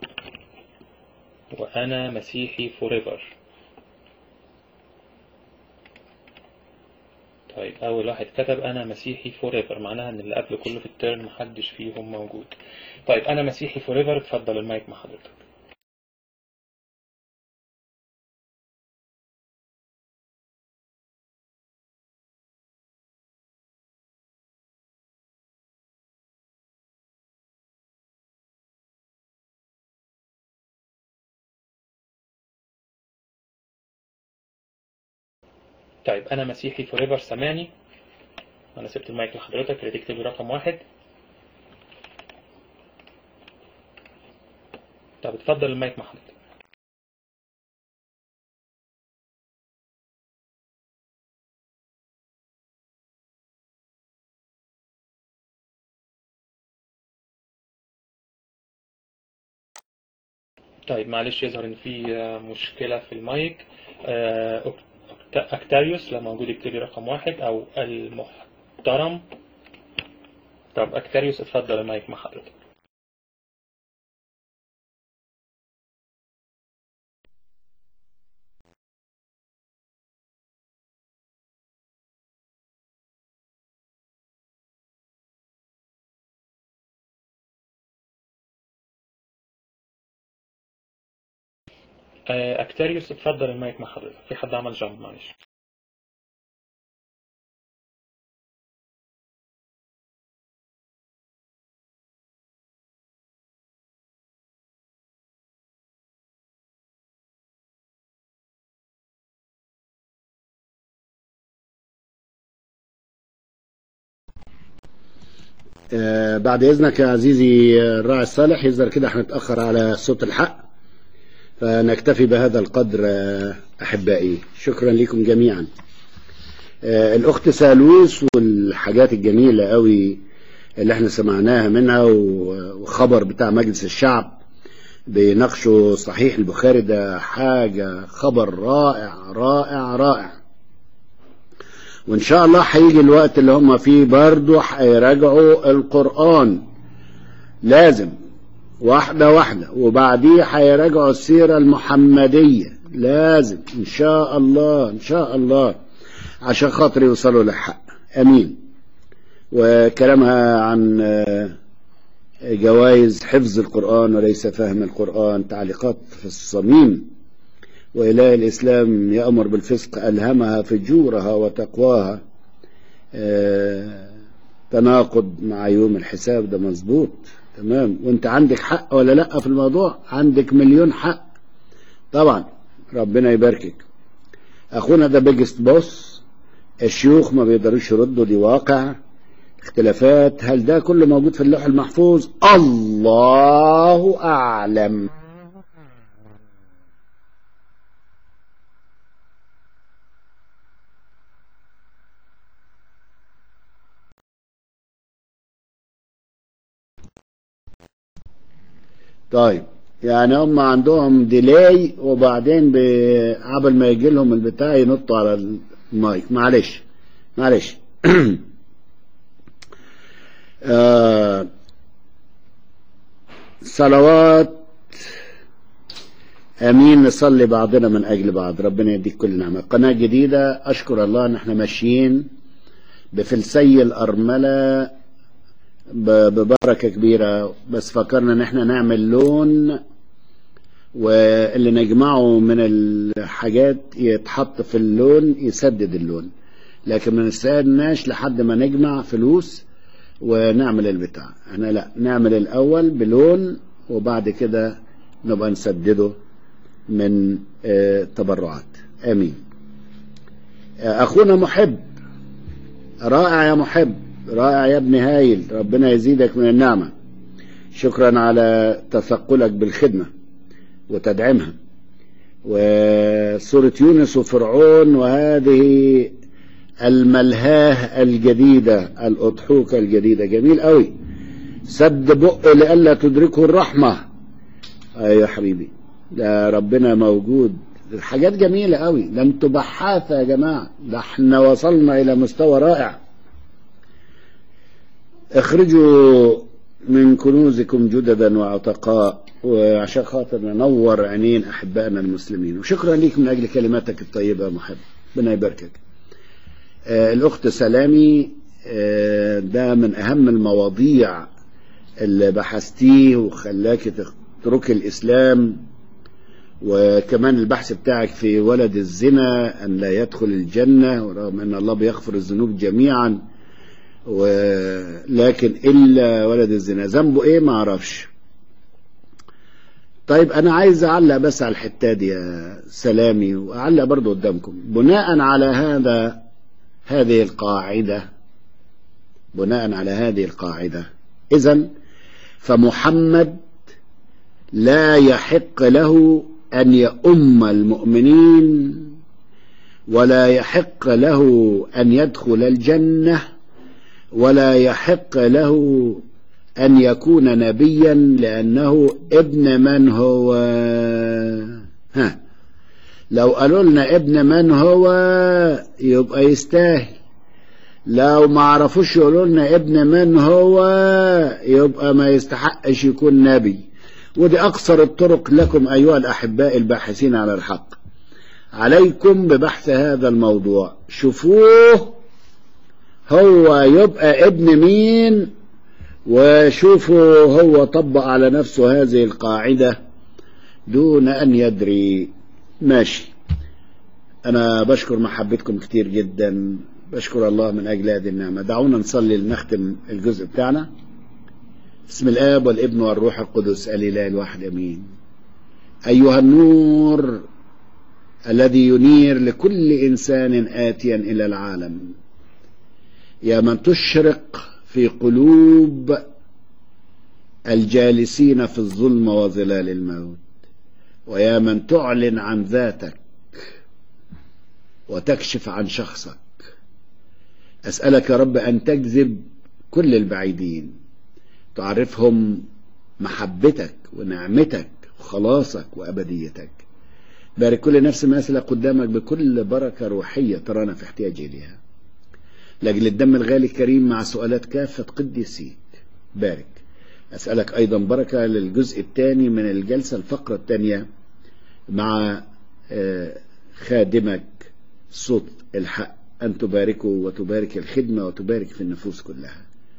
وانا مسيحي فوريفر طيب أول واحد كتب أنا مسيحي فوريفر معناها إن اللي قبل كله في الترم محدش فيهم موجود طيب أنا مسيحي فوريفر اتفضل المايك مع حضرتك طيب أنا مسيحي فوريفر سامعني أنا سبت المايك لحضرتك اللي تكتب لي رقم واحد طب اتفضل المايك مع حضرتك طيب معلش يظهر ان في آه، مشكلة في المايك آه، أكت- اكتاريوس لو موجود يكتب لي رقم واحد او المحترم طب اكتاريوس اتفضل المايك مع حضرتك آه، اكتاريوس اتفضل المايك مع حضرتك في حد عمل جامب معلش آه، بعد إذنك يا عزيزي الراعي الصالح يظهر كده احنا نتأخر على صوت الحق فنكتفي بهذا القدر آه، أحبائي شكرا لكم جميعا آه، الأخت سالوس والحاجات الجميلة قوي اللي احنا سمعناها منها و- وخبر بتاع مجلس الشعب بيناقشوا صحيح البخاري ده حاجة خبر رائع رائع رائع وإن شاء الله هيجي الوقت اللي هم فيه برضه هيراجعوا القرآن لازم واحدة واحدة وبعديه هيراجعوا السيرة المحمدية لازم إن شاء الله إن شاء الله عشان خاطر يوصلوا للحق أمين وكلامها عن آه، جوائز حفظ القرآن وليس فهم القرآن تعليقات في الصميم وإله الإسلام يأمر بالفسق ألهمها فجورها وتقواها آه، تناقض مع يوم الحساب ده مظبوط تمام وانت عندك حق ولا لا في الموضوع عندك مليون حق طبعا ربنا يباركك اخونا ده بيجست بوس الشيوخ ما بيقدروش يردوا دي واقع اختلافات هل ده كله موجود في اللوح المحفوظ الله اعلم طيب يعني هم عندهم ديلاي وبعدين ب- قبل ما يجي لهم البتاع ينطوا على المايك معلش معلش آه صلوات امين نصلي بعضنا من اجل بعض ربنا يديك كل نعمه قناه جديده اشكر الله ان احنا ماشيين بفلسي الارمله ب- ببركه كبيره بس فكرنا ان احنا نعمل لون واللي نجمعه من الحاجات يتحط في اللون يسدد اللون لكن ما نستناش لحد ما نجمع فلوس ونعمل البتاع احنا لا نعمل الاول بلون وبعد كده نبقى نسدده من آه، تبرعات امين آه، اخونا محب رائع يا محب رائع يا ابن هايل ربنا يزيدك من النعمة شكرا على تثقلك بالخدمة وتدعيمها وسورة يونس وفرعون وهذه الملهاه الجديدة الأضحوكة الجديدة جميل قوي سد بقه لئلا تدركه الرحمة أيوة يا حبيبي ده ربنا موجود الحاجات جميلة قوي ده انتوا بحاثة يا جماعة ده احنا وصلنا إلى مستوى رائع اخرجوا من كنوزكم جددا وعتقاء وعشان خاطر ننور عينين أحبائنا المسلمين وشكرا ليك من أجل كلماتك الطيبة يا محب ربنا يباركك آه، الأخت سلامي آه، ده من أهم المواضيع اللي بحثتيه وخلاك تترك الإسلام وكمان البحث بتاعك في ولد الزنا أن لا يدخل الجنة ورغم أن الله بيغفر الذنوب جميعا ولكن إلا ولد الزنا ذنبه إيه ما أعرفش طيب أنا عايز أعلق بس على الحتة دي يا سلامي وأعلق برضو قدامكم بناء على هذا هذه القاعدة بناء على هذه القاعدة إذا فمحمد لا يحق له أن يؤم المؤمنين ولا يحق له أن يدخل الجنة ولا يحق له أن يكون نبيا لأنه ابن من هو ها لو قالوا لنا ابن من هو يبقى يستاهل لو ما عرفوش يقولوا لنا ابن من هو يبقى ما يستحقش يكون نبي ودي أقصر الطرق لكم أيها الأحباء الباحثين على الحق عليكم ببحث هذا الموضوع شوفوه هو يبقى ابن مين وشوفوا هو طبق على نفسه هذه القاعدة دون أن يدري ماشي أنا بشكر محبتكم كتير جدا بشكر الله من أجل هذه النعمة دعونا نصلي لنختم الجزء بتاعنا بسم الآب والابن والروح القدس الإله الواحد أمين أيها النور الذي ينير لكل إنسان آتيا إلى العالم يا من تشرق في قلوب الجالسين في الظلم وظلال الموت ويا من تعلن عن ذاتك وتكشف عن شخصك أسألك يا رب أن تجذب كل البعيدين تعرفهم محبتك ونعمتك وخلاصك وأبديتك بارك كل نفس ماسلة قدامك بكل بركة روحية ترانا في احتياج إليها لأجل الدم الغالي الكريم مع سؤالات كافة قديسيك بارك أسألك أيضا بركة للجزء الثاني من الجلسة الفقرة الثانية مع خادمك صوت الحق أن تباركه وتبارك الخدمة وتبارك في النفوس كلها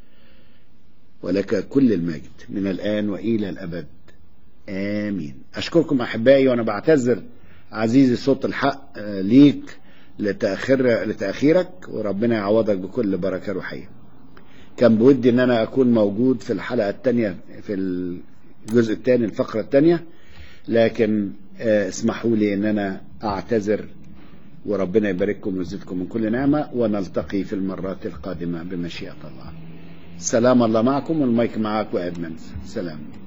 ولك كل المجد من الآن وإلى الأبد آمين أشكركم أحبائي وأنا بعتذر عزيزي صوت الحق ليك لتأخير لتأخيرك وربنا يعوضك بكل بركة روحية كان بودي ان انا اكون موجود في الحلقة الثانية في الجزء الثاني الفقرة الثانية لكن اسمحوا لي ان انا اعتذر وربنا يبارككم ويزيدكم من كل نعمة ونلتقي في المرات القادمة بمشيئة الله سلام الله معكم والمايك معك وادمنز سلام